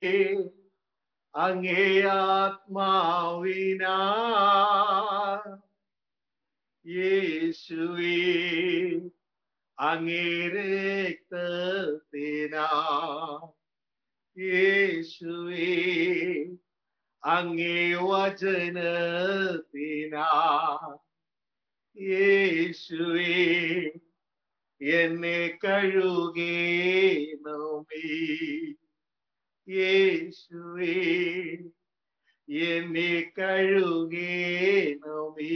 അങ്ങേ ആത്മാവിനാ യേശുവേ അങ്ങേ രക്തത്തിനാ യേശുവേ അങ്ങേ വചനത്തിനാ യേശുവേ എന്നെ കഴുകേണമേ യേശുവേ എന്നെ കഴുകേണമേ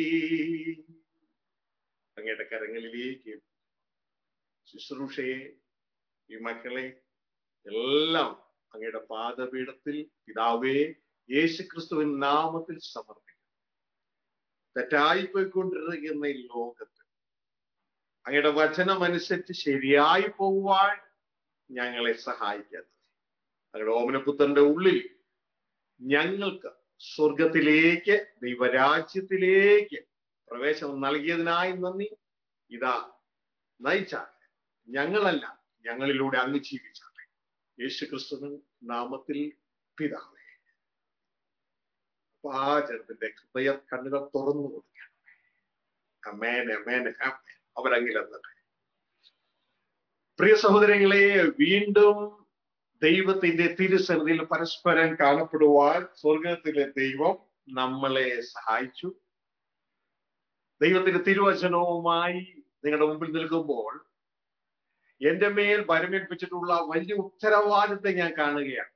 അങ്ങയുടെ കരങ്ങളിലേക്ക് ശുശ്രൂഷയെ ഈ മക്കളെ എല്ലാം അങ്ങയുടെ പാദപീഠത്തിൽ പിതാവേ യേശു ക്രിസ്തുവിൻ നാമത്തിൽ സമർപ്പിക്കും തെറ്റായി പോയിക്കൊണ്ടിരിക്കുന്ന ഈ ലോകത്ത് അങ്ങയുടെ വചനം അനുസരിച്ച് ശരിയായി പോകുവാൻ ഞങ്ങളെ സഹായിക്കാത്തത് അങ്ങയുടെ ഓമനപുത്രന്റെ ഉള്ളിൽ ഞങ്ങൾക്ക് സ്വർഗത്തിലേക്ക് ദൈവരാജ്യത്തിലേക്ക് പ്രവേശനം നൽകിയതിനായി നന്ദി ഇതാ നയിച്ചാട്ടെ ഞങ്ങളല്ല ഞങ്ങളിലൂടെ അങ്ങ് ജീവിച്ചാട്ടെ യേശു ക്രിസ്തു നാമത്തിൽ പിതാവേ അപ്പൊ ആ ജനത്തിന്റെ ഹൃദയ കണ്ണുകൾ തുറന്നു കൊടുക്കണം അമേൻ അമേൻ അമേൻ അവരങ്ങിലെത്തട്ടെ പ്രിയ സഹോദരങ്ങളെ വീണ്ടും ദൈവത്തിന്റെ തിരുസന്നിധിയിൽ പരസ്പരം കാണപ്പെടുവാൻ സ്വർഗത്തിലെ ദൈവം നമ്മളെ സഹായിച്ചു ദൈവത്തിന്റെ തിരുവചനവുമായി നിങ്ങളുടെ മുമ്പിൽ നിൽക്കുമ്പോൾ എന്റെ മേൽ ഭരമേൽപ്പിച്ചിട്ടുള്ള വലിയ ഉത്തരവാദിത്തം ഞാൻ കാണുകയാണ്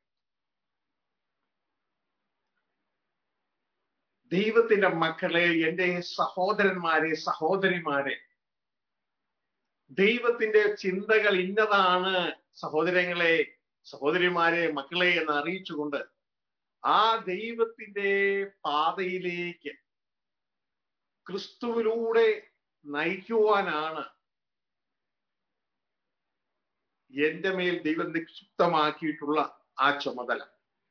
ദൈവത്തിന്റെ മക്കളെ എന്റെ സഹോദരന്മാരെ സഹോദരിമാരെ ദൈവത്തിന്റെ ചിന്തകൾ ഇന്നതാണ് സഹോദരങ്ങളെ സഹോദരിമാരെ മക്കളെ എന്ന് അറിയിച്ചുകൊണ്ട് ആ ദൈവത്തിന്റെ പാതയിലേക്ക് ക്രിസ്തുവിലൂടെ നയിക്കുവാനാണ് എന്റെ മേൽ ദൈവം നിക്ഷിപ്തമാക്കിയിട്ടുള്ള ആ ചുമതല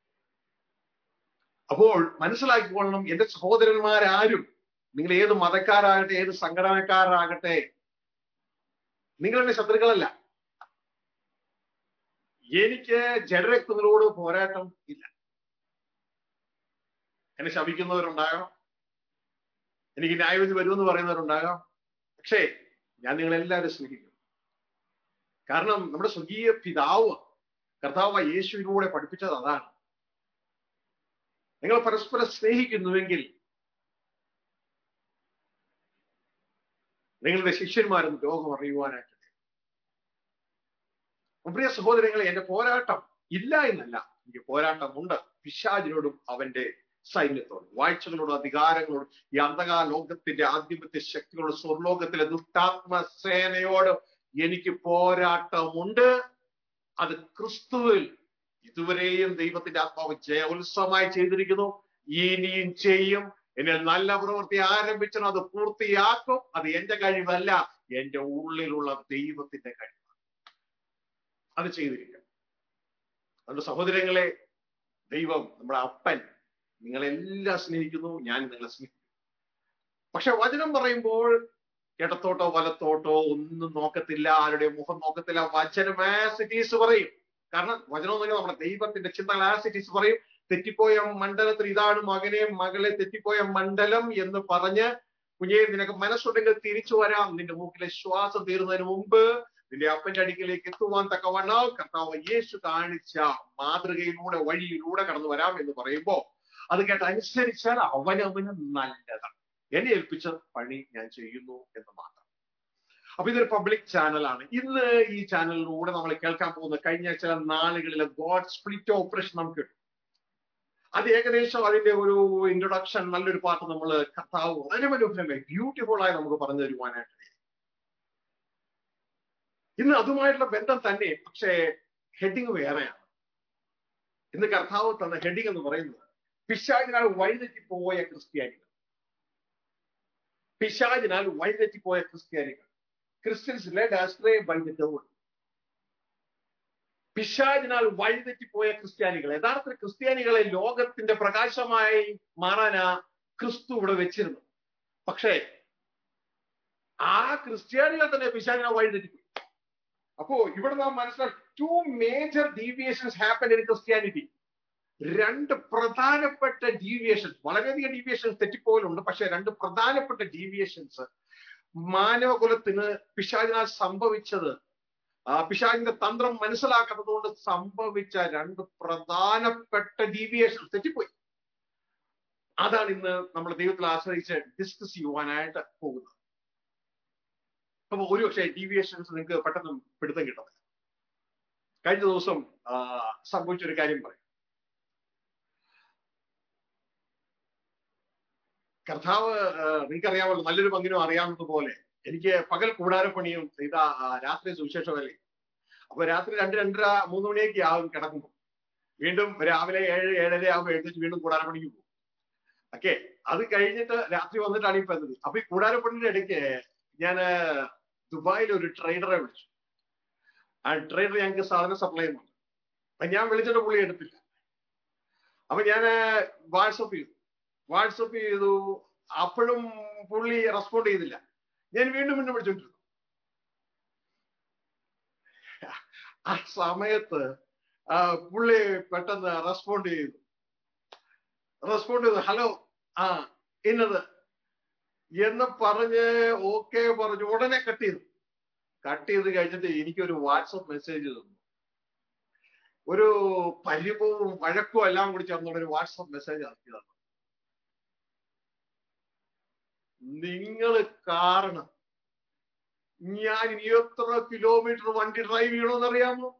അപ്പോൾ മനസ്സിലാക്കിക്കൊള്ളണം എന്റെ സഹോദരന്മാരാരും നിങ്ങൾ ഏത് മതക്കാരാകട്ടെ ഏത് സംഘടനക്കാരാകട്ടെ നിങ്ങൾ എന്റെ ശത്രുക്കളല്ല എനിക്ക് ജഡരക്തങ്ങളോട് പോരാട്ടം ഇല്ല എന്നെ ശപിക്കുന്നവരുണ്ടാകാം എനിക്ക് ന്യായവിധി വരുമെന്ന് പറയുന്നവരുണ്ടാകാം പക്ഷേ ഞാൻ നിങ്ങളെല്ലാവരും സ്നേഹിക്കും കാരണം നമ്മുടെ സ്വർഗീയ പിതാവ് കർത്താവ് യേശുവിലൂടെ പഠിപ്പിച്ചത് അതാണ് നിങ്ങൾ പരസ്പരം സ്നേഹിക്കുന്നുവെങ്കിൽ നിങ്ങളുടെ ശിഷ്യന്മാരെന്ന് ലോകം അറിയുവാനായിട്ട് പ്രിയ സഹോദരങ്ങളെ എന്റെ പോരാട്ടം ഇല്ല എന്നല്ല എനിക്ക് പോരാട്ടമുണ്ട് പിശാചിനോടും അവന്റെ സൈന്യത്തോടും വാഴ്ചകളോടും അധികാരങ്ങളോടും ഈ അന്ധകാല ലോകത്തിന്റെ ആധിപത്യ ശക്തികളോട് സ്വർലോകത്തിലെ ദുഷ്ടാത്മ സേനയോട് എനിക്ക് പോരാട്ടമുണ്ട് അത് ക്രിസ്തുവിൽ ഇതുവരെയും ദൈവത്തിന്റെ ആത്മാവ് ജയോത്സവമായി ചെയ്തിരിക്കുന്നു ഇനിയും ചെയ്യും എന്നെ നല്ല പ്രവൃത്തി ആരംഭിച്ചു അത് പൂർത്തിയാക്കും അത് എന്റെ കഴിവല്ല എന്റെ ഉള്ളിലുള്ള ദൈവത്തിന്റെ കഴിവ് അത് ചെയ്തിരിക്കും അതുകൊണ്ട് സഹോദരങ്ങളെ ദൈവം നമ്മുടെ അപ്പൻ നിങ്ങളെല്ലാം സ്നേഹിക്കുന്നു ഞാൻ നിങ്ങളെ സ്നേഹിക്കുന്നു പക്ഷെ വചനം പറയുമ്പോൾ ഇടത്തോട്ടോ വലത്തോട്ടോ ഒന്നും നോക്കത്തില്ല ആരുടെ മുഖം നോക്കത്തില്ല വചനം ആസിറ്റീസ് പറയും കാരണം വചനം എന്ന് പറഞ്ഞാൽ നമ്മുടെ ദൈവത്തിന്റെ ചിന്തകൾ ആസിറ്റീസ് പറയും തെറ്റിപ്പോയ മണ്ഡലത്തിൽ ഇതാണ് മകനെ മകളെ തെറ്റിപ്പോയ മണ്ഡലം എന്ന് പറഞ്ഞ് കുഞ്ഞെ നിനക്ക് മനസ്സുണ്ടെങ്കിൽ തിരിച്ചു വരാം നിന്റെ മൂക്കിലെ ശ്വാസം തീരുന്നതിന് മുമ്പ് നിന്റെ അപ്പന്റെ അടുക്കിലേക്ക് എത്തുവാൻ തക്കവണ്ണം കർത്താവ് യേശു കാണിച്ച മാതൃകയിലൂടെ വഴിയിലൂടെ കടന്നു വരാം എന്ന് പറയുമ്പോ അത് കേട്ട് അനുസരിച്ചാൽ അവനവന് നല്ലതാണ് എന്നെ ഏൽപ്പിച്ച പണി ഞാൻ ചെയ്യുന്നു എന്ന് മാത്രം അപ്പൊ ഇതൊരു പബ്ലിക് ചാനലാണ് ഇന്ന് ഈ ചാനലിലൂടെ നമ്മൾ കേൾക്കാൻ പോകുന്ന കഴിഞ്ഞ ചില നാളുകളിലെ ഗോഡ് സ്പ്ലിറ്റ് ഓപ്പറേഷൻ നമുക്ക് കിട്ടും അത് ഏകദേശം അതിന്റെ ഒരു ഇൻട്രൊഡക്ഷൻ നല്ലൊരു പാട്ട് നമ്മൾ കർത്താവ് വളരെ മനോഹരമായി ബ്യൂട്ടിഫുൾ ആയി നമുക്ക് പറഞ്ഞു തരുവാനായിട്ട് ഇന്ന് അതുമായിട്ടുള്ള ബന്ധം തന്നെ പക്ഷേ ഹെഡിങ് വേറെയാണ് ഇന്ന് കർത്താവ് തന്ന ഹെഡിങ് എന്ന് പറയുന്നത് പിശാചിനാൽ വഴിതെറ്റിപ്പോയ ക്രിസ്ത്യാനികൾ പിശാചിനാൽ വഴിതെറ്റിപ്പോയ ക്രിസ്ത്യാനികൾ Christians led astray by the devil പിശാചിനാൽ വഴിതെറ്റിപ്പോയ ക്രിസ്ത്യാനികൾ യഥാർത്ഥ ക്രിസ്ത്യാനികളെ ലോകത്തിന്റെ പ്രകാശമായി മാറാനാ ക്രിസ്തു ഇവിടെ വെച്ചിരുന്നു പക്ഷേ ആ ക്രിസ്ത്യാനികൾ തന്നെ പിശാചിനെ വഴിതെറ്റിപ്പോയി അപ്പോ ഇവിടെ നാം മനസ്സിലാക്കി two major deviations happen in Christianity രണ്ട് പ്രധാനപ്പെട്ട ഡീവിയേഷൻസ് വളരെയധികം ഡീവിയേഷൻസ് തെറ്റിപ്പോകലുണ്ട് പക്ഷെ രണ്ട് പ്രധാനപ്പെട്ട ഡീവിയേഷൻസ് മാനവകുലത്തിന് പിശാചിനാൽ സംഭവിച്ചത് ആ പിശാചിന്റെ തന്ത്രം മനസ്സിലാക്കാത്തതുകൊണ്ട് സംഭവിച്ച രണ്ട് പ്രധാനപ്പെട്ട ഡീവിയേഷൻസ് തെറ്റിപ്പോയി അതാണ് ഇന്ന് നമ്മൾ ദൈവത്തിൽ ആശ്രയിച്ച് ഡിസ്കസ് ചെയ്യുവാനായിട്ട് പോകുന്നത് അപ്പൊ ഒരുപക്ഷെ ഡീവിയേഷൻസ് നിങ്ങൾക്ക് പെട്ടെന്ന് പിടുത്തം കിട്ടുന്നത് കഴിഞ്ഞ ദിവസം സംഭവിച്ച ഒരു കാര്യം പറയും കർത്താവ് നിങ്ങൾക്കറിയാമല്ലോ നല്ലൊരു പങ്കിനും അറിയാവുന്നതുപോലെ എനിക്ക് പകൽ കൂടാരപ്പണിയും ഇതാ രാത്രി സുവിശേഷ വേലയും അപ്പൊ രാത്രി രണ്ട് രണ്ടര മൂന്ന് മണിയൊക്കെ ആവും കിടക്കുമ്പോൾ വീണ്ടും രാവിലെ ഏഴ് ഏഴര ആകുമ്പോൾ എഴുന്നേറ്റ് വീണ്ടും കൂടാരപ്പണിക്ക് പോകും ഓക്കെ അത് കഴിഞ്ഞിട്ട് രാത്രി വന്നിട്ടാണ് ഈ പദ്ധതി അപ്പൊ ഈ കൂടാരപ്പണിയുടെ ഇടയ്ക്ക് ഞാൻ ദുബായിൽ ഒരു ട്രേഡറെ വിളിച്ചു ആ ട്രേഡർ ഞങ്ങൾക്ക് സാധനം സപ്ലൈ ചെയ്യുന്നുണ്ട് അപ്പൊ ഞാൻ വിളിച്ചിട്ട് പുള്ളി എടുത്തില്ല അപ്പൊ ഞാൻ വാട്സപ്പ് ചെയ്തു വാട്സപ്പ് ചെയ്തു അപ്പോഴും പുള്ളി റെസ്പോണ്ട് ചെയ്തില്ല ഞാൻ വീണ്ടും വീണ്ടും വിളിച്ചോണ്ടിരുന്നു ആ സമയത്ത് പുള്ളി പെട്ടെന്ന് റെസ്പോണ്ട് ചെയ്തു റെസ്പോണ്ട് ചെയ്തു ഹലോ ആ ഇന്നത് എന്ന് പറഞ്ഞ് ഓക്കെ പറഞ്ഞു ഉടനെ കട്ട് ചെയ്തു കട്ട് ചെയ്ത് കഴിഞ്ഞിട്ട് എനിക്കൊരു വാട്സപ്പ് മെസ്സേജ് തന്നു ഒരു പരിഭവവും വഴക്കും എല്ലാം കൂടി ചേർന്നുള്ള ഒരു വാട്സപ്പ് മെസ്സേജ് ഇറക്കി തന്നു നിങ്ങൾ കാരണം ഞാൻ ഇനി എത്ര കിലോമീറ്റർ വണ്ടി ഡ്രൈവ് ചെയ്യണമെന്ന് അറിയാമോ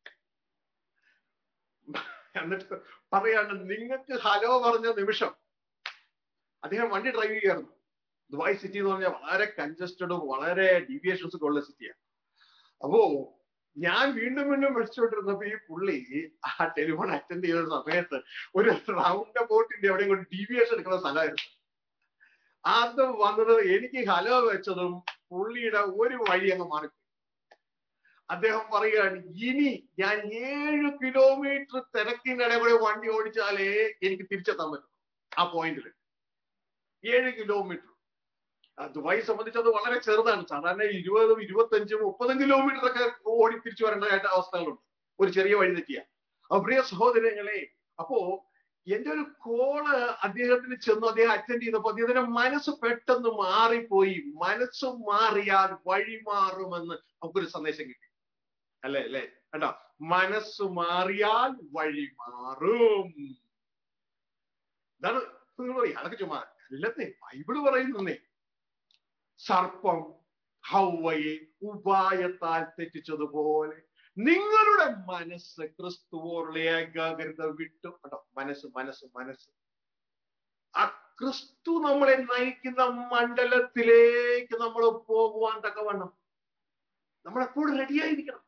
എന്നിട്ട് പറയാണ് നിങ്ങൾക്ക് ഹലോ പറഞ്ഞ നിമിഷം അദ്ദേഹം വണ്ടി ഡ്രൈവ് ചെയ്യായിരുന്നു ദുബായ് സിറ്റി എന്ന് പറഞ്ഞാൽ വളരെ കൺജസ്റ്റഡും വളരെ ഡീവിയേഷൻസ് ഒക്കെ ഉള്ള സിറ്റിയാണ് അപ്പോ ഞാൻ വീണ്ടും വീണ്ടും വിളിച്ചുകൊണ്ടിരുന്നപ്പോ ഈ പുള്ളി ആ ടെലിഫോൺ അറ്റൻഡ് ചെയ്ത സമയത്ത് ഒരു റൗണ്ട് ബോട്ടിന്റെ എവിടെയും കൊണ്ട് ഡീവിയേഷൻ എടുക്കുന്ന സ്ഥലമായിരുന്നു അത് വന്നത് എനിക്ക് ഹലോ വെച്ചതും പുള്ളിയുടെ ഒരു വഴി അങ്ങ് മാറി അദ്ദേഹം പറയുകയാണ് ഇനി ഞാൻ ഏഴ് കിലോമീറ്റർ തിരക്കിന്റെ ഇടയിൽ കൂടെ വണ്ടി ഓടിച്ചാലേ എനിക്ക് തിരിച്ചെത്താൻ പറ്റും ആ പോയിന്റിൽ ഏഴ് കിലോമീറ്റർ ദുബായി സംബന്ധിച്ച് അത് വളരെ ചെറുതാണ് സാധാരണ ഇരുപതും ഇരുപത്തഞ്ചും മുപ്പതും കിലോമീറ്റർ ഒക്കെ ഓടി തിരിച്ചു വരേണ്ടതായിട്ട് അവസ്ഥകളുണ്ട് ഒരു ചെറിയ വഴി തെറ്റിയ അപ്പൊ പ്രിയ സഹോദരങ്ങളെ അപ്പോ എന്റെ ഒരു കോള് അദ്ദേഹത്തിന് ചെന്നു അദ്ദേഹം അറ്റൻഡ് ചെയ്തപ്പോ അദ്ദേഹത്തിന്റെ മനസ്സ് പെട്ടെന്ന് മാറിപ്പോയി മനസ്സ് മാറിയാൽ വഴി മാറുമെന്ന് നമുക്കൊരു സന്ദേശം കിട്ടി അല്ലേ അല്ലേ കണ്ടോ മനസ്സ് മാറിയാൽ വഴി മാറും ഇതാണ് നിങ്ങൾ പറയും അതൊക്കെ ചുമ്മാ അല്ലെന്നേ ബൈബിള് പറയുന്നേ സർപ്പം ഹൗവയെ ഉപായത്താൽ തെറ്റിച്ചതുപോലെ നിങ്ങളുടെ മനസ്സ് ക്രിസ്തുവോടുള്ള ഏകാഗ്രത വിട്ടു കേട്ടോ മനസ്സ് മനസ്സ് മനസ്സ് ആ ക്രിസ്തു നമ്മളെ നയിക്കുന്ന മണ്ഡലത്തിലേക്ക് നമ്മൾ പോകുവാൻ തക്കവണ്ണം നമ്മൾ എപ്പോഴും റെഡിയായിരിക്കണം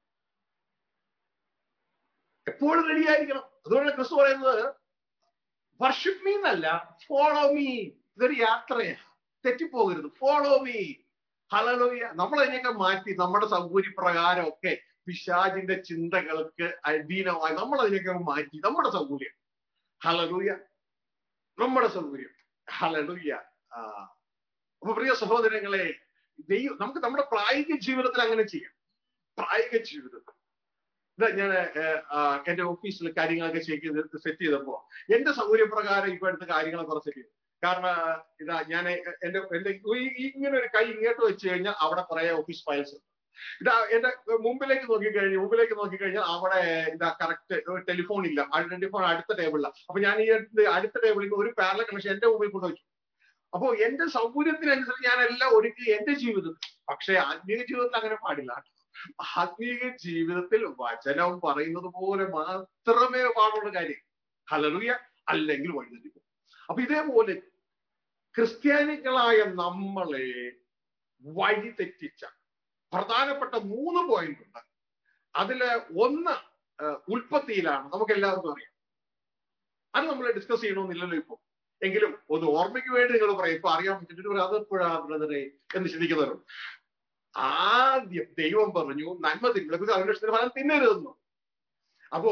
എപ്പോഴും റെഡിയായിരിക്കണം അതുകൊണ്ട് ക്രിസ്തു പറയുന്നത് വർഷിപ്പ് മീ എന്നല്ല ഫോളോ മീ ഇതൊരു യാത്രയാണ് തെറ്റിപ്പോകരുത് ഫോളോ മീ ഹലലോയ നമ്മൾ അതിനെയൊക്കെ മാറ്റി നമ്മുടെ സൗകര്യപ്രകാരം ഒക്കെ പിശാജിന്റെ ചിന്തകൾക്ക് അധീനമായി നമ്മൾ അതിനൊക്കെ മാറ്റി നമ്മുടെ സൗകര്യം ഹലലൂയ നമ്മുടെ സൗകര്യം ഹലലൂയ ആ അപ്പൊ പ്രിയ സഹോദരങ്ങളെ ദൈവം നമുക്ക് നമ്മുടെ പ്രായോഗിക ജീവിതത്തിൽ അങ്ങനെ ചെയ്യാം പ്രായോഗിക ജീവിതത്തിൽ ഇതാ ഞാൻ എന്റെ ഓഫീസിൽ കാര്യങ്ങളൊക്കെ ചെയ്ത് സെറ്റ് ചെയ്തപ്പോ എന്റെ സൗകര്യപ്രകാരം ഇപ്പൊ എടുത്ത കാര്യങ്ങളൊക്കെ സെറ്റ് ചെയ്തു കാരണം ഇതാ ഞാൻ എന്റെ എന്റെ ഇങ്ങനെ ഒരു കൈ ഇങ്ങോട്ട് വെച്ച് കഴിഞ്ഞാൽ അവിടെ കുറെ ഓഫീസ് ഫയൽസ് ഉണ്ട് ഇതാ എന്റെ മുമ്പിലേക്ക് നോക്കിക്കഴിഞ്ഞു മുമ്പിലേക്ക് നോക്കിക്കഴിഞ്ഞാൽ അവിടെ ഇതാ കറക്റ്റ് ടെലിഫോൺ ഇല്ല ടെലിഫോൺ അടുത്ത ടേബിളിലാണ് അപ്പൊ ഞാൻ ഈ അടുത്ത ടേബിളിൽ ഒരു പാരല കണക്ഷൻ എന്റെ മുമ്പിൽ കൊണ്ടുവച്ചു അപ്പോ എന്റെ സൗകര്യത്തിനനുസരിച്ച് ഞാൻ എല്ലാം ഒരുക്കി എന്റെ ജീവിതത്തിൽ പക്ഷെ ആത്മീയ ജീവിതത്തിൽ അങ്ങനെ പാടില്ല ആത്മീയ ജീവിതത്തിൽ വചനം പറയുന്നത് പോലെ മാത്രമേ പാടുള്ള കാര്യം ഹലറിയ അല്ലെങ്കിൽ വഴിതെറ്റിപ്പോ അപ്പൊ ഇതേപോലെ ക്രിസ്ത്യാനികളായ നമ്മളെ വഴി തെറ്റിച്ച പ്രധാനപ്പെട്ട മൂന്ന് പോയിന്റ് ഉണ്ട് അതില് ഒന്ന് ഉൽപ്പത്തിയിലാണ് നമുക്ക് എല്ലാവർക്കും അറിയാം അത് നമ്മൾ ഡിസ്കസ് ചെയ്യണമെന്നില്ലല്ലോ ഇപ്പൊ എങ്കിലും ഒന്ന് ഓർമ്മയ്ക്ക് വേണ്ടി നിങ്ങൾ പറയും ഇപ്പൊ അറിയാൻ പറ്റിട്ട് അത് എപ്പോഴാ ബ്രദറെ എന്ന് ചിന്തിക്കുന്നവരും ആദ്യം ദൈവം പറഞ്ഞു നന്മ തിന്മകളെ കുറിച്ച് അന്വേഷണത്തിന് ഫലം തിന്നരുതെന്നു അപ്പോ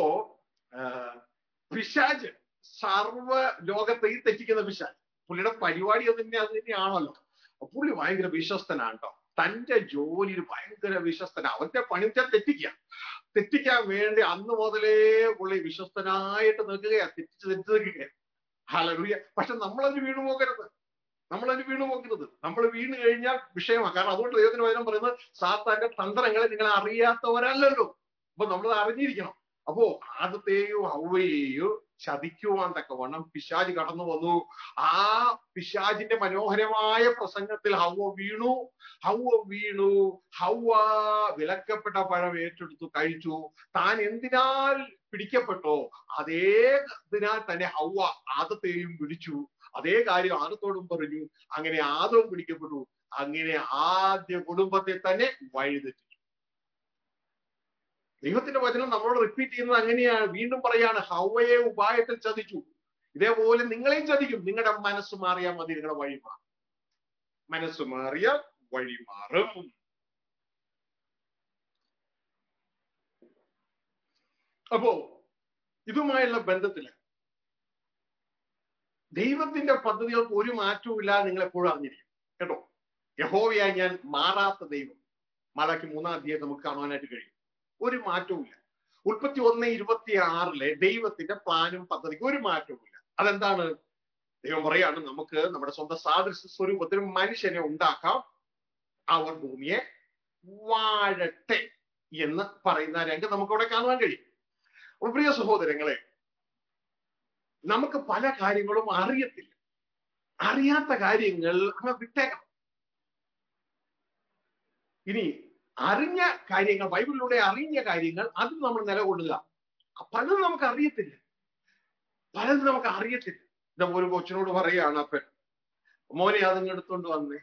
പിശാജ് സർവ ലോകത്തെയും തെറ്റിക്കുന്ന പിശാജ് പുള്ളിയുടെ പരിപാടി അത് തന്നെ അത് തന്നെയാണല്ലോ പുള്ളി ഭയങ്കര വിശ്വസ്തനാണ് കേട്ടോ തന്റെ ജോലിയിൽ ഭയങ്കര വിശ്വസ്തന അവന്റെ പണി തെറ്റിക്കുക തെറ്റിക്കാൻ വേണ്ടി അന്ന് മുതലേ പുള്ളി വിശ്വസ്തനായിട്ട് നിൽക്കുകയാ തെറ്റിച്ച് തെറ്റിച്ച് നിൽക്കുകയാ ഹലറിയ പക്ഷെ നമ്മളതിന് വീണു പോകരുത് നമ്മളതിന് വീണു പോകരുത് നമ്മൾ വീണ് കഴിഞ്ഞാൽ വിഷയമാണ് കാരണം അതുകൊണ്ട് ദൈവത്തിന് വചനം പറയുന്നത് സാത്താന്റെ തന്ത്രങ്ങളെ നിങ്ങൾ അറിയാത്തവരല്ലല്ലോ അപ്പൊ നമ്മൾ അറിഞ്ഞിരിക്കണം അപ്പോ ആദത്തെയോ ഹൗവയെയോ ചതിക്കുവാൻ തക്കവണ്ണം പിശാജ് കടന്നു വന്നു ആ പിശാജിന്റെ മനോഹരമായ പ്രസംഗത്തിൽ ഹൗവ വീണു ഹൗവ വീണു ഹൗവ വിലക്കപ്പെട്ട പഴം ഏറ്റെടുത്തു കഴിച്ചു താൻ എന്തിനാൽ പിടിക്കപ്പെട്ടോ അതേ ഇതിനാൽ തന്നെ ഹൗവ ആദത്തെയും പിടിച്ചു അതേ കാര്യം ആദത്തോടും പറഞ്ഞു അങ്ങനെ ആദവും പിടിക്കപ്പെട്ടു അങ്ങനെ ആദ്യ കുടുംബത്തെ തന്നെ വഴിതെറ്റിച്ചു ദൈവത്തിന്റെ വചനം നമ്മളോട് റിപ്പീറ്റ് ചെയ്യുന്നത് അങ്ങനെയാണ് വീണ്ടും പറയാണ് ഹൗവയെ ഉപായത്തിൽ ചതിച്ചു ഇതേപോലെ നിങ്ങളെയും ചതിക്കും നിങ്ങളുടെ മനസ്സ് മാറിയാൽ മതി നിങ്ങളുടെ വഴി മാറും മനസ്സ് മാറിയ വഴി മാറും അപ്പോ ഇതുമായുള്ള ബന്ധത്തില് ദൈവത്തിന്റെ പദ്ധതികൾക്ക് ഒരു മാറ്റവും ഇല്ലാതെ നിങ്ങൾ എപ്പോഴും അറിഞ്ഞിരിക്കും കേട്ടോ യഹോവയായി ഞാൻ മാറാത്ത ദൈവം മാലാക്കി മൂന്നാം അധ്യായം നമുക്ക് കാണുവാനായിട്ട് കഴിയും ഒരു മാറ്റവുമില്ല ഉൽപ്പത്തി ഒന്ന് ഇരുപത്തി ആറിലെ ദൈവത്തിന്റെ പ്ലാനും പദ്ധതിക്കും ഒരു മാറ്റവുമില്ല അതെന്താണ് ദൈവം പറയാണ് നമുക്ക് നമ്മുടെ സ്വന്തം സാദൃശ്യ സ്വരൂപത്തിൽ മനുഷ്യനെ ഉണ്ടാക്കാം അവർ ഭൂമിയെ വാഴട്ടെ എന്ന് പറയുന്ന രംഗം നമുക്ക് അവിടെ കാണുവാൻ കഴിയും അപ്പോൾ പ്രിയ സഹോദരങ്ങളെ നമുക്ക് പല കാര്യങ്ങളും അറിയത്തില്ല അറിയാത്ത കാര്യങ്ങൾ അങ്ങ് വിട്ടേക്കണം ഇനി അറിഞ്ഞ കാര്യങ്ങൾ ബൈബിളിലൂടെ അറിഞ്ഞ കാര്യങ്ങൾ അത് നമ്മൾ നിലകൊള്ളുക പലതും നമുക്ക് അറിയത്തില്ല പലതും നമുക്ക് അറിയത്തില്ല ഇതാ ഒരു കൊച്ചിനോട് പറയുകയാണ് അപ്പൻ മോനെ അതങ്ങ് എടുത്തോണ്ട് വന്നേ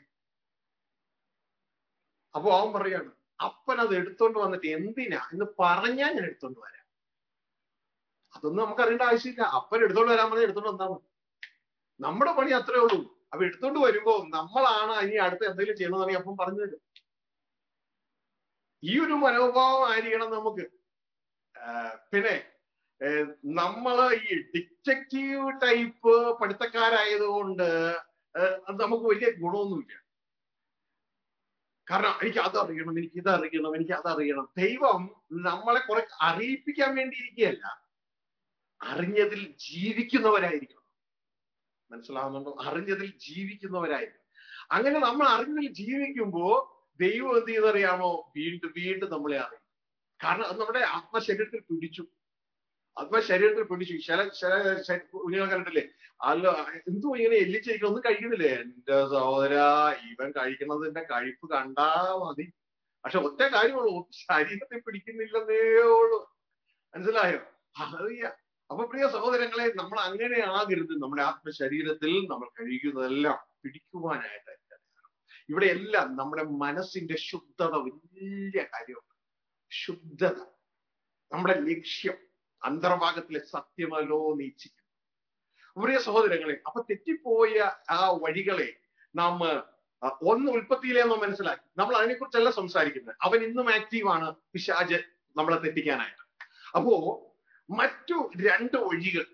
അപ്പൊ അവൻ പറയാണ് അപ്പൻ അത് എടുത്തോണ്ട് വന്നിട്ട് എന്തിനാ എന്ന് പറഞ്ഞാൽ ഞാൻ എടുത്തോണ്ട് വരാം അതൊന്നും നമുക്ക് അറിയേണ്ട ആവശ്യമില്ല അപ്പൻ എടുത്തോണ്ട് വരാൻ പറഞ്ഞാൽ എടുത്തോണ്ട് വന്നാൽ മതി നമ്മുടെ പണി അത്രേ ഉള്ളൂ അപ്പൊ എടുത്തോണ്ട് വരുമ്പോ നമ്മളാണ് ഇനി അടുത്ത് എന്തെങ്കിലും ചെയ്യണമെന്നാണെങ്കിൽ അപ്പം പറഞ്ഞു തരും ഈ ഒരു മനോഭാവം ആയിരിക്കണം നമുക്ക് പിന്നെ നമ്മള് ഈ ഡിറ്റക്റ്റീവ് ടൈപ്പ് പഠിത്തക്കാരായതുകൊണ്ട് അത് നമുക്ക് വലിയ ഗുണമൊന്നുമില്ല കാരണം എനിക്ക് അത് അറിയണം എനിക്ക് ഇത് അറിയണം എനിക്ക് അത് അറിയണം ദൈവം നമ്മളെ കുറെ അറിയിപ്പിക്കാൻ വേണ്ടി ഇരിക്കുകയല്ല അറിഞ്ഞതിൽ ജീവിക്കുന്നവരായിരിക്കണം മനസ്സിലാവുന്നുണ്ടോ അറിഞ്ഞതിൽ ജീവിക്കുന്നവരായിരിക്കണം അങ്ങനെ നമ്മൾ അറിഞ്ഞതിൽ ജീവിക്കുമ്പോ ദൈവം എന്ത് ചെയ്തറിയാമോ വീണ്ടും വീണ്ടും നമ്മളെ അറിയും കാരണം അത് നമ്മുടെ ആത്മശരീരത്തിൽ പിടിച്ചു ആത്മശരീരത്തിൽ പിടിച്ചു ചില ചില കുഞ്ഞുങ്ങൾ കണ്ടിട്ടില്ലേ അല്ല എന്തോ ഇങ്ങനെ എല്ലിച്ചിരിക്കണം ഒന്നും കഴിക്കുന്നില്ലേ എന്റെ സഹോദര ഇവൻ കഴിക്കണതിന്റെ കഴിപ്പ് കണ്ടാ മതി പക്ഷെ ഒറ്റ കാര്യമുള്ളൂ ശരീരത്തിൽ പിടിക്കുന്നില്ലെന്നേ ഉള്ളൂ മനസ്സിലായോ അറിയാം അപ്പൊ പ്രിയ സഹോദരങ്ങളെ നമ്മൾ അങ്ങനെ ആകരുത് നമ്മുടെ ആത്മശരീരത്തിൽ നമ്മൾ കഴിക്കുന്നതെല്ലാം പിടിക്കുവാനായിട്ട് ഇവിടെ എല്ലാം നമ്മുടെ മനസ്സിന്റെ ശുദ്ധത വലിയ കാര്യമാണ് ശുദ്ധത നമ്മുടെ ലക്ഷ്യം അന്തർഭാഗത്തിലെ സത്യമല്ലോ നീച്ചിക്കും പ്രിയ സഹോദരങ്ങളെ അപ്പൊ തെറ്റിപ്പോയ ആ വഴികളെ നാം ഒന്ന് ഉൽപ്പത്തിയിലെ നാം മനസ്സിലാക്കി നമ്മൾ അതിനെക്കുറിച്ചല്ല സംസാരിക്കുന്നത് അവൻ ഇന്നും ആക്റ്റീവാണ് പിശാജ് നമ്മളെ തെറ്റിക്കാനായിട്ട് അപ്പോ മറ്റു രണ്ട് വഴികൾ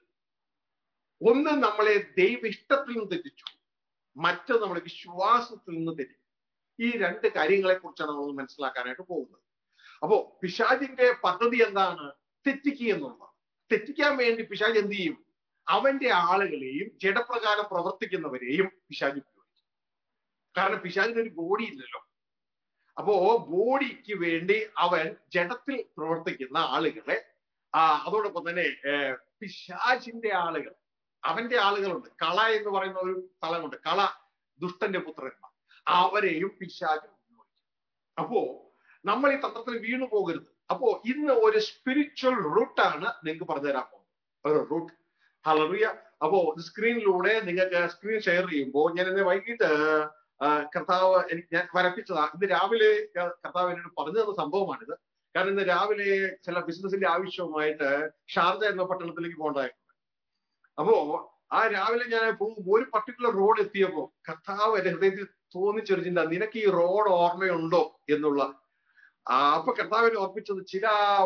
ഒന്ന് നമ്മളെ ദൈവ ഇഷ്ടത്തിൽ നിന്ന് തെറ്റിച്ചു മറ്റു നമ്മുടെ വിശ്വാസത്തിൽ നിന്ന് തെറ്റി ഈ രണ്ട് കാര്യങ്ങളെ കുറിച്ചാണ് നമ്മൾ മനസ്സിലാക്കാനായിട്ട് പോകുന്നത് അപ്പോ പിശാജിന്റെ പദ്ധതി എന്താണ് തെറ്റിക്കുക എന്നുള്ളതാണ് തെറ്റിക്കാൻ വേണ്ടി പിശാജ് എന്ത് ചെയ്യും അവന്റെ ആളുകളെയും ജഡപ്രകാരം പ്രവർത്തിക്കുന്നവരെയും പിശാജ് ഉപയോഗിക്കും കാരണം പിശാജിന് ഒരു ബോഡി ഇല്ലല്ലോ അപ്പോ ബോഡിക്ക് വേണ്ടി അവൻ ജഡത്തിൽ പ്രവർത്തിക്കുന്ന ആളുകളെ ആ അതോടൊപ്പം തന്നെ പിശാജിന്റെ ആളുകൾ അവന്റെ ആളുകളുണ്ട് കള എന്ന് പറയുന്ന ഒരു സ്ഥലമുണ്ട് കള ദുഷ്ടന്റെ പുത്രന്മാർ അവരെയും പിശാചും ഉപയോഗിക്കും അപ്പോ നമ്മൾ ഈ തന്ത്രത്തിൽ വീണു പോകരുത് അപ്പോ ഇന്ന് ഒരു സ്പിരിച്വൽ റൂട്ടാണ് നിങ്ങൾക്ക് പറഞ്ഞു തരാൻ പോകുന്നത് ഒരു റൂട്ട് ഹലറിയ അപ്പോ സ്ക്രീനിലൂടെ നിങ്ങൾക്ക് സ്ക്രീൻ ഷെയർ ചെയ്യുമ്പോൾ ഞാൻ ഇന്ന് വൈകിട്ട് കർത്താവ് എനിക്ക് ഞാൻ വരപ്പിച്ചതാ ഇന്ന് രാവിലെ കർത്താവ് എന്നോട് പറഞ്ഞു തന്ന സംഭവമാണിത് കാരണം ഇന്ന് രാവിലെ ചില ബിസിനസിന്റെ ആവശ്യവുമായിട്ട് ഷാർജ എന്ന പട്ടണത്തിലേക്ക് പോകണ്ടായിരുന്നു അപ്പോ ആ രാവിലെ ഞാൻ പോകുമ്പോൾ ഒരു പർട്ടിക്കുലർ റോഡ് എത്തിയപ്പോ കർത്താവ് എന്റെ ഹൃദയത്തിൽ തോന്നിച്ചൊരു ചിന്ത നിനക്ക് ഈ റോഡ് ഓർമ്മയുണ്ടോ എന്നുള്ള ആ അപ്പൊ കർത്താവിനെ ഓർപ്പിച്ചത് ചില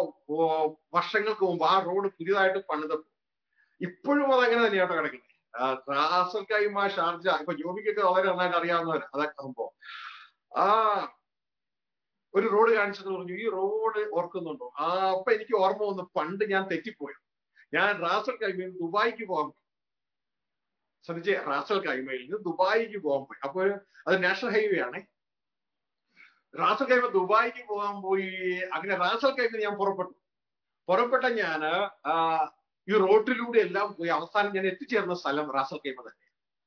വർഷങ്ങൾക്ക് മുമ്പ് ആ റോഡ് പുതിയതായിട്ട് പണിതപ്പോ ഇപ്പോഴും അത് അങ്ങനെ തന്നെയാട്ടോ കിടക്കുന്നത് റാസൽ കൈമ ഷാർജ ഇപ്പൊ ജോബിക്കൊക്കെ വളരെ നന്നായിട്ട് അറിയാവുന്നവർ അതൊക്കെ സംഭവം ആ ഒരു റോഡ് കാണിച്ചെന്ന് പറഞ്ഞു ഈ റോഡ് ഓർക്കുന്നുണ്ടോ ആ അപ്പൊ എനിക്ക് ഓർമ്മ വന്നു പണ്ട് ഞാൻ തെറ്റിപ്പോയി ഞാൻ റാസൽ കൈമയിൽ നിന്ന് ദുബായിക്ക് പോകാൻ പോയി ശ്രദ്ധിച്ചേ റാസൽ കൈമയിൽ നിന്ന് ദുബായിക്ക് പോകാൻ പോയി അപ്പൊ അത് നാഷണൽ ഹൈവേ ആണേ റാസൽ കൈമ ദുബായിക്ക് പോകാൻ പോയി അങ്ങനെ റാസൽ കൈമ ഞാൻ പുറപ്പെട്ടു പുറപ്പെട്ട ഞാന് ആ ഈ റോഡിലൂടെ എല്ലാം പോയി അവസാനം ഞാൻ എത്തിച്ചേർന്ന സ്ഥലം റാസൽ കൈമ തന്നെ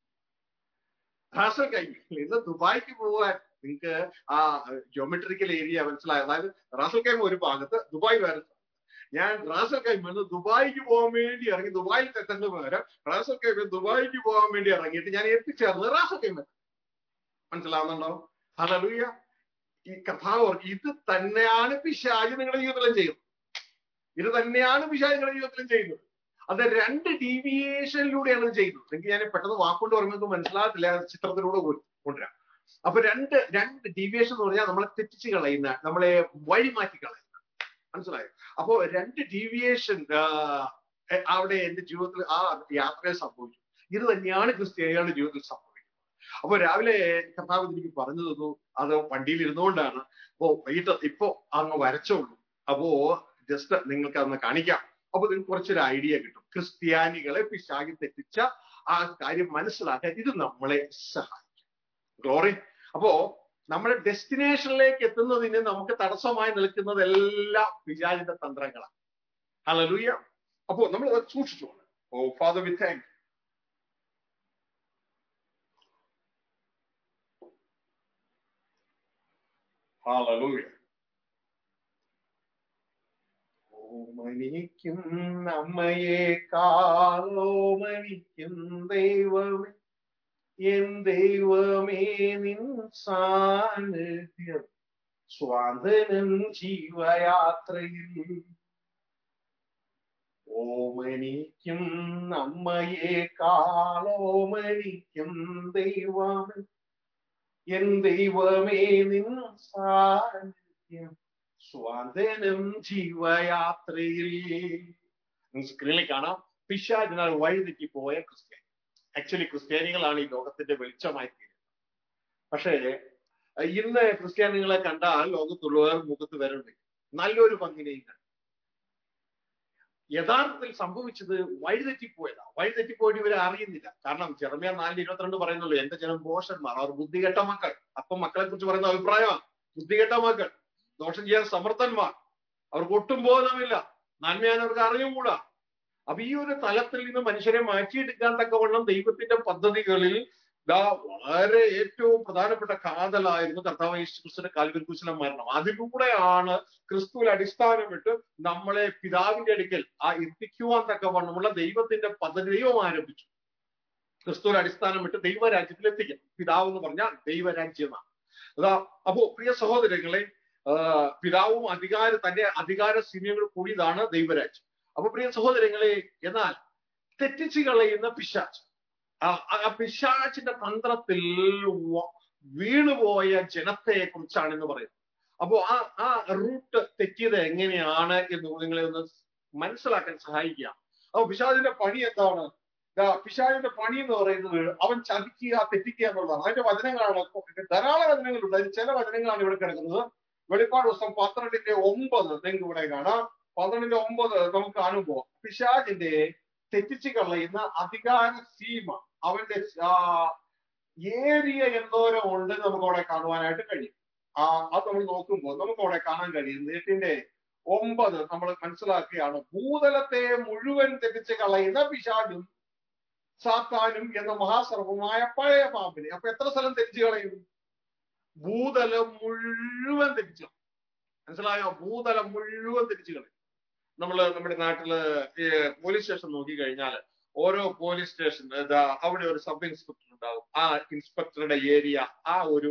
റാസൽ കൈമയിൽ നിന്ന് ദുബായിക്ക് പോകാൻ നിങ്ങൾക്ക് ആ ജോമെട്രിക്കൽ ഏരിയ മനസ്സിലായ അതായത് റാസൽ കൈമ ഒരു ഭാഗത്ത് ദുബായ് വേറെ ഞാൻ റാസൽ കൈമ ദുബായിക്ക് പോകാൻ വേണ്ടി ഇറങ്ങി ദുബായിൽ എത്തുന്ന പകരം റാസൽ കൈമ ദുബായിക്ക് പോകാൻ വേണ്ടി ഇറങ്ങിയിട്ട് ഞാൻ എത്തിച്ചേർന്നത് റാസൽ കൈമ മനസ്സിലാവുന്നുണ്ടോ ഹലലുയ ഈ കഥാവ് ഇത് തന്നെയാണ് പിശാജ് നിങ്ങളുടെ ജീവിതത്തിലും ചെയ്യുന്നത് ഇത് തന്നെയാണ് പിശാജ് നിങ്ങളുടെ ജീവിതത്തിലും ചെയ്യുന്നത് അത് രണ്ട് ഡീവിയേഷനിലൂടെയാണ് ഇത് ചെയ്യുന്നത് നിങ്ങൾക്ക് ഞാൻ പെട്ടെന്ന് വാക്കുകൊണ്ട് പറയുമ്പോൾ മനസ്സിലാകത്തില്ല ചിത്രത്തിലൂടെ കൊണ്ടുവരാം അപ്പൊ രണ്ട് രണ്ട് ഡീവിയേഷൻ എന്ന് പറഞ്ഞാൽ നമ്മളെ തെറ്റിച്ച് കളയുന്ന നമ്മളെ വഴി മാറ്റി കളയുന്ന മനസ്സിലായോ അപ്പോ രണ്ട് ഡീവിയേഷൻ അവിടെ എന്റെ ജീവിതത്തിൽ ആ യാത്രയിൽ സംഭവിച്ചു ഇത് തന്നെയാണ് ക്രിസ്ത്യാനികളുടെ ജീവിതത്തിൽ സംഭവിക്കുന്നത് അപ്പൊ രാവിലെ കർത്താവ് എനിക്ക് പറഞ്ഞു തന്നു അത് വണ്ടിയിൽ ഇരുന്നുകൊണ്ടാണ് അപ്പോ വൈകിട്ട് ഇപ്പോ അങ്ങ് വരച്ചോളൂ അപ്പോ ജസ്റ്റ് നിങ്ങൾക്ക് അതൊന്ന് കാണിക്കാം അപ്പൊ നിങ്ങൾക്ക് കുറച്ചൊരു ഐഡിയ കിട്ടും ക്രിസ്ത്യാനികളെ പിശാകി തെറ്റിച്ച ആ കാര്യം മനസ്സിലാക്കാൻ ഇത് നമ്മളെ സഹായിക്കും ഗ്ലോറി അപ്പോ നമ്മുടെ ഡെസ്റ്റിനേഷനിലേക്ക് എത്തുന്നതിന് നമുക്ക് തടസ്സമായി നിൽക്കുന്നത് എല്ലാം പിശാചിന്റെ തന്ത്രങ്ങളാണ് ഹലലൂയ അപ്പോ നമ്മൾ അത് സൂക്ഷിച്ചു O Father we thank hallelujah ഓമനിക്കും അമ്മയെ കാലോമനിക്കും ദൈവമേ എൻ ദൈവമേ നിൻ സാന്നിധ്യം സ്വാതനം ജീവയാത്രയിൽ ഓമനിക്കും അമ്മയെ കാലോമനിക്കും ദൈവമേ എൻ ദൈവമേ നിൻ സാന്നിധ്യം സ്വാതനം ജീവയാത്രയിൽ സ്ക്രീനിൽ കാണാം പിശാചിനാൽ വഴിതെറ്റി പോയ ക്രിസ്ത്യാനി ആക്ച്വലി ക്രിസ്ത്യാനികളാണ് ഈ ലോകത്തിന്റെ വെളിച്ചമായി തീരുന്നത് പക്ഷേ ഇന്ന് ക്രിസ്ത്യാനികളെ കണ്ടാൽ ലോകത്തുള്ളവർ മുഖത്ത് വരണ്ട് നല്ലൊരു പങ്കിനെയും കണ്ടു യഥാർത്ഥത്തിൽ സംഭവിച്ചത് വഴിതെറ്റിപ്പോയതാ വഴിതെറ്റിപ്പോയിട്ട് ഇവരെ അറിയുന്നില്ല കാരണം ചെറുമിയ നാലിൽ ഇരുപത്തിരണ്ട് പറയുന്നുള്ളൂ എന്റെ ജനം ദോഷന്മാർ അവർ ബുദ്ധികെട്ട മക്കൾ അപ്പൊ മക്കളെ കുറിച്ച് പറയുന്ന അഭിപ്രായമാണ് ബുദ്ധികെട്ട മക്കൾ ദോഷം ചെയ്യാൻ സമർത്ഥന്മാർ അവർക്ക് ഒട്ടും ബോധമില്ല നന്മയാൻ അവർക്ക് അറിഞ്ഞുകൂടാ അപ്പൊ ഈ ഒരു തലത്തിൽ നിന്ന് മനുഷ്യരെ മാറ്റിയെടുക്കാൻ തക്കവണ്ണം ദൈവത്തിന്റെ പദ്ധതികളിൽ ദാ വളരെ ഏറ്റവും പ്രധാനപ്പെട്ട കാതലായിരുന്നു കർത്താവ് യേശു ക്രിസ്തുവിന്റെ കാൽവരി കുശല മരണം അതിലൂടെയാണ് ക്രിസ്തുവിൽ അടിസ്ഥാനമിട്ട് നമ്മളെ പിതാവിന്റെ അടുക്കൽ ആ എത്തിക്കുവാൻ തക്കവണ്ണമുള്ള ദൈവത്തിന്റെ പദ്ധതി ദൈവം ആരംഭിച്ചു ക്രിസ്തുവിൽ അടിസ്ഥാനമിട്ട് ദൈവരാജ്യത്തിൽ എത്തിക്കണം പിതാവ് എന്ന് പറഞ്ഞാൽ ദൈവരാജ്യമാണ് അതാ അപ്പോ പ്രിയ സഹോദരങ്ങളെ പിതാവും അധികാര തന്റെ അധികാര സീനിയകൾ കൂടിയതാണ് ദൈവരാജ്യം അപ്പൊ പ്രിയ സഹോദരങ്ങളെ എന്നാൽ തെറ്റിച്ച് കളയുന്ന പിശാച്ച് ആ പിശാച്ചിന്റെ തന്ത്രത്തിൽ വീണുപോയ ജനത്തെ കുറിച്ചാണ് എന്ന് പറയുന്നത് അപ്പോ ആ ആ റൂട്ട് തെറ്റിയത് എങ്ങനെയാണ് എന്ന് നിങ്ങളെ ഒന്ന് മനസ്സിലാക്കാൻ സഹായിക്കുക അപ്പൊ പിശാചിന്റെ പണി എന്താണ് പിശാചിന്റെ പണി എന്ന് പറയുന്നത് അവൻ ചതിക്കുക തെറ്റിക്കുക എന്നുള്ളതാണ് അതിന്റെ വചനങ്ങളാണ് ധാരാളം വചനങ്ങളുണ്ട് അതിൽ ചില വചനങ്ങളാണ് ഇവിടെ കിടക്കുന്നത് വെളിപ്പാട് ദിവസം പന്ത്രണ്ടിന്റെ ഒമ്പത് നിങ്ങൾക്ക് ഇവിടെ കാണാം പന്ത്രണ്ടിന്റെ ഒമ്പത് നമുക്ക് കാണുമ്പോ പിശാജിന്റെ തെറ്റിച്ച് കളയുന്ന അധികാര സീമ അവന്റെ ഏരിയ എന്തോരം ഉണ്ട് നമുക്ക് അവിടെ കാണുവാനായിട്ട് കഴിയും ആ അത് നമ്മൾ നോക്കുമ്പോൾ നമുക്ക് അവിടെ കാണാൻ കഴിയും എട്ടിന്റെ ഒമ്പത് നമ്മൾ മനസ്സിലാക്കുകയാണ് ഭൂതലത്തെ മുഴുവൻ തെറ്റിച്ച് കളയുന്ന പിശാജും സാത്താനും എന്ന മഹാസർവമായ പഴയ പാമ്പിനെ അപ്പൊ എത്ര സ്ഥലം തെറ്റിച്ച് കളയും ഭൂതലം മുഴുവൻ തെറ്റിച്ചു മനസ്സിലായോ ഭൂതലം മുഴുവൻ തെറ്റിച്ചു കളയും നമ്മൾ നമ്മുടെ നാട്ടില് പോലീസ് സ്റ്റേഷൻ നോക്കി കഴിഞ്ഞാൽ ഓരോ പോലീസ് സ്റ്റേഷൻ അവിടെ ഒരു സബ് ഇൻസ്പെക്ടർ ഉണ്ടാവും ആ ഇൻസ്പെക്ടറുടെ ഏരിയ ആ ഒരു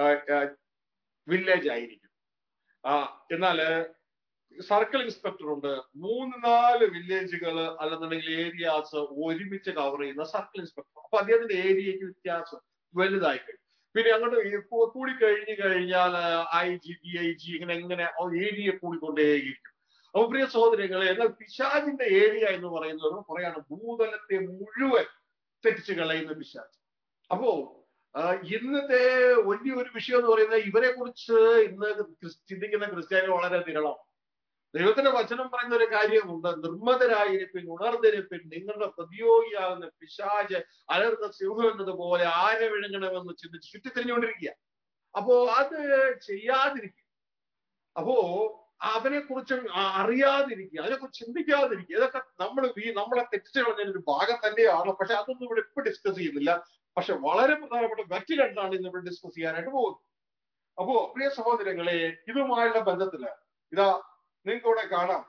വില്ലേജ് ആയിരിക്കും ആ എന്നാല് സർക്കിൾ ഇൻസ്പെക്ടർ ഉണ്ട് മൂന്ന് നാല് വില്ലേജുകൾ അല്ലെന്നുണ്ടെങ്കിൽ ഏരിയാസ് ഒരുമിച്ച് കവർ ചെയ്യുന്ന സർക്കിൾ ഇൻസ്പെക്ടർ അപ്പൊ അദ്ദേഹത്തിന്റെ ഏരിയക്ക് വ്യത്യാസം വലുതായി കഴിഞ്ഞു പിന്നെ അങ്ങോട്ട് കൂടി കഴിഞ്ഞു കഴിഞ്ഞാൽ I G D I G ഇങ്ങനെ ഇങ്ങനെ ഏരിയ കൂടിക്കൊണ്ടേയിരിക്കും അപ്പൊ പ്രിയ സഹോദരങ്ങളെ എന്നാൽ പിശാജിന്റെ ഏരിയ എന്ന് പറയുന്നത് പറയാണ് ഭൂതലത്തെ മുഴുവൻ തെറ്റിച്ച് കളയുന്ന പിശാജ് അപ്പോ ആ, ഇന്നത്തെ വലിയൊരു വിഷയം എന്ന് പറയുന്നത് ഇവരെ കുറിച്ച് ഇന്ന് ക്രിസ്- ചിന്തിക്കുന്ന ക്രിസ്ത്യാനികൾ വളരെ വിരളം ദൈവത്തിന്റെ വചനം പറയുന്ന ഒരു കാര്യമുണ്ട് നിർമ്മതരായിരിപ്പിൻ ഉണർന്നിരിപ്പിൻ നിങ്ങളുടെ പ്രതിയോഗിയാകുന്ന പിശാജ് അലർന്ന സിംഹം എന്നതുപോലെ ആരെ വിഴുങ്ങണമെന്ന് ചിന്തിച്ച് ചുറ്റിത്തിരിഞ്ഞുകൊണ്ടിരിക്കുക അപ്പോ അത് ചെയ്യാതിരിക്കുക അപ്പോ അവനെ കുറിച്ച് അറിയാതിരിക്കുക അതിനെക്കുറിച്ച് ചിന്തിക്കാതിരിക്കുക ഇതൊക്കെ നമ്മൾ നമ്മളെ തെറ്റിച്ച് കളഞ്ഞതിന്റെ ഒരു ഭാഗം തന്നെയാണ് പക്ഷെ അതൊന്നും ഇവിടെ ഇപ്പൊ ഡിസ്കസ് ചെയ്യുന്നില്ല പക്ഷെ വളരെ പ്രധാനപ്പെട്ട മറ്റു രണ്ടാണ് ഇന്ന് ഇവിടെ ഡിസ്കസ് ചെയ്യാനായിട്ട് പോകുന്നത് അപ്പോ പ്രിയ സഹോദരങ്ങളെ ഇതുമായുള്ള ബന്ധത്തില് ഇതാ നിങ്ങൾക്ക് ഇവിടെ കാണാം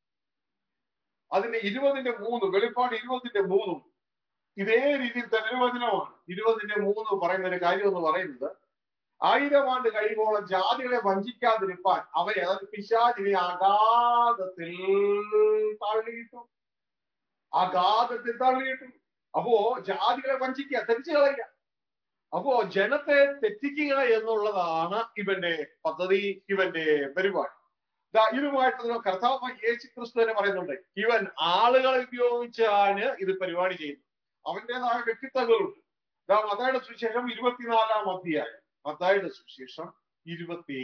അതിന്റെ ഇരുപതിന്റെ മൂന്ന് വെളിപ്പാട് ഇരുപതിന്റെ മൂന്നും ഇതേ രീതിയിൽ തന്നെ ഒരു വചനമാണ് ഇരുപതിന്റെ മൂന്ന് പറയുന്ന ഒരു കാര്യം എന്ന് പറയുന്നത് ആയിരം ആണ്ട് കഴിയുമ്പോളം ജാതികളെ വഞ്ചിക്കാതിരിപ്പാൻ അവരെ അതായത് പിശാചിനെ അഗാധത്തിൽ തള്ളിയിട്ടു അഗാധത്തിൽ തള്ളിയിട്ടു അപ്പോ ജാതികളെ വഞ്ചിക്കുക തെറ്റിച്ച് കളയുക അപ്പോ ജനത്തെ തെറ്റിക്കുക എന്നുള്ളതാണ് ഇവന്റെ പദ്ധതി ഇവന്റെ പരിപാടി ദാ ഇതുമായിട്ട് കർത്താവ് യേശു ക്രിസ്തു തന്നെ പറയുന്നുണ്ട് ഇവൻ ആളുകളെ ഉപയോഗിച്ചാണ് ഇത് പരിപാടി ചെയ്യുന്നത് അവന്റേതായ വ്യക്തിത്വങ്ങളുണ്ട് ദാ മത്തായുടെ സുവിശേഷം ഇരുപത്തിനാലാം അധ്യായം മത്തായുടെ സുവിശേഷം ഇരുപത്തി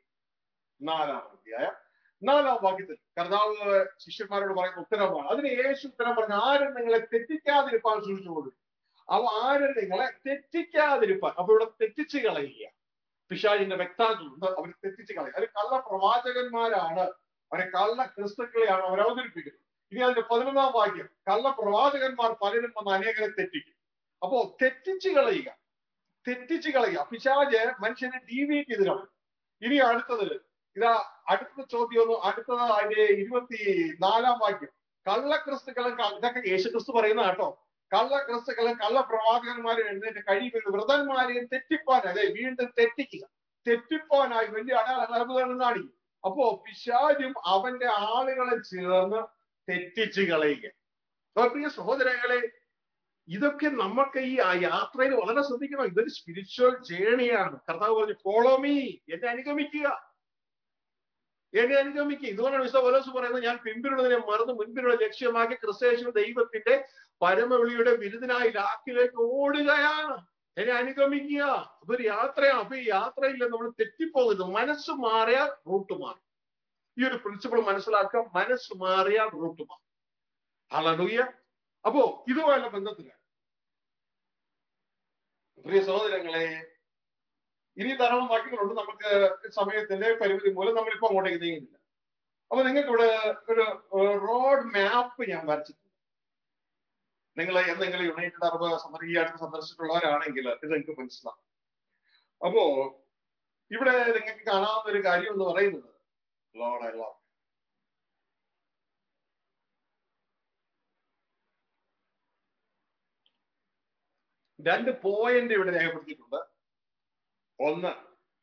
നാലാം അധ്യായം നാലാം വാക്യത്തിൽ കർത്താവ് ശിഷ്യന്മാരോട് പറയുന്ന ഉത്തരമാണ് അതിന് യേശു ഉത്തരം പറഞ്ഞു ആരും നിങ്ങളെ തെറ്റിക്കാതിരിപ്പാൻ സൂക്ഷിച്ചുകൊള്ളു അവ ആരും നിങ്ങളെ തെറ്റിക്കാതിരിപ്പാൻ അപ്പൊ ഇവിടെ തെറ്റിച്ച് കളയുക പിശാചിന്റെ വ്യക്താക്കളുണ്ട് അവർ തെറ്റിച്ച് കളയുക അവർ കള്ള പ്രവാചകന്മാരാണ് അവരെ കള്ള ക്രിസ്തുക്കളെയാണ് അവർ അവതരിപ്പിക്കുന്നത് ഇനി അതിന്റെ പതിനൊന്നാം വാക്യം കള്ള പ്രവാചകന്മാർ പലരും വന്ന് അനേകരെ തെറ്റിക്കും അപ്പോ തെറ്റിച്ച് കളയുക തെറ്റിച്ച് കളയുക പിശാജ് മനുഷ്യനെ ഡീവിയേറ്റ് ചെയ്ത് കളയും ഇനി അടുത്തത് ഇതാ അടുത്ത ചോദ്യം ഒന്ന് അടുത്തത് അതിന്റെ ഇരുപത്തി നാലാം വാക്യം കള്ള ക്രിസ്തുക്കളും ക- ഇതൊക്കെ യേശു ക്രിസ്തു പറയുന്ന കേട്ടോ കള്ള ക്രിസ്തുക്കളും കള്ള പ്രവാചകന്മാരും എഴുന്നേറ്റ് കഴിയുമ്പോൾ വ്രതന്മാരെയും തെറ്റിപ്പാൻ അതെ വീണ്ടും തെറ്റിക്കുക തെറ്റിപ്പാനായി വലിയ അടയാളങ്ങൾ അത്ഭുതങ്ങൾ കാണിക്കും അപ്പോ പിശാചും അവന്റെ ആളുകളെ ചേർന്ന് തെറ്റിച്ച് കളയുക അപ്പൊ പ്രിയ സഹോദരങ്ങളെ ഇതൊക്കെ നമുക്ക് ഈ ആ യാത്രയിൽ വളരെ ശ്രദ്ധിക്കണം ഇതൊരു സ്പിരിച്വൽ ജേണിയാണ് കർത്താവ് പറഞ്ഞു ഫോളോ മീ എന്നെ അനുഗമിക്കുക എന്നെ അനുഗമിക്കുക ഇതുകൊണ്ടാണ് വിശ്വ പൗലോസ് പറയുന്നത് ഞാൻ പിൻപിലുള്ളതിനെ മറന്ന് മുൻപിലുള്ള ലക്ഷ്യമാക്കി ക്രിസ്തേശു ദൈവത്തിന്റെ പരമവിളിയുടെ വിരുദ്ധനായി ലാക്കിലേക്ക് ഓടുകയാണ് എന്നെ അനുഗമിക്കുക അപ്പൊ ഒരു യാത്രയാണ് അപ്പൊ ഈ യാത്രയിൽ നമ്മൾ തെറ്റിപ്പോകരുത് മനസ്സ് മാറിയാൽ റൂട്ട് മാറും ഈ ഒരു പ്രിൻസിപ്പിൾ മനസ്സിലാക്കുക മനസ്സ് മാറിയാൽ റൂട്ട് മാറും ഹലലൂയ അപ്പോ ഇതുമായുള്ള ബന്ധത്തില് പ്രിയ സഹോദരങ്ങളെ ഇനി ധാരാളം വാക്യങ്ങളുണ്ട് നമുക്ക് സമയത്തിന്റെ പരിമിതി മൂലം നമ്മളിപ്പോ അങ്ങോട്ടേക്ക് നീങ്ങുന്നില്ല അപ്പൊ നിങ്ങൾക്ക് ഇവിടെ ഒരു റോഡ് മാപ്പ് ഞാൻ വരച്ചിട്ടുണ്ട് നിങ്ങൾ എന്തെങ്കിലും യുണൈറ്റഡ് അറബ് സന്ദർ ഈ അടുത്ത് സന്ദർശിച്ചിട്ടുള്ളവരാണെങ്കിൽ ഇത് നിങ്ങൾക്ക് മനസ്സിലാവും അപ്പോ ഇവിടെ നിങ്ങൾക്ക് കാണാവുന്ന ഒരു കാര്യം എന്ന് പറയുന്നത് ലോഡ് ഐ ലവ് രണ്ട് പോയിന്റ് ഇവിടെ രേഖപ്പെടുത്തിയിട്ടുണ്ട് ഒന്ന്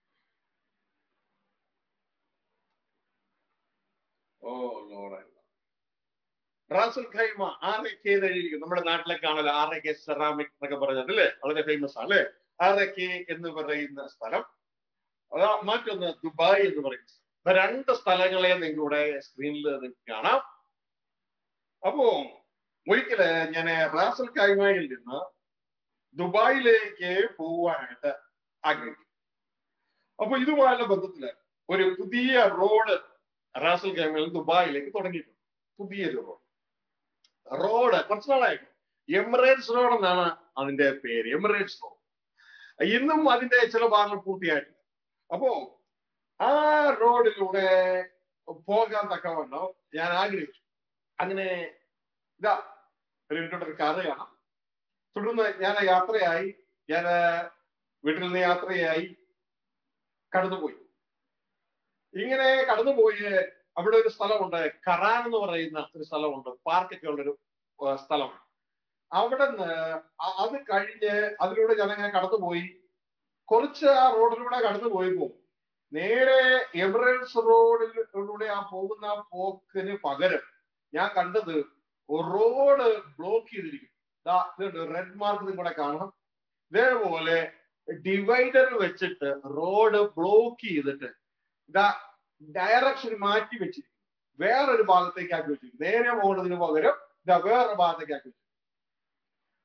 O Lord Ras al Khaimah R A K എഴുതിയിരിക്കും നമ്മുടെ നാട്ടിലൊക്കെ ആണല്ലോ ആർ എ കെ സെറാമിക് എന്നൊക്കെ പറഞ്ഞത് അല്ലേ വളരെ ഫേമസ് ആണ് അല്ലേ ആർ എ കെ എന്ന് പറയുന്ന സ്ഥലം അതാ മറ്റൊന്ന് ദുബായ് എന്ന് പറയുന്ന സ്ഥലം ഇപ്പൊ രണ്ട് സ്ഥലങ്ങളെ നിങ്ങളുടെ സ്ക്രീനിൽ നിങ്ങൾക്ക് കാണാം അപ്പോ ഒരിക്കല് ഞാൻ റാസൽ ഖൈമയിൽ നിന്ന് ദുബായിലേക്ക് പോവാനായിട്ട് ആഗ്രഹിക്കും അപ്പൊ ഇതുമായുള്ള ബന്ധത്തില് ഒരു പുതിയ റോഡ് റാസൽ ഖൈമയിൽ ദുബായിലേക്ക് തുടങ്ങിയിട്ടുണ്ട് പുതിയൊരു റോഡ് റോഡ് കുറച്ച് നാളായിട്ട് എമിറേറ്റ്സ് റോഡ് എന്നാണ് അതിന്റെ പേര് എമിറേറ്റ്സ് റോഡ് ഇന്നും അതിന്റെ ചില ഭാഗങ്ങൾ പൂർത്തിയായിട്ടില്ല അപ്പോ ആ റോഡിലൂടെ പോകാൻ തക്കവണ്ണം ഞാൻ ആഗ്രഹിച്ചു അങ്ങനെ ഇതാ ഒരു ഒരു കഥ കാണാം തുടർന്ന് ഞാൻ യാത്രയായി ഞാൻ വീട്ടിൽ നിന്ന് യാത്രയായി കടന്നുപോയി ഇങ്ങനെ കടന്നുപോയി അവിടെ ഒരു സ്ഥലമുണ്ട് കറാൻ എന്ന് പറയുന്ന ഒരു സ്ഥലമുണ്ട് പാർക്കൊക്കെ ഉള്ളൊരു ഏർ സ്ഥലമാണ് അവിടെ നിന്ന് അത് കഴിഞ്ഞ് അതിലൂടെ ഞാൻ അങ്ങനെ കടന്നുപോയി കുറച്ച് ആ റോഡിലൂടെ കടന്നു പോയപ്പോ നേരെ എമിറേറ്റ്സ് റോഡിലൂടെ ആ പോകുന്ന ആ പോക്കിന് പകരം ഞാൻ കണ്ടത് റോഡ് ബ്ലോക്ക് ചെയ്തിരിക്കും റെഡ് മാർക്ക് കൂടെ കാണാം ഇതേപോലെ ഡിവൈഡർ വെച്ചിട്ട് റോഡ് ബ്ലോക്ക് ചെയ്തിട്ട് ഇതാ ഡയറക്ഷൻ മാറ്റി വെച്ചിരിക്കും വേറൊരു ഭാഗത്തേക്ക് ആക്കി വെച്ചിരിക്കും നേരെ പോകുന്നതിന് പകരം ഇതാ വേറൊരു ഭാഗത്തേക്ക് ആക്കി വെച്ചിരിക്കും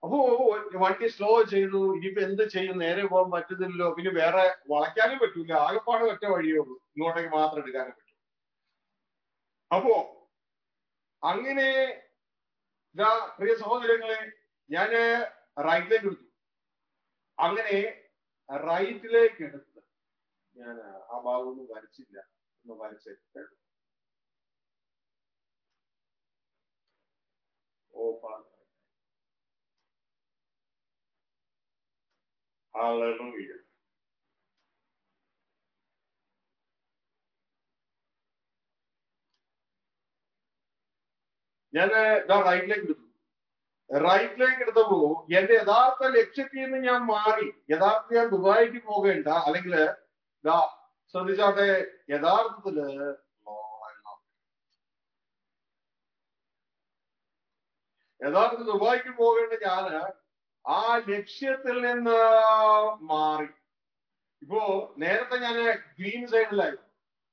അപ്പോ വണ്ടി സ്ലോ ചെയ്തു ഇനിയിപ്പോ എന്ത് ചെയ്യും നേരെ പോകാൻ പറ്റുന്നില്ലല്ലോ പിന്നെ വേറെ വളയ്ക്കാനും പറ്റൂല ആകെപ്പാട് ഒറ്റ വഴിയേ ഉള്ളൂ ഇങ്ങോട്ടേക്ക് മാത്രം എടുക്കാനും പറ്റും അപ്പോ അങ്ങനെ ഇതാ പ്രിയ സഹോദരങ്ങളെ ഞാന് റൈറ്റിലേക്ക് എടുത്തു അങ്ങനെ റൈറ്റിലേക്ക് എടുത്ത് ഞാൻ ആ ഭാഗം ഒന്നും വരച്ചില്ല ഒന്ന് വരച്ചിട്ട് ഓ Hallelujah. ഞാൻ ഇതാ റൈറ്റിലേക്ക് എടുത്തു റൈറ്റിലേക്ക് എടുത്തപ്പോ എന്റെ യഥാർത്ഥ ലക്ഷ്യത്തിൽ നിന്ന് ഞാൻ മാറി യഥാർത്ഥ ഞാൻ ദുബായിക്ക് പോകേണ്ട അല്ലെങ്കിൽ ഇതാ ശ്രദ്ധിച്ചാട്ടെ യഥാർത്ഥത്തില് യഥാർത്ഥത്തിൽ ദുബായിക്ക് പോകേണ്ട ഞാന് ആ ലക്ഷ്യത്തിൽ നിന്ന് മാറി ഇപ്പോ നേരത്തെ ഞാൻ ഗ്രീൻ സൈഡിലായിരുന്നു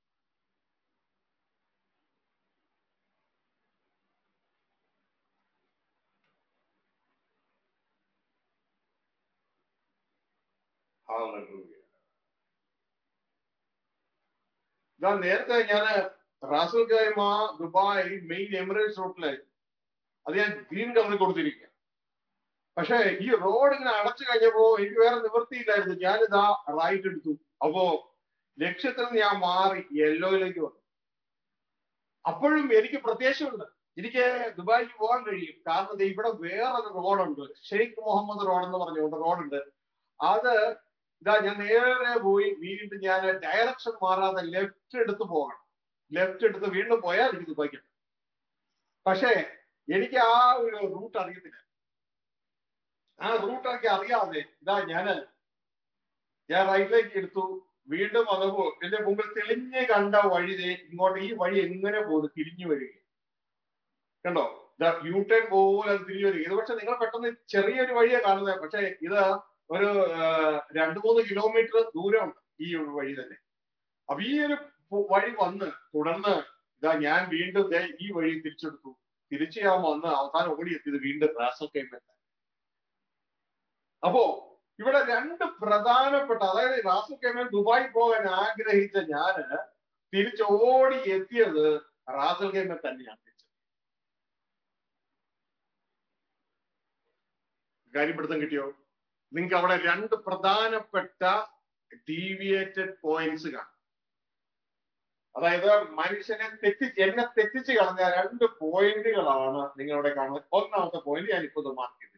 ഇതാ നേരത്തെ ഞാൻ Ras al Khaimah Dubai main Emirates റൂട്ടിലായിരുന്നു അത് ഞാൻ ഗ്രീൻ കളറിൽ കൊടുത്തിരിക്കുക പക്ഷെ ഈ റോഡ് ഇങ്ങനെ അടച്ചു കഴിഞ്ഞപ്പോ എനിക്ക് വേറെ നിവൃത്തിയില്ലായിരുന്നു ഞാനിതാ റൈറ്റ് എടുത്തു അപ്പോ ലക്ഷ്യത്തിൽ നിന്ന് ഞാൻ മാറി യെല്ലോയിലേക്ക് വന്നു അപ്പോഴും എനിക്ക് പ്രത്യാശയുണ്ട് എനിക്ക് ദുബായിക്ക് പോകാൻ കഴിയും കാരണം ദേ ഇവിടെ വേറൊരു റോഡുണ്ട് ഷെയ്ഖ് മുഹമ്മദ് റോഡ് എന്ന് പറഞ്ഞുകൊണ്ട് റോഡുണ്ട് അത് ഇതാ ഞാൻ നേരെ പോയി വീണ്ടും ഞാൻ ഡയറക്ഷൻ മാറാതെ ലെഫ്റ്റ് എടുത്ത് പോകണം ലെഫ്റ്റ് എടുത്ത് വീണ്ടും പോയാൽ എനിക്ക് ദുബായിക്ക് പക്ഷേ എനിക്ക് ആ ഒരു റൂട്ട് അറിയത്തില്ല ആ റൂട്ടൊക്കെ അറിയാതെ ഇതാ ഞാന് ഞാൻ റൈറ്റിലേക്ക് എടുത്തു വീണ്ടും വന്നപ്പോ എന്റെ മുമ്പിൽ തെളിഞ്ഞ് കണ്ട വഴി ദേ ഇങ്ങോട്ട് ഈ വഴി എങ്ങനെ പോകുന്നു തിരിഞ്ഞു വരിക കണ്ടോ യു ടേൺ പോലെ അത് തിരിഞ്ഞു വരിക ഇത് പക്ഷെ നിങ്ങൾ പെട്ടെന്ന് ചെറിയൊരു വഴിയാണ് കാണുന്നത് പക്ഷെ ഇത് ഒരു രണ്ടു മൂന്ന് കിലോമീറ്റർ ദൂരമുണ്ട് ഈ ഒരു വഴി തന്നെ അപ്പൊ ഈ ഒരു വഴി വന്ന് തുടർന്ന് ഇതാ ഞാൻ വീണ്ടും ദേ ഈ വഴി തിരിച്ചെടുത്തു തിരിച്ചു ഞാൻ വന്ന് അവസാനം ഓടി എത്തിയത് വീണ്ടും റാസൽ കൈമെത്ത അപ്പോ ഇവിടെ രണ്ട് പ്രധാനപ്പെട്ട അതായത് റാസൽ കൈമൽ ദുബായി പോകാൻ ആഗ്രഹിച്ച ഞാന് തിരിച്ചോടി എത്തിയത് റാസൽ കൈമൽ തന്നെയാണ് കാര്യപ്പെടുത്തം കിട്ടിയോ നിങ്ങൾക്ക് അവിടെ രണ്ട് പ്രധാനപ്പെട്ട ഡീവിയേറ്റഡ് പോയിന്റ്സ് കാണും അതായത് മനുഷ്യനെ തെറ്റിച്ച് എന്നെ തെറ്റിച്ച് കളഞ്ഞ രണ്ട് പോയിന്റുകളാണ് നിങ്ങളുടെ കാണുന്നത് ഒന്നാമത്തെ പോയിന്റ് ഞാൻ ഇപ്പോൾ മാർക്ക് ചെയ്തു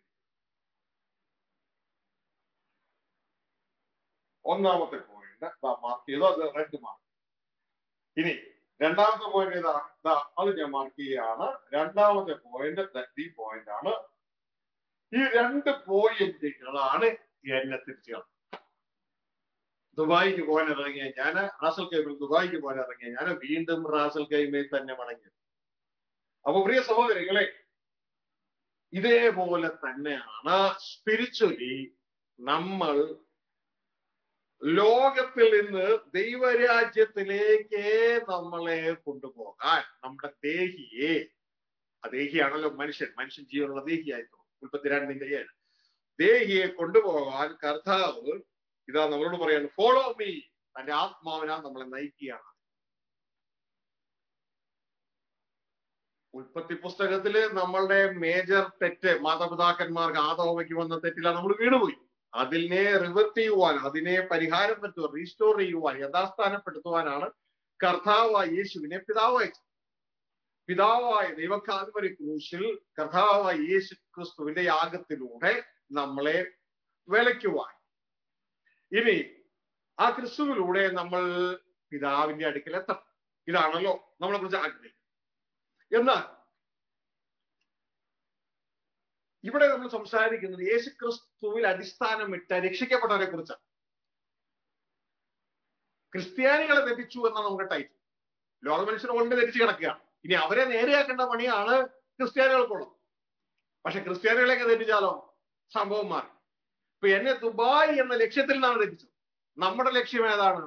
ഒന്നാമത്തെ പോയിന്റ് മാർക്ക് ചെയ്തു അത് റെഡ് മാർക്ക് ഇനി രണ്ടാമത്തെ പോയിന്റ് ഏതാ ഇതാ അത് ഞാൻ മാർക്ക് ചെയ്യുകയാണ് രണ്ടാമത്തെ പോയിന്റ് ഈ പോയിന്റ് ആണ് ഈ രണ്ട് പോയിന്റുകളാണ് എന്നെ തിരിച്ചു ദുബായിക്ക് പോകാൻ ഇറങ്ങിയ ഞാൻ റാസൽ കൈമിൽ ദുബായിക്ക് പോകാൻ ഇറങ്ങിയ ഞാൻ വീണ്ടും റാസൽ കൈമയിൽ തന്നെ മടങ്ങി അപ്പൊ പ്രിയ സഹോദരികളെ ഇതേപോലെ തന്നെയാണ് സ്പിരിച്വലി നമ്മൾ ലോകത്തിൽ നിന്ന് ദൈവരാജ്യത്തിലേക്ക് നമ്മളെ കൊണ്ടുപോകാൻ നമ്മുടെ ദേഹിയെ ആ ദേഹിയാണല്ലോ മനുഷ്യൻ മനുഷ്യൻ ജീവനുള്ള ദേഹിയായിരുന്നു ഉൽപ്പത്തി രണ്ടിന്റെ ഏഴ് ദേഹിയെ കൊണ്ടുപോകാൻ കർത്താവ് ഇതാ നമ്മളോട് പറയാണ് ഫോളോ മീ തന്റെ ആത്മാവിനാൽ നമ്മളെ നയിക്കുകയാണ് ഉൽപ്പത്തി പുസ്തകത്തില് നമ്മളുടെ മേജർ തെറ്റ് മാതാപിതാക്കന്മാർക്ക് ആദോമയ്ക്ക് വന്ന തെറ്റിലാണ് നമ്മൾ വീണുപോയി അതിനെ റിവർട്ട് ചെയ്യുവാൻ അതിനെ പരിഹാരം പറ്റുവാൻ റീസ്റ്റോർ ചെയ്യുവാൻ യഥാസ്ഥാനപ്പെടുത്തുവാനാണ് കർത്താവായ യേശുവിനെ പിതാവ് അയച്ചത് പിതാവായ ദൈവക്കാൽവരി ക്രൂശിൽ കർത്താവായ യേശു ക്രിസ്തുവിന്റെ യാഗത്തിലൂടെ നമ്മളെ വിലയ്ക്കുവാൻ ഇനി ആ ക്രിസ്തുവിലൂടെ നമ്മൾ പിതാവിന്റെ അടുക്കൽ എത്തണം ഇതാണല്ലോ നമ്മളെ കുറിച്ച് ആഗ്രഹിക്കുന്നത് എന്നാൽ ഇവിടെ നമ്മൾ സംസാരിക്കുന്നത് യേശു ക്രിസ്തുവിൽ അടിസ്ഥാനമിട്ട രക്ഷിക്കപ്പെട്ടവരെ കുറിച്ചാണ് ക്രിസ്ത്യാനികളെ തെറ്റിച്ചു എന്നാണ് നമ്മുടെ ടൈറ്റിൽ ലോക മനുഷ്യർ കൊണ്ട് തെറ്റിച്ച് കിടക്കുകയാണ് ഇനി അവരെ നേരെയാക്കേണ്ട പണിയാണ് ക്രിസ്ത്യാനികൾക്കുള്ളത് പക്ഷെ ക്രിസ്ത്യാനികളെയൊക്കെ തെറ്റിച്ചാലോ സംഭവം മാറി ഇപ്പൊ എന്നെ ദുബായ് എന്ന ലക്ഷ്യത്തിൽ നിന്നാണ് തെറ്റിച്ചത് നമ്മുടെ ലക്ഷ്യം ഏതാണ്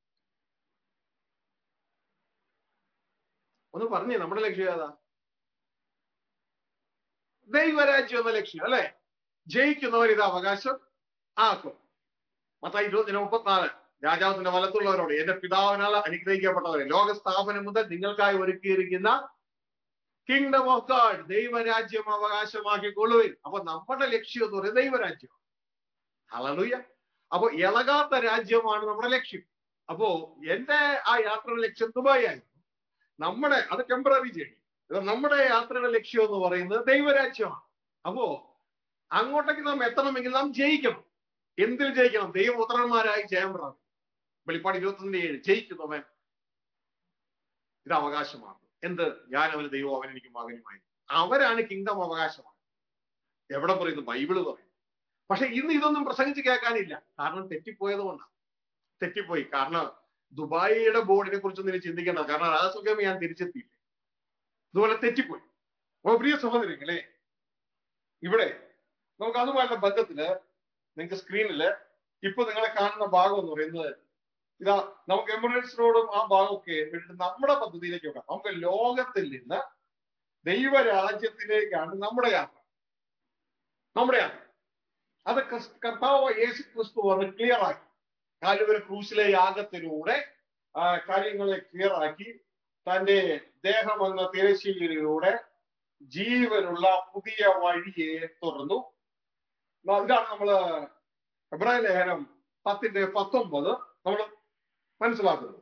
ഒന്ന് പറഞ്ഞേ നമ്മുടെ ലക്ഷ്യം ഏതാ ദൈവരാജ്യം എന്ന ലക്ഷ്യം അല്ലെ ജയിക്കുന്നവർ ഇത് അവകാശം ആക്കും മത്തായി ഇരുപത്തിന് മുപ്പത്തിനാല് രാജാവിന്റെ വലത്തുള്ളവരോട് എന്റെ പിതാവിനാൽ അനുഗ്രഹിക്കപ്പെട്ടവരെ ലോക സ്ഥാപനം മുതൽ നിങ്ങൾക്കായി ഒരുക്കിയിരിക്കുന്ന കിങ്ഡം ഓഫ് ഗാഡ് ദൈവരാജ്യം അവകാശമാക്കിക്കൊള്ളുവിൻ അപ്പൊ നമ്മുടെ ലക്ഷ്യം എന്ന് പറയുന്നത് ദൈവരാജ്യം ഹലലുയ അപ്പൊ ഇളകാത്ത രാജ്യമാണ് നമ്മുടെ ലക്ഷ്യം അപ്പോ എന്റെ ആ യാത്രയുടെ ലക്ഷ്യം ദുബായ് ആയിരുന്നു നമ്മുടെ അത് ടെമ്പററി ജേണി ഇത് നമ്മുടെ യാത്രയുടെ ലക്ഷ്യം എന്ന് പറയുന്നത് ദൈവരാജ്യമാണ് അപ്പോ അങ്ങോട്ടേക്ക് നാം എത്തണമെങ്കിൽ നാം ജയിക്കണം എന്തിൽ ജയിക്കണം ദൈവപുത്രന്മാരായി ജയം പ്രാപിക്കും വെളിപ്പാട് ഇരുപത്തൊന്നിന്റെ ഏഴ് ജയിക്കുന്നവൻ ഇത് അവകാശമാണ് എന്ത് ഞാൻ അവന് ദൈവം അവൻ എനിക്ക് മകനുമായി അവരാണ് കിങ്ഡം അവകാശമാണ് എവിടെ പറയുന്നു ബൈബിള് പറയുന്നു പക്ഷെ ഇന്ന് ഇതൊന്നും പ്രസംഗിച്ച് കേൾക്കാനില്ല കാരണം തെറ്റിപ്പോയത് കൊണ്ടാണ് തെറ്റിപ്പോയി കാരണം ദുബായിയുടെ ബോർഡിനെ കുറിച്ചൊന്നും ഇനി ചിന്തിക്കേണ്ട കാരണം രാജസുഖം ഞാൻ തിരിച്ചെത്തിയില്ല ഇതുപോലെ തെറ്റിപ്പോയി അപ്പൊ പ്രിയ സഹോദരങ്ങളെ ഇവിടെ നമുക്ക് അതുമായുള്ള ബന്ധത്തില് നിങ്ങൾക്ക് സ്ക്രീനില് ഇപ്പൊ നിങ്ങളെ കാണുന്ന ഭാഗം എന്ന് പറയുന്നത് ഇതാ നമുക്ക് എമിറേറ്റ്സ് റോഡും ആ ഭാഗമൊക്കെ വിട്ടിട്ട് നമ്മുടെ പദ്ധതിയിലേക്ക് വെക്കാം നമുക്ക് ലോകത്തിൽ നിന്ന് ദൈവരാജ്യത്തിലേക്കാണ് നമ്മുടെ യാത്ര നമ്മുടെ യാത്ര അത് ക്രിസ്- കർത്താവ് യേശു ക്രിസ്തു വന്ന് ക്ലിയർ ആക്കി കാലുവര ക്രൂശിലെ യാഗത്തിലൂടെ ആ കാര്യങ്ങളെ ക്ലിയർ ആക്കി തന്റെ ദേഹം എന്ന തിരശ്ശീലയിലൂടെ ജീവനുള്ള പുതിയ വഴിയെ തുറന്നു ന- ഇതാണ് നമ്മള് എബ്രാഹിം ലേഖനം പത്തിന്റെ പത്തൊമ്പത് നമ്മൾ മനസ്സിലാക്കുന്നത്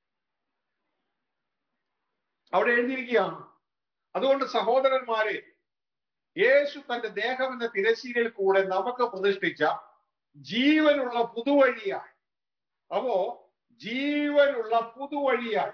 അവിടെ എഴുതിയിരിക്കുകയാണ് അതുകൊണ്ട് സഹോദരന്മാരെ യേശു തന്റെ ദേഹം എന്ന തിരശ്ശീലയിൽ കൂടെ നമുക്ക് പ്രതിഷ്ഠിച്ച ജീവനുള്ള പുതുവഴിയായി അപ്പോ ജീവനുള്ള പുതുവഴിയായി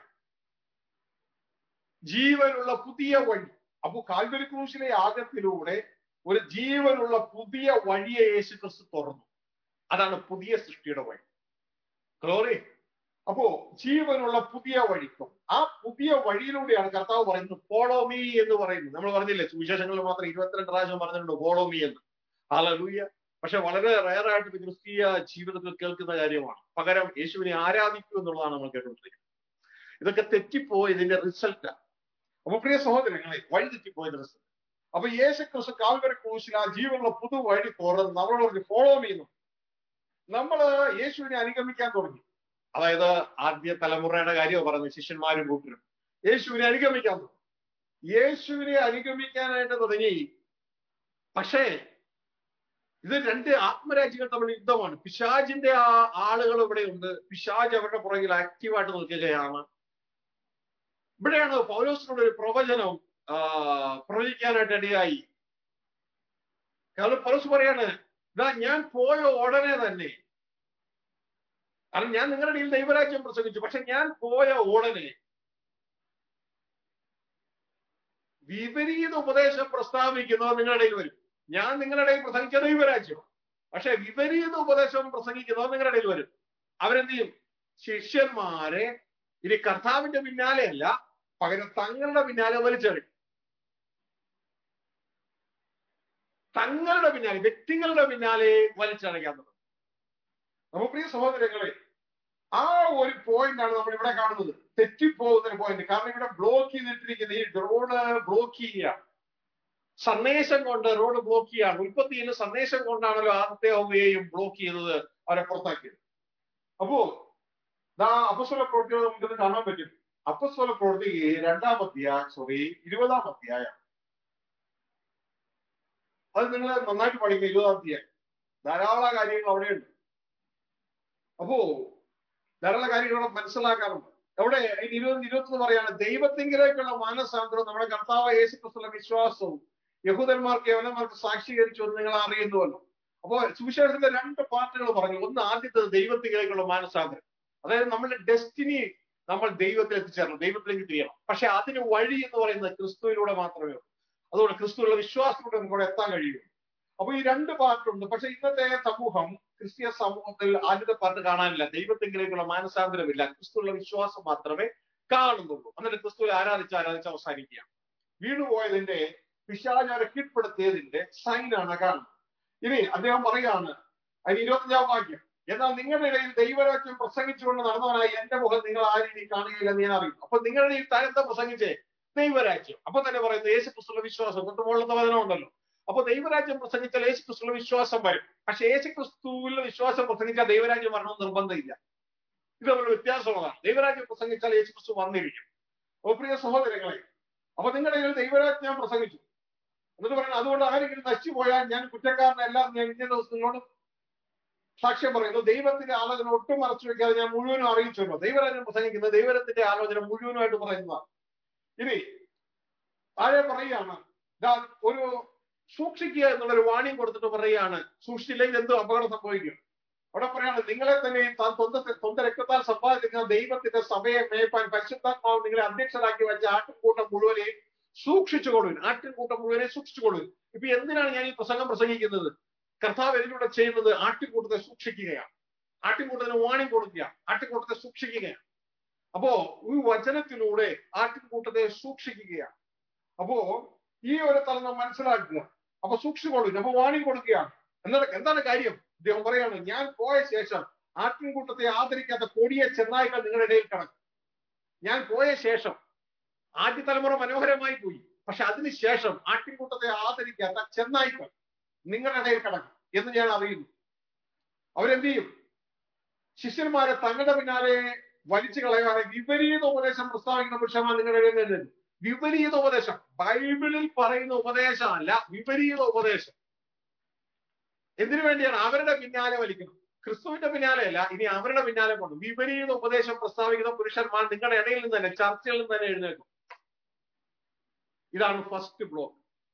ജീവനുള്ള പുതിയ വഴി അപ്പോ കാൽവരി ക്രൂശിലെ യാഗത്തിലൂടെ ഒരു ജീവനുള്ള പുതിയ വഴിയെ യേശു ക്രിസ്തു തുറന്നു അതാണ് പുതിയ സൃഷ്ടിയുടെ വഴി ഗ്ലോറി അപ്പോ ജീവനുള്ള പുതിയ വഴിക്കും ആ പുതിയ വഴിയിലൂടെയാണ് കർത്താവ് പറയുന്നത് ഫോളോ മീ എന്ന് പറയുന്നത് നമ്മൾ പറഞ്ഞില്ലേ സുവിശേഷങ്ങളിൽ മാത്രം ഇരുപത്തിരണ്ട് പ്രാവശ്യം പറഞ്ഞിട്ടുണ്ട് ഫോളോ മീ എന്ന് ഹാലലൂയ പക്ഷെ വളരെ റയറായിട്ട് ഇത് ക്രിസ്തീയ ജീവിതത്തിൽ കേൾക്കുന്ന കാര്യമാണ് പകരം യേശുവിനെ ആരാധിക്കൂ എന്നുള്ളതാണ് നമ്മൾ കേട്ടുകൊണ്ടിരിക്കുന്നത് ഇതൊക്കെ തെറ്റിപ്പോയതിന്റെ റിസൾട്ടാണ് അപ്പൊ പ്രിയ സഹോദരങ്ങളെ വഴി തെറ്റിപ്പോയതിന്റെ റിസൾട്ട് അപ്പൊ യേശു ക്രിസ്തു കാൽവര ക്രൂശിൽ ആ ജീവനുള്ള പുതു വഴി തുറന്ന് നമ്മളോട് ഫോളോ ചെയ്യുന്നു നമ്മള് യേശുവിനെ അനുഗമിക്കാൻ തുടങ്ങി അതായത് ആദ്യ തലമുറയുടെ കാര്യം പറഞ്ഞു ശിഷ്യന്മാരും കൂട്ടരും യേശുവിനെ അനുഗമിക്കാൻ തുടങ്ങി യേശുവിനെ അനുഗമിക്കാനായിട്ട് തുടങ്ങി പക്ഷേ ഇത് രണ്ട് ആത്മരാജ്യങ്ങൾ തമ്മിൽ യുദ്ധമാണ് പിശാജിന്റെ ആ ആളുകൾ ഇവിടെ ഉണ്ട് പിശാജ് അവരുടെ പുറകിൽ ആക്റ്റീവായിട്ട് നിൽക്കുകയാണ് ഇവിടെയാണ് പൗലോസിനോട് ഒരു പ്രവചനം ആ, പ്രവചിക്കാനായിട്ട് ഇടയായി കാരണം പൗലോസ് പറയാണ് ഇതാ ഞാൻ പോയ ഉടനെ തന്നെ കാരണം ഞാൻ നിങ്ങളുടെ ഇടയിൽ ദൈവരാജ്യം പ്രസംഗിച്ചു പക്ഷെ ഞാൻ പോയ ഉടനെ വിപരീത ഉപദേശം പ്രസ്താവിക്കുന്നവർ നിങ്ങളുടെ ഇടയിൽ വരും ഞാൻ നിങ്ങളുടെ ഇടയിൽ പ്രസംഗിച്ച ദൈവരാജ്യം പക്ഷെ വിപരീത ഉപദേശം പ്രസംഗിക്കുന്നവർ നിങ്ങളുടെ ഇടയിൽ വരും അവരെന്ത് ചെയ്യും ശിഷ്യന്മാരെ ഇനി കർത്താവിന്റെ പിന്നാലെയല്ല പകരം തങ്ങളുടെ പിന്നാലെ വലിച്ചെറിയും തങ്ങളുടെ പിന്നാലെ വ്യക്തികളുടെ പിന്നാലെ വലിച്ചടയ്ക്കാൻ തുടങ്ങും അപ്പൊ പ്രിയ സഹോദരങ്ങളെ ആ ഒരു പോയിന്റ് ആണ് നമ്മൾ ഇവിടെ കാണുന്നത് തെറ്റിപ്പോകുന്ന ഒരു പോയിന്റ് കാരണം ഇവിടെ ബ്ലോക്ക് ചെയ്തിട്ടിരിക്കുന്ന ഈ റോഡ് ബ്ലോക്ക് ചെയ്യുകയാണ് സന്ദേശം കൊണ്ട് റോഡ് ബ്ലോക്ക് ചെയ്യാണ് ഉൽപ്പത്തിയിൽ സന്ദേശം കൊണ്ടാണല്ലോ ആദ്യത്തെ ഹൗവയെയും ബ്ലോക്ക് ചെയ്തത് അവരെ പുറത്താക്കിയത് അപ്പോ ദാ അപ്പസ്വല പ്രവൃത്തികൾ നമുക്കിത് കാണാൻ പറ്റും അപ്പസ്വല പ്രവൃത്തി രണ്ടാം അധ്യായം സോറി ഇരുപതാം അധ്യായം അത് നിങ്ങൾ നന്നായിട്ട് പഠിക്കുക ഇരുപതാം അധ്യായം ധാരാളം കാര്യങ്ങൾ അവിടെയുണ്ട് അപ്പോ ധാരാളം കാര്യങ്ങൾ അവിടെ മനസ്സിലാക്കാറുണ്ട് അവിടെ അതിന് ഇരുപത് ഇരുപത്തൊന്ന് പറയാണ് ദൈവത്തിങ്കിലേക്കുള്ള മാനസാന്തരം നമ്മുടെ കർത്താവ് യേശു ക്രിസ്തുള്ള വിശ്വാസവും യഹൂദന്മാർക്ക് യവനന്മാർക്ക് സാക്ഷീകരിച്ചു എന്ന് നിങ്ങൾ അറിയുന്നുവല്ലോ അപ്പോ സുവിശേഷത്തിന്റെ രണ്ട് പാർട്ടുകൾ പറഞ്ഞു ഒന്ന് ആദ്യത്തേത് ദൈവത്തിങ്കിലേക്കുള്ള മാനസാന്തരം അതായത് നമ്മളുടെ ഡെസ്റ്റിനി നമ്മൾ ദൈവത്തിൽ എത്തിച്ചേരണം ദൈവത്തിലേക്ക് തിരിയണം പക്ഷെ അതിന് വഴി എന്ന് പറയുന്നത് ക്രിസ്തുവിലൂടെ മാത്രമേ ഉള്ളൂ അതുകൊണ്ട് ക്രിസ്തുവിലുള്ള വിശ്വാസത്തിലൂടെ നമുക്ക് അവിടെ എത്താൻ കഴിയും അപ്പൊ ഈ രണ്ട് പാർട്ടുണ്ട് പക്ഷെ ഇന്നത്തെ സമൂഹം ക്രിസ്തീയ സമൂഹത്തിൽ ആദ്യത്തെ പാർട്ട് കാണാനില്ല ദൈവത്തെങ്കിലേക്കുള്ള മാനസാന്തരമില്ല ക്രിസ്തുവിലുള്ള വിശ്വാസം മാത്രമേ കാണുന്നുള്ളൂ എന്നിട്ട് ക്രിസ്തുവിനെ ആരാധിച്ച് ആരാധിച്ച് അവസാനിക്കുക വീണുപോയതിന്റെ പിശാചാരെ കീഴ്പ്പെടുത്തിയതിന്റെ സൈനാണ് കാണുന്നത് ഇനി അദ്ദേഹം പറയാണ് അതിന് ഇരുപത്തഞ്ചാം വാക്യം എന്നാൽ നിങ്ങളുടെ ഇടയിൽ ദൈവരാജ്യം പ്രസംഗിച്ചുകൊണ്ട് നടന്നവനായി എന്റെ മുഖം നിങ്ങൾ ആ രീതിയിൽ കാണുകയില്ലെന്ന് ഞാൻ അറിയും അപ്പൊ നിങ്ങളുടെ ഇടയിൽ താരത്തെ പ്രസംഗിച്ചേ ദൈവരാജ്യം അപ്പൊ തന്നെ പറയുന്നത് യേശു ക്രിസ്തുള്ള വിശ്വാസം തൊട്ട് മുകളിലത്തെ വചനമുണ്ടല്ലോ അപ്പൊ ദൈവരാജ്യം പ്രസംഗിച്ചാൽ യേശു ക്രിസ്തുവിൽ വിശ്വാസം വരും പക്ഷെ യേശു ക്രിസ്തുവിൽ വിശ്വാസം പ്രസംഗിച്ചാൽ ദൈവരാജ്യം വരണമെന്ന് നിർബന്ധമില്ല ഇത് തമ്മിൽ വ്യത്യാസമുള്ളതാണ് ദൈവരാജ്യം പ്രസംഗിച്ചാൽ യേശു ക്രിസ്തു വന്നിരിക്കും അപ്പൊ പ്രിയ സഹോദരങ്ങളെ അപ്പൊ നിങ്ങളുടെ കയ്യിൽ ദൈവരാജ്യം ഞാൻ പ്രസംഗിച്ചു എന്നിട്ട് പറയുന്നത് അതുകൊണ്ട് ആരെങ്കിലും നശിച്ചു പോയാൽ ഞാൻ കുറ്റക്കാരനെല്ലാം ഞാൻ ഇന്ന ദിവസം നിങ്ങളോട് സാക്ഷ്യം പറയുന്നു ദൈവത്തിന്റെ ആലോചന ഒട്ടും മറച്ചു വെക്കാതെ ഞാൻ മുഴുവനും അറിയിച്ചല്ലോ ദൈവരാജ്യം പ്രസംഗിക്കുന്നത് ദൈവത്തിന്റെ ആലോചന മുഴുവനുമായിട്ട് പറയുന്നതാണ് ഇനി താഴെ പറയുകയാണ് ദാ ഒരു സൂക്ഷിക്കുക എന്നുള്ളൊരു വാണിംഗ് കൊടുത്തിട്ട് പറയുകയാണ് സൂക്ഷിച്ചില്ലെങ്കിൽ എന്തോ അപകടം സംഭവിക്കും അവിടെ പറയാണ് നിങ്ങളെ തന്നെ താൻ സ്വന്തം സ്വന്തം രക്തത്താൽ സമ്പാദിക്കുന്ന ദൈവത്തിന്റെ സഭയെ മേപ്പാൻ പരിശുദ്ധാത്മാവ് നിങ്ങളെ അധ്യക്ഷരാക്കി വെച്ച ആട്ടിൻകൂട്ടം മുഴുവനെ സൂക്ഷിച്ചുകൊള്ളുവിൻ ആട്ടിൻകൂട്ടം മുഴുവനെ സൂക്ഷിച്ചുകൊള്ളുവിൻ ഇപ്പൊ എന്തിനാണ് ഞാൻ ഈ പ്രസംഗം പ്രസംഗിക്കുന്നത് കർത്താവ് ഇതിലൂടെ ചെയ്യുന്നത് ആട്ടിൻകൂട്ടത്തെ സൂക്ഷിക്കുകയാണ് ആട്ടിൻകൂട്ടത്തിന് വാണിംഗ് കൊടുക്കുക ആട്ടിൻകൂട്ടത്തെ സൂക്ഷിക്കുകയാണ് അപ്പോ ഈ വചനത്തിലൂടെ ആട്ടിൻകൂട്ടത്തെ സൂക്ഷിക്കുകയാണ് അപ്പോ ഈ ഒരു തലം മനസ്സിലാക്കുക അപ്പൊ സൂക്ഷിച്ചുകൊള്ളുവിൻ അപ്പൊ വാണിംഗ് കൊടുക്കുകയാണ് എന്താണ് എന്താണ് കാര്യം ഇദ്ദേഹം പറയാണ് ഞാൻ പോയ ശേഷം ആട്ടിൻകൂട്ടത്തെ ആദരിക്കാത്ത കൊടിയ ചെന്നായികൾ നിങ്ങളുടെ ഇടയിൽ കിടക്കും ഞാൻ പോയ ശേഷം ആദ്യ തലമുറ മനോഹരമായി പോയി പക്ഷെ അതിനുശേഷം ആട്ടിൻകൂട്ടത്തെ ആദരിക്കാത്ത ചെന്നായികൾ നിങ്ങളുടെ ഇടയിൽ കിടക്കും എന്ന് ഞാൻ അറിയുന്നു അവരെന്ത് ചെയ്യും ശിഷ്യന്മാരെ തങ്ങളുടെ പിന്നാലെ വലിച്ചു കളയാതെ വിപരീത ഉപദേശം പ്രസ്താവിക്കുന്ന പുരുഷന്മാർ നിങ്ങളുടെ ഇടയിൽ നിന്ന് വിപരീത ഉപദേശം ബൈബിളിൽ പറയുന്ന ഉപദേശമല്ല വിപരീത ഉപദേശം എന്തിനു വേണ്ടിയാണ് അവരുടെ പിന്നാലെ വലിക്കണം ക്രിസ്തുവിന്റെ പിന്നാലെയല്ല ഇനി അവരുടെ പിന്നാലെ പോകണം വിപരീത ഉപദേശം പ്രസ്താവിക്കുന്ന പുരുഷന്മാർ നിങ്ങളുടെ ഇടയിൽ നിന്ന് തന്നെ ചർച്ചകളിൽ നിന്ന് തന്നെ എഴുന്നേൽക്കും ഇതാണ് ഫസ്റ്റ് ബ്ലോക്ക്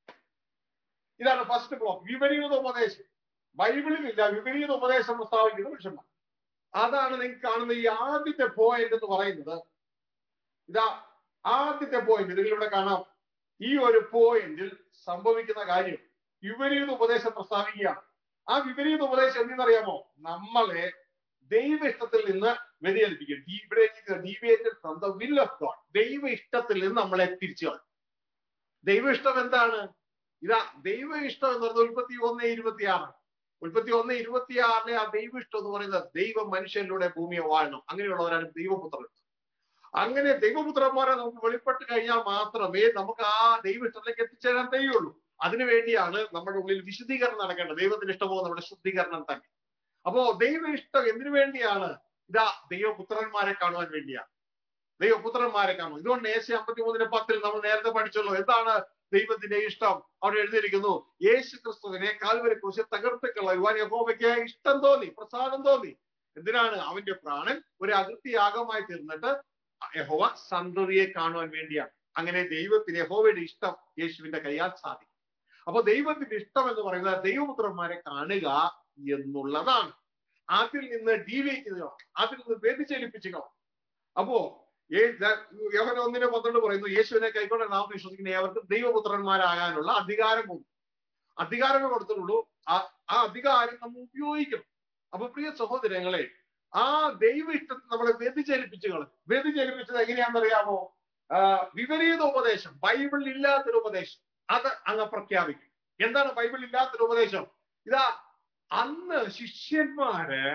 ഇതാണ് ഫസ്റ്റ് ബ്ലോക്ക് വിപരീത ഉപദേശം ബൈബിളിലില്ല വിപരീത ഉപദേശം പ്രസ്താവിക്കുന്ന പുരുഷന്മാർ അതാണ് നിങ്ങൾക്ക് കാണുന്ന ഈ ആദ്യത്തെ പോയിന്റ് എന്ന് പറയുന്നത് ഇതാ ആദ്യത്തെ പോയിന്റ് ഇതിലൂടെ കാണാം ഈ ഒരു പോയിന്റിൽ സംഭവിക്കുന്ന കാര്യം വിപരീത ഉപദേശം പ്രസ്താവിക്കുകയാണ് ആ വിപരീത ഉപദേശം എന്തെന്നറിയാമോ നമ്മളെ ദൈവ ഇഷ്ടത്തിൽ നിന്ന് വ്യതിചലിപ്പിക്കും ഇവിടെ deviated from the will of God ദൈവ ഇഷ്ടത്തിൽ നിന്ന് നമ്മളെ തിരിച്ചു കളയും ദൈവ ഇഷ്ടം എന്താണ് ഇതാ ദൈവ ഇഷ്ടം എന്ന് പറയുന്നത് ഉൽപ്പത്തി ഒന്ന് ഇരുപത്തിയാറാണ് ഉൽപ്പത്തി ഒന്ന് ഇരുപത്തിയാറിലെ ആ ദൈവ ഇഷ്ടം എന്ന് പറയുന്നത് ദൈവം മനുഷ്യരിലൂടെ ഭൂമിയെ വാഴണം അങ്ങനെയുള്ളവരാണ് ദൈവപുത്രൻ അങ്ങനെ ദൈവപുത്രന്മാരെ നമുക്ക് വെളിപ്പെട്ട് കഴിഞ്ഞാൽ മാത്രമേ നമുക്ക് ആ ദൈവ ഇഷ്ടത്തിലേക്ക് എത്തിച്ചേരാൻ കഴിയുള്ളൂ അതിനു വേണ്ടിയാണ് നമ്മുടെ ഉള്ളിൽ വിശുദ്ധീകരണം നടക്കേണ്ടത് ദൈവത്തിന് ഇഷ്ടമോ നമ്മുടെ ശുദ്ധീകരണം തന്നെ അപ്പോ ദൈവ ഇഷ്ടം എന്തിനു വേണ്ടിയാണ് ഇതാ ദൈവപുത്രന്മാരെ കാണുവാൻ വേണ്ടിയാണ് ദൈവപുത്രന്മാരെ കാണും ഇതുകൊണ്ട് ഏശ അമ്പത്തി മൂന്നിന് പത്തിൽ നമ്മൾ നേരത്തെ പഠിച്ചല്ലോ എന്താണ് ദൈവത്തിന്റെ ഇഷ്ടം അവിടെ എഴുതിയിരിക്കുന്നു യേശു ക്രിസ്തുവിനെ കാൽവരി കുറിച്ച് തകർത്ത് കളയുവാൻ യഹോവയ്ക്ക് ഇഷ്ടം തോന്നി പ്രസാദം തോന്നി എന്തിനാണ് അവന്റെ പ്രാണൻ ഒരു അകൃത്യയാഗമായി തീർന്നിട്ട് യഹോവ സന്തതിയെ കാണുവാൻ വേണ്ടിയാണ് അങ്ങനെ ദൈവത്തിന് യഹോവയുടെ ഇഷ്ടം യേശുവിന്റെ കൈയാൽ സാധിക്കും അപ്പൊ ദൈവത്തിന്റെ ഇഷ്ടം എന്ന് പറയുന്നത് ദൈവപുത്രന്മാരെ കാണുക എന്നുള്ളതാണ് അതിൽ നിന്ന് ഡീവിയേറ്റ് ചെയ്യുക അതിൽ നിന്ന് വ്യതിചലിപ്പിച്ചുക അപ്പോ യോഹന ഒന്നിനെ പന്ത്രണ്ട് പറയുന്നു യേശുവിനെ കൈക്കൊണ്ട് നാം വിശ്വസിക്കുന്ന ഏവർക്കും ദൈവപുത്രന്മാരാകാനുള്ള അധികാരം കൊടുത്തു അധികാരമേ കൊടുത്തുള്ളൂ ആ ആ അധികാരം നമ്മൾ ഉപയോഗിക്കണം അപ്പൊ പ്രിയ സഹോദരങ്ങളെ ആ ദൈവ ഇഷ്ടത്തിൽ നമ്മളെ വ്യതിചലിപ്പിച്ചു കളഞ്ഞു വ്യതിചലിപ്പിച്ചത് എങ്ങനെയാണെന്നറിയാമോ വിപരീത ഉപദേശം ബൈബിളിൽ ഇല്ലാത്തൊരു ഉപദേശം അത് അങ്ങ് പ്രഖ്യാപിക്കും എന്താണ് ബൈബിളിൽ ഇല്ലാത്തൊരു ഉപദേശം ഇതാ അന്ന് ശിഷ്യന്മാര്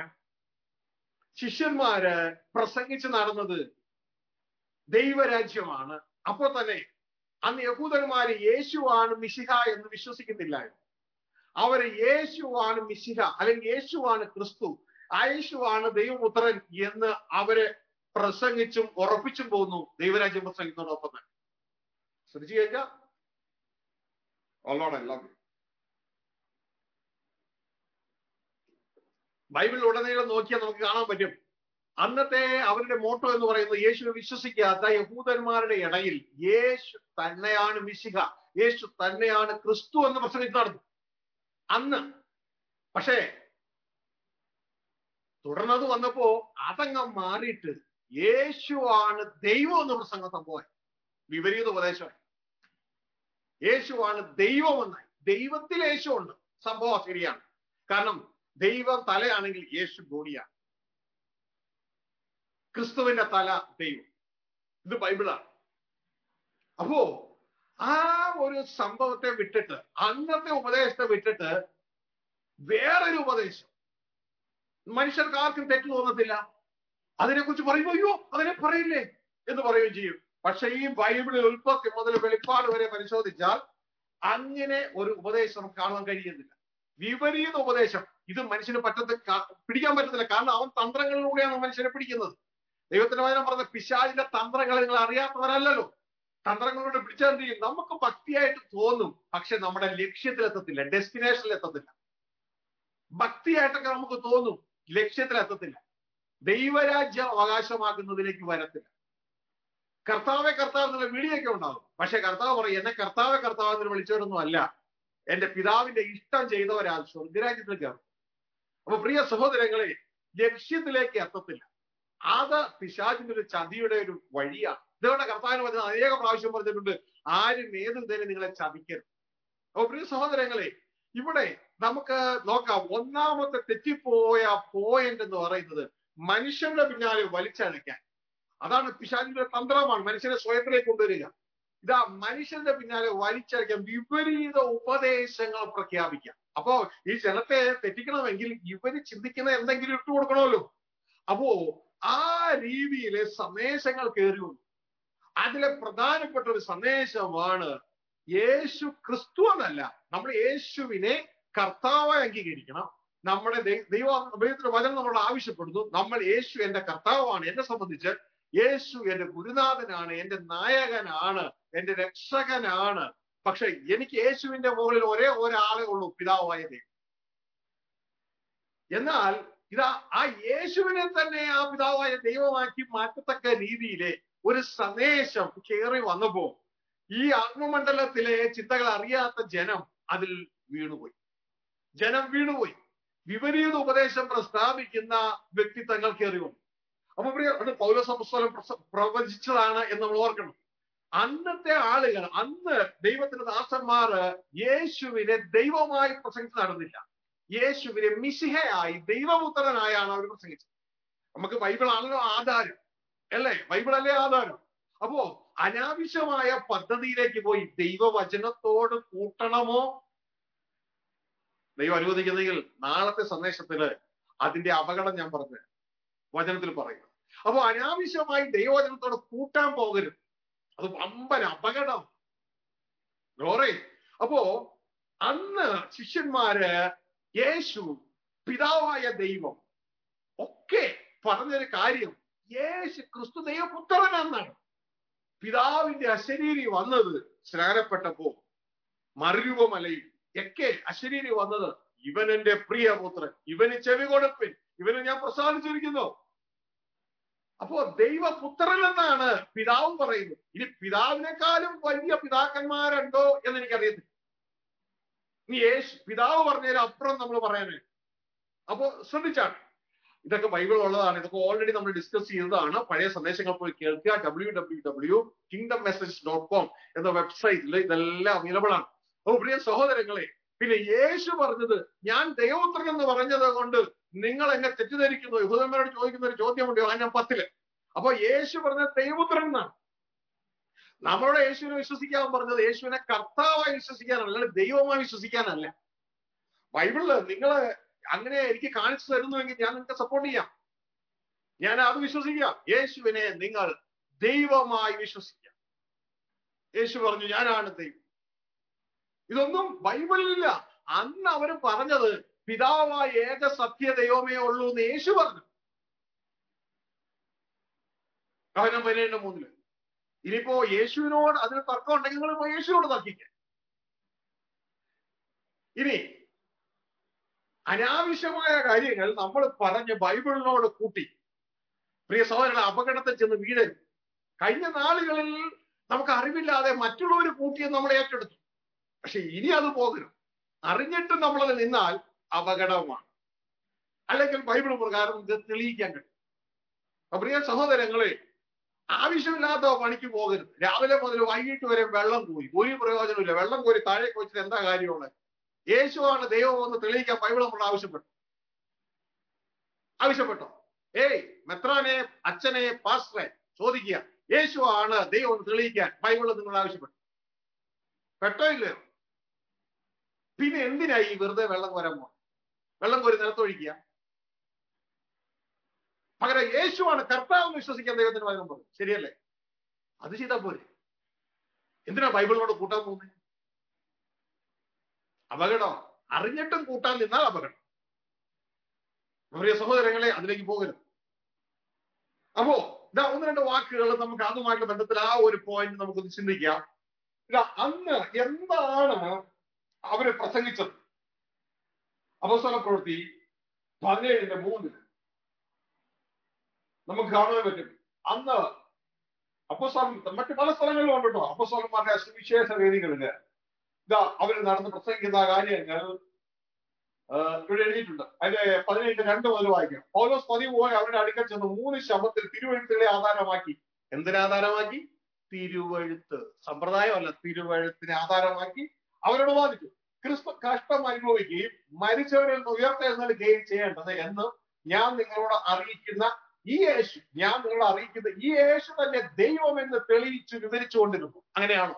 ശിഷ്യന്മാര് പ്രസംഗിച്ച് നടന്നത് ദൈവരാജ്യമാണ് അപ്പോൾ തന്നെ അന്ന് യഹൂദന്മാര് യേശുവാണ് മിശിഹ എന്ന് വിശ്വസിക്കുന്നില്ലായിരുന്നു അവര് യേശുവാണ് മിശിഹ അല്ലെങ്കിൽ യേശുവാണ് ക്രിസ്തു യേശുവാണ് ദൈവപുത്രൻ എന്ന് അവര് പ്രസംഗിച്ചും ഉറപ്പിച്ചും പോകുന്നു ദൈവരാജ്യം പ്രസംഗിക്കുന്നതോടൊപ്പം തന്നെ ശ്രദ്ധിച്ചു കേൾക്കാം ഓളോടെ ലവ് ബൈബിളിൽ ഉടനീളം നോക്കിയാൽ നമുക്ക് കാണാൻ പറ്റും അന്നത്തെ അവരുടെ മോട്ടോ എന്ന് പറയുന്നത് യേശുവിനെ വിശ്വസിക്കാത്ത യഹൂദന്മാരുടെ ഇടയിൽ യേശു തന്നെയാണ് മിശിഹ യേശു തന്നെയാണ് ക്രിസ്തു എന്ന് പ്രസംഗിച്ച് നടന്നു അന്ന് പക്ഷേ തുടർന്നത് വന്നപ്പോ അതങ്ങ് മാറിയിട്ട് യേശുവാണ് ദൈവം എന്ന് പ്രസംഗം സംഭവം വിപരീത ഉപദേശമായി യേശുവാണ് ദൈവമെന്നായി ദൈവത്തിൽ യേശു ഉണ്ട് സംഭവം ശരിയാണ് കാരണം ദൈവം തലയാണെങ്കിൽ യേശു ബോഡിയാണ് ക്രിസ്തുവിന്റെ തല ദൈവം ഇത് ബൈബിളാണ് അപ്പോ ആ ഒരു സംഭവത്തെ വിട്ടിട്ട് അന്നത്തെ ഉപദേശത്തെ വിട്ടിട്ട് വേറൊരു ഉപദേശം മനുഷ്യർക്ക് ആർക്കും തെറ്റ് തോന്നത്തില്ല അതിനെക്കുറിച്ച് പറയുമ്പോൾ അയ്യോ അതിനെ പറയില്ലേ എന്ന് പറയുകയും ചെയ്യും പക്ഷെ ഈ ബൈബിളിൽ ഉൽപ്പത്തി മുതൽ വെളിപ്പാട് വരെ പരിശോധിച്ചാൽ അങ്ങനെ ഒരു ഉപദേശം നമുക്ക് കാണാൻ കഴിയുന്നില്ല വിപരീത ഉപദേശം ഇത് മനുഷ്യന് പറ്റത്ത കാ- പിടിക്കാൻ പറ്റത്തില്ല കാരണം അവൻ തന്ത്രങ്ങളിലൂടെയാണ് മനുഷ്യനെ പിടിക്കുന്നത് ദൈവത്തിന്റെ വചനം പറഞ്ഞ പിശാചിന്റെ തന്ത്രങ്ങൾ നിങ്ങൾ അറിയാത്തവരല്ലല്ലോ തന്ത്രങ്ങളിലൂടെ പിടിച്ചാൽ എന്ത് ചെയ്യും നമുക്ക് ഭക്തിയായിട്ട് തോന്നും പക്ഷെ നമ്മുടെ ലക്ഷ്യത്തിലെത്തത്തില്ല ഡെസ്റ്റിനേഷനിൽ എത്തത്തില്ല ഭക്തിയായിട്ടൊക്കെ നമുക്ക് തോന്നും ലക്ഷ്യത്തിലെത്തത്തില്ല ദൈവരാജ്യം അവകാശമാക്കുന്നതിലേക്ക് വരത്തില്ല കർത്താവെ കർത്താവ് എന്നുള്ള വിളിയൊക്കെ ഉണ്ടാകും പക്ഷെ കർത്താവ് പറയും എന്നെ കർത്താവെ കർത്താവ് എന്ന് വിളിച്ചവരൊന്നും അല്ല എന്റെ പിതാവിന്റെ ഇഷ്ടം ചെയ്തവരാൽ സ്വർഗരാജ്യത്തിൽ കയറും അപ്പൊ പ്രിയ സഹോദരങ്ങളെ ലക്ഷ്യത്തിലേക്ക് എത്തത്തില്ല അത് പിശാചിന്റെ ഒരു ചതിയുടെ ഒരു വഴിയാണ് ഇതുകൊണ്ട് കർത്താവിന് പറഞ്ഞത് അനേക പ്രാവശ്യം പറഞ്ഞിട്ടുണ്ട് ആരും ഏത് വിധേന നിങ്ങളെ ചതിക്കരുത് അപ്പൊ പ്രിയ സഹോദരങ്ങളെ ഇവിടെ നമുക്ക് നോക്കാം ഒന്നാമത്തെ തെറ്റിപ്പോയ പോയിന്റ് എന്ന് പറയുന്നത് മനുഷ്യന്റെ പിന്നാലെ വലിച്ചഴക്കാൻ അതാണ് പിശാചിന്റെ തന്ത്രമാണ് മനുഷ്യനെ സ്വയത്തിലേക്ക് കൊണ്ടുവരിക ഇതാ മനുഷ്യന്റെ പിന്നാലെ വലിച്ചഴക്കാൻ വിപരീത ഉപദേശങ്ങൾ പ്രഖ്യാപിക്കാം അപ്പോ ഈ ജനത്തെ തെറ്റിക്കണമെങ്കിൽ ഇവര് ചിന്തിക്കുന്ന എന്തെങ്കിലും ഇട്ടു കൊടുക്കണമല്ലോ അപ്പോ ആ രീതിയിലെ സന്ദേശങ്ങൾ കയറി വന്നു അതിലെ പ്രധാനപ്പെട്ട ഒരു സന്ദേശമാണ് യേശു ക്രിസ്തു എന്നല്ല നമ്മൾ യേശുവിനെ കർത്താവായി അംഗീകരിക്കണം നമ്മുടെ ദൈ- ദൈവ ദൈവത്തിന്റെ വചനം നമ്മളോട് ആവശ്യപ്പെടുന്നു നമ്മൾ യേശു എന്റെ കർത്താവാണ് എന്നെ സംബന്ധിച്ച് യേശു എന്റെ ഗുരുനാഥനാണ് എന്റെ നായകനാണ് എന്റെ രക്ഷകനാണ് പക്ഷെ എനിക്ക് യേശുവിന്റെ മുകളിൽ ഒരേ ഒരാളെ ഉള്ളൂ പിതാവായ ദൈവം എന്നാൽ ഇതാ ആ യേശുവിനെ തന്നെ ആ പിതാവായ ദൈവമാക്കി മാറ്റത്തക്ക രീതിയിലെ ഒരു സന്ദേശം കയറി വന്നപ്പോ ഈ ആത്മമണ്ഡലത്തിലെ ചിന്തകൾ അറിയാത്ത ജനം അതിൽ വീണുപോയി ജനം വീണുപോയി വിപരീത ഉപദേശം പ്രസ്താവിക്കുന്ന വ്യക്തിത്വങ്ങൾ കയറി വന്നു അപ്പൊ പ്രിയ അത് പൗരസംസ്വലം പ്രവചിച്ചതാണ് എന്ന് നമ്മൾ ഓർക്കണം അന്നത്തെ ആളുകൾ അന്ന് ദൈവത്തിന്റെ ദാസന്മാർ യേശുവിനെ ദൈവമായി പ്രസംഗിച്ച് നടന്നില്ല യേശുവിനെ മിശിഹയായി ദൈവപുത്രനായാണ് അവർ പ്രസംഗിച്ചത് നമുക്ക് ബൈബിൾ ആണല്ലോ ആധാരം അല്ലേ ബൈബിൾ അല്ലേ ആധാരം അപ്പോ അനാവശ്യമായ പദ്ധതിയിലേക്ക് പോയി ദൈവവചനത്തോട് കൂട്ടണമോ ദൈവം അനുവദിക്കുന്നെങ്കിൽ നാളത്തെ സന്ദേശത്തില് അതിന്റെ അപകടം ഞാൻ പറഞ്ഞു വചനത്തിൽ പറയുന്നു അപ്പോ അനാവശ്യമായി ദൈവവചനത്തോട് കൂട്ടാൻ പോകരുത് അത് വമ്പൻ അപകടം ഗ്ലോറി അപ്പോ അന്ന് ശിഷ്യന്മാര് യേശു പിതാവായ ദൈവം ഒക്കെ പറഞ്ഞൊരു കാര്യം യേശു ക്രിസ്തു ദൈവപുത്രനാണെന്നാണ് പിതാവിന്റെ അശരീരി വന്നത് സ്നാനപ്പെട്ടപ്പോ മറുരൂപമലയിൽ ഒക്കെ അശരീരി വന്നത് ഇവൻ എന്റെ പ്രിയപുത്രൻ ഇവന് ചെവി കൊടുപ്പിൻ ഇവന് ഞാൻ പ്രസാദിച്ചിരിക്കുന്നു അപ്പോ ദൈവപുത്രൻ എന്നാണ് പിതാവ് പറയുന്നത് ഇനി പിതാവിനേക്കാളും വലിയ പിതാക്കന്മാരുണ്ടോ എന്ന് എനിക്കറിയത്തില്ല ഇനി യേശു പിതാവ് പറഞ്ഞതിന് അപ്പുറം നമ്മൾ പറയാനേ അപ്പോ ശ്രദ്ധിച്ചാണ് ഇതൊക്കെ ബൈബിൾ ഉള്ളതാണ് ഇതൊക്കെ ഓൾറെഡി നമ്മൾ ഡിസ്കസ് ചെയ്തതാണ് പഴയ സന്ദേശങ്ങൾ പോയി കേൾക്കുക W W W kingdom message dot com എന്ന വെബ്സൈറ്റിൽ ഇതെല്ലാം അവൈലബിൾ ആണ് ഓ പ്രിയ സഹോദരങ്ങളെ പിന്നെ യേശു പറഞ്ഞത് ഞാൻ ദൈവപുത്രൻ എന്ന് പറഞ്ഞത് കൊണ്ട് നിങ്ങൾ എന്നെ തെറ്റിദ്ധരിക്കുന്നു യഹൂദന്മാരോട് ചോദിക്കുന്ന ഒരു ചോദ്യമുണ്ട് യോഹന്നാൻ പത്തില് അപ്പൊ യേശു പറഞ്ഞത് ദൈവപുത്രൻ എന്നാണ് നമ്മളോട് യേശുവിനെ വിശ്വസിക്കാൻ പറഞ്ഞത് യേശുവിനെ കർത്താവായി വിശ്വസിക്കാനല്ല അല്ലാതെ ദൈവമായി വിശ്വസിക്കാനല്ല ബൈബിളില് നിങ്ങള് അങ്ങനെ എനിക്ക് കാണിച്ചു തരുന്നുവെങ്കിൽ ഞാൻ നിങ്ങൾക്ക് സപ്പോർട്ട് ചെയ്യാം ഞാൻ അത് വിശ്വസിക്കാം യേശുവിനെ നിങ്ങൾ ദൈവമായി വിശ്വസിക്കാം യേശു പറഞ്ഞു ഞാനാണ് ദൈവം ഇതൊന്നും ബൈബിളിലില്ല അന്ന് അവർ പറഞ്ഞത് പിതാവായ ഏക സത്യ ദൈവമേ ഉള്ളൂ എന്ന് യേശു പറഞ്ഞു കവനം പതിനേഴിന്റെ മൂന്നില് ഇനിയിപ്പോ യേശുവിനോട് അതിന് തർക്കം ഉണ്ടെങ്കിൽ നിങ്ങൾ ഇപ്പോ യേശുവിനോട് തർക്കിക്ക ഇനി അനാവശ്യമായ കാര്യങ്ങൾ നമ്മൾ പറഞ്ഞ് ബൈബിളിനോട് കൂട്ടി പ്രിയ സഹോദരൻ അപകടത്തിൽ ചെന്ന് വീഴരുത് കഴിഞ്ഞ നാളുകളിൽ നമുക്ക് അറിവില്ലാതെ മറ്റുള്ളവർ കൂട്ടിയത് നമ്മൾ ഏറ്റെടുത്തു പക്ഷെ ഇനി അത് പോകരുത് അറിഞ്ഞിട്ട് നമ്മളത് നിന്നാൽ അപകടമാണ് അല്ലെങ്കിൽ ബൈബിൾ പ്രകാരം ഇത് തെളിയിക്കാൻ കഴിയും അപ്പൊ പ്രിയ സഹോദരങ്ങളെ ആവശ്യമില്ലാത്ത പണിക്ക് പോകരുത് രാവിലെ മുതൽ വൈകിട്ട് വരെ വെള്ളം കോരി ഒരു പ്രയോജനമില്ല വെള്ളം കോരി താഴേക്ക് വെച്ചിട്ട് എന്താ കാര്യമുള്ളത് യേശുവാണ് ദൈവം എന്ന് തെളിയിക്കാൻ ബൈബിൾ നമ്മൾ ആവശ്യപ്പെട്ടു ആവശ്യപ്പെട്ടോ ഏയ് മെത്രാനെ അച്ഛനെ പാസ്റ്ററെ ചോദിക്കുക യേശുവാണ് ദൈവം എന്ന് തെളിയിക്കാൻ ബൈബിൾ നിങ്ങൾ ആവശ്യപ്പെട്ടു പെട്ടോ ഇല്ലയോ പിന്നെ എന്തിനായി ഈ വെറുതെ വെള്ളം കോരാൻ പോകുന്നത് വെള്ളം കോരി നിലത്തൊഴിക്കുക പകരം യേശുവാണ് കർത്താവ് വിശ്വസിക്കാൻ ദൈവത്തിന് വചനം പറഞ്ഞു ശരിയല്ലേ അത് ചെയ്താൽ പോരെ എന്തിനാ ബൈബിളിനോട് കൂട്ടാൻ പോകുന്നത് അപകടം അറിഞ്ഞിട്ടും കൂട്ടാൻ നിന്നാൽ അപകടം പ്രിയ സഹോദരങ്ങളെ അതിലേക്ക് പോകരുത് അപ്പോ ഇതാ ഒന്ന് രണ്ട് വാക്കുകൾ നമുക്ക് അതുമായിട്ട് ബന്ധത്തിൽ ആ ഒരു പോയിന്റ് നമുക്കൊന്ന് ചിന്തിക്കാം ഇതാ അന്ന് എന്താണ് അവര് പ്രസംഗിച്ചത് അപസ്വല പ്രവൃത്തി പതിനേഴിന്റെ മൂന്നിന് നമുക്ക് കാണാൻ പറ്റും അന്ന് അപ്പസ്വലം മറ്റു പല സ്ഥലങ്ങളിലും ഉണ്ട് കേട്ടോ അപ്പസ്വലന്മാരുടെ സുവിശേഷ വേദികളില് ഇതാ അവര് നടന്ന് പ്രസംഗിക്കുന്ന കാര്യങ്ങൾ ഇവിടെ എഴുതിയിട്ടുണ്ട് അതിന്റെ പതിനേഴിന്റെ രണ്ട് മുതൽ വായിക്കാം ഓരോ പതിവ് പോലെ അവരുടെ അടുക്കൽ ചെന്ന് മൂന്ന് ശബ്ദത്തിൽ തിരുവഴുത്തുകളെ ആധാരമാക്കി എന്തിനാധാരമാക്കി തിരുവഴുത്ത് സമ്പ്രദായമല്ല തിരുവഴുത്തിനെ ആധാരമാക്കി അവരോട് വാദിച്ചു ക്രിസ്തു കഷ്ടം അനുഭവിക്കുകയും മരിച്ചവരിൽ നിന്ന് ഉയർത്തെഴുന്നേൽക്കുകയും ചെയ്യേണ്ടത് എന്ന് ഞാൻ നിങ്ങളോട് അറിയിക്കുന്ന ഈ യേശു ഞാൻ നിങ്ങളോട് അറിയിക്കുന്ന ഈ യേശു തന്നെ ദൈവം എന്ന് തെളിയിച്ച് വിവരിച്ചുകൊണ്ടിരുന്നു അങ്ങനെയാണോ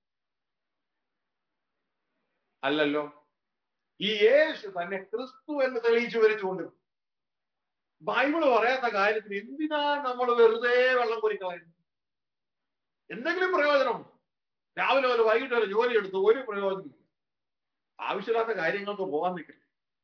അല്ലല്ലോ ഈ യേശു തന്നെ ക്രിസ്തു എന്ന് തെളിയിച്ചു വിവരിച്ചുകൊണ്ടിരുന്നു ബൈബിള് പറയാത്ത കാര്യത്തിന് എന്തിനാ നമ്മൾ വെറുതെ വെള്ളം കുരിക്കളയുന്നത് എന്തെങ്കിലും പ്രയോജനമുണ്ടോ രാവിലെ ഒരു വൈകിട്ട് വരെ ജോലി എടുത്ത് ഒരു പ്രയോജനമില്ല ആവശ്യമില്ലാത്ത കാര്യങ്ങൾക്ക് പോകാൻ നിൽക്കില്ല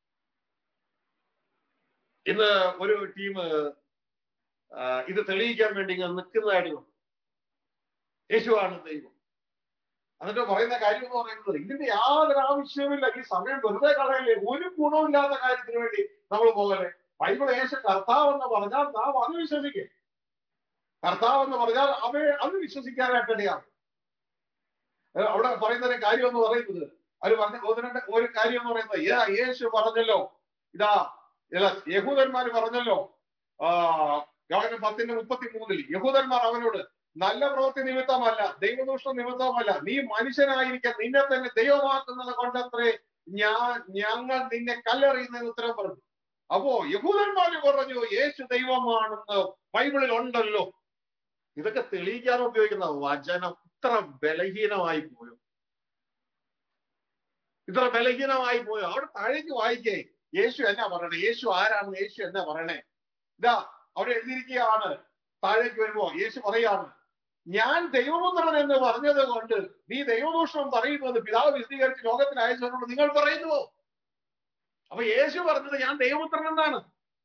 ഇന്ന് ഒരു ടീം ഇത് തെളിയിക്കാൻ വേണ്ടി ഇങ്ങനെ നിൽക്കുന്നതായിട്ട് കണ്ടു. യേശുവാണ് ദൈവം എന്നിട്ട് പറയുന്ന കാര്യം എന്ന് പറയുന്നത് ഇതിന്റെ യാതൊരു ആവശ്യവുമില്ല ഈ സമയം വെറുതെ കളയല്ലേ ഒരു ഗുണമില്ലാത്ത കാര്യത്തിന് വേണ്ടി നമ്മൾ പോകല്ലേ ബൈബിൾ യേശു കർത്താവ് എന്ന് പറഞ്ഞാൽ നാം അത് വിശ്വസിക്കേ കർത്താവ് എന്ന് പറഞ്ഞാൽ അവയെ അത് വിശ്വസിക്കാനായിട്ടിടയാണ് അവിടെ പറയുന്ന ഒരു കാര്യം എന്ന് പറയുന്നത് അവർ പറഞ്ഞ ഒന്ന് രണ്ട് ഒരു കാര്യം എന്ന് പറയുന്നത് ഇതാ യേശു പറഞ്ഞല്ലോ ഇതാ ഇല്ല യഹൂദന്മാർ പറഞ്ഞല്ലോ ആ യോഹനം പത്തിന്റെ മുപ്പത്തി മൂന്നിൽ യഹൂദന്മാർ അവനോട് നല്ല പ്രവൃത്തി നിമിത്തമല്ല ദൈവദൂഷണ നിമിത്തമല്ല നീ മനുഷ്യനായിരിക്കാൻ നിന്നെ തന്നെ ദൈവമാക്കുന്നത് കൊണ്ടത്രേ ഞാൻ ഞങ്ങൾ നിന്നെ കല്ലെറിയുന്നതിന് ഉത്തരം പറഞ്ഞു അപ്പോ യഹൂദന്മാര് പറഞ്ഞു യേശു ദൈവമാണെന്ന് ബൈബിളിൽ ഉണ്ടല്ലോ ഇതൊക്കെ തെളിയിക്കാൻ ഉപയോഗിക്കുന്ന വചനം ഇത്ര ബലഹീനമായി പോയോ ഇത്ര ബലഹീനമായി പോയോ അവിടെ താഴേക്ക് വായിക്കേ യേശു എന്നാ പറയണേ യേശു ആരാണ് യേശു എന്നാ പറയണേ ഇതാ അവിടെ എഴുതിയിരിക്കുകയാണ് താഴേക്ക് വരുമ്പോ യേശു പറയാണ് ഞാൻ ദൈവപുത്രൻ എന്ന് പറഞ്ഞത് കൊണ്ട് നീ ദൈവദൂഷണം പറയുന്നത് പിതാവ് വിശദീകരിച്ച് ലോകത്തിന് അയച്ചവരോട് നിങ്ങൾ പറയുന്നുവോ അപ്പൊ യേശു പറഞ്ഞത് ഞാൻ ദൈവപുത്രൻ എന്നാണ്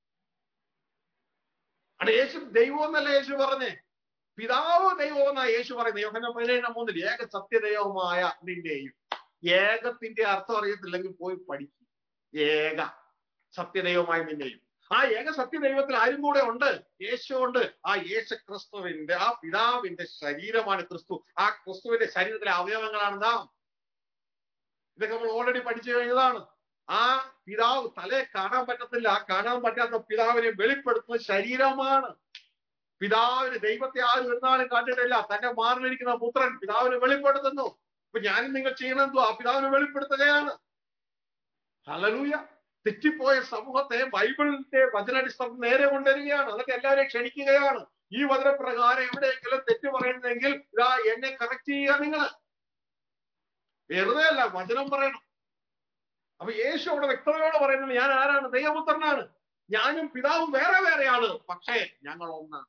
അവിടെ യേശു ദൈവം എന്നല്ല യേശു പറഞ്ഞേ പിതാവ് ദൈവം എന്നാ യേശു പറയുന്നത് യോഹന പതിനേഴ് മൂന്നിൽ ഏക സത്യദൈവമായ നിന്റെയും ഏകത്തിന്റെ അർത്ഥം അറിയത്തില്ലെങ്കിൽ പോയി പഠിക്കും ഏക സത്യദൈവമായ നിന്റെയും ആ ഏക സത്യദൈവത്തിൽ ആരും കൂടെ ഉണ്ട് യേശു ഉണ്ട് ആ യേശു ക്രിസ്തുവിന്റെ ആ പിതാവിന്റെ ശരീരമാണ് ക്രിസ്തു ആ ക്രിസ്തുവിന്റെ ശരീരത്തിലെ അവയവങ്ങളാണ് നാം ഇതൊക്കെ നമ്മൾ ഓൾറെഡി പഠിച്ചു കഴിഞ്ഞതാണ് ആ പിതാവ് തലയെ കാണാൻ പറ്റത്തില്ല ആ കാണാൻ പറ്റാത്ത പിതാവിനെ വെളിപ്പെടുത്തുന്ന ശരീരമാണ് പിതാവിന് ദൈവത്തെ ആരും എന്നാലും കണ്ടിട്ടില്ല തന്റെ മാറിലിരിക്കുന്ന പുത്രൻ പിതാവിനെ വെളിപ്പെടുത്തുന്നു ഇപ്പൊ ഞാനും നിങ്ങൾ ചെയ്യണമെന്തോ ആ പിതാവിനെ വെളിപ്പെടുത്തുകയാണ് ഹലലൂയ തെറ്റിപ്പോയ സമൂഹത്തെ ബൈബിളിന്റെ വചനാടിസ്ഥാനം നേരെ കൊണ്ടുവരികയാണ് എന്നിട്ട് എല്ലാവരെയും ക്ഷണിക്കുകയാണ് ഈ വചനപ്രകാരം എവിടെയെങ്കിലും തെറ്റ് പറയുന്നെങ്കിൽ ഇതാ എന്നെ കറക്റ്റ് ചെയ്യുക നിങ്ങൾ വെറുതെ അല്ല വചനം പറയണം അപ്പൊ യേശു അവിടെ വ്യക്തതയോടെ പറയുന്നത് ഞാൻ ആരാണ് ദൈവപുത്രനാണ് ഞാനും പിതാവും വേറെ വേറെയാണ് പക്ഷേ ഞങ്ങൾ ഒന്നാണ്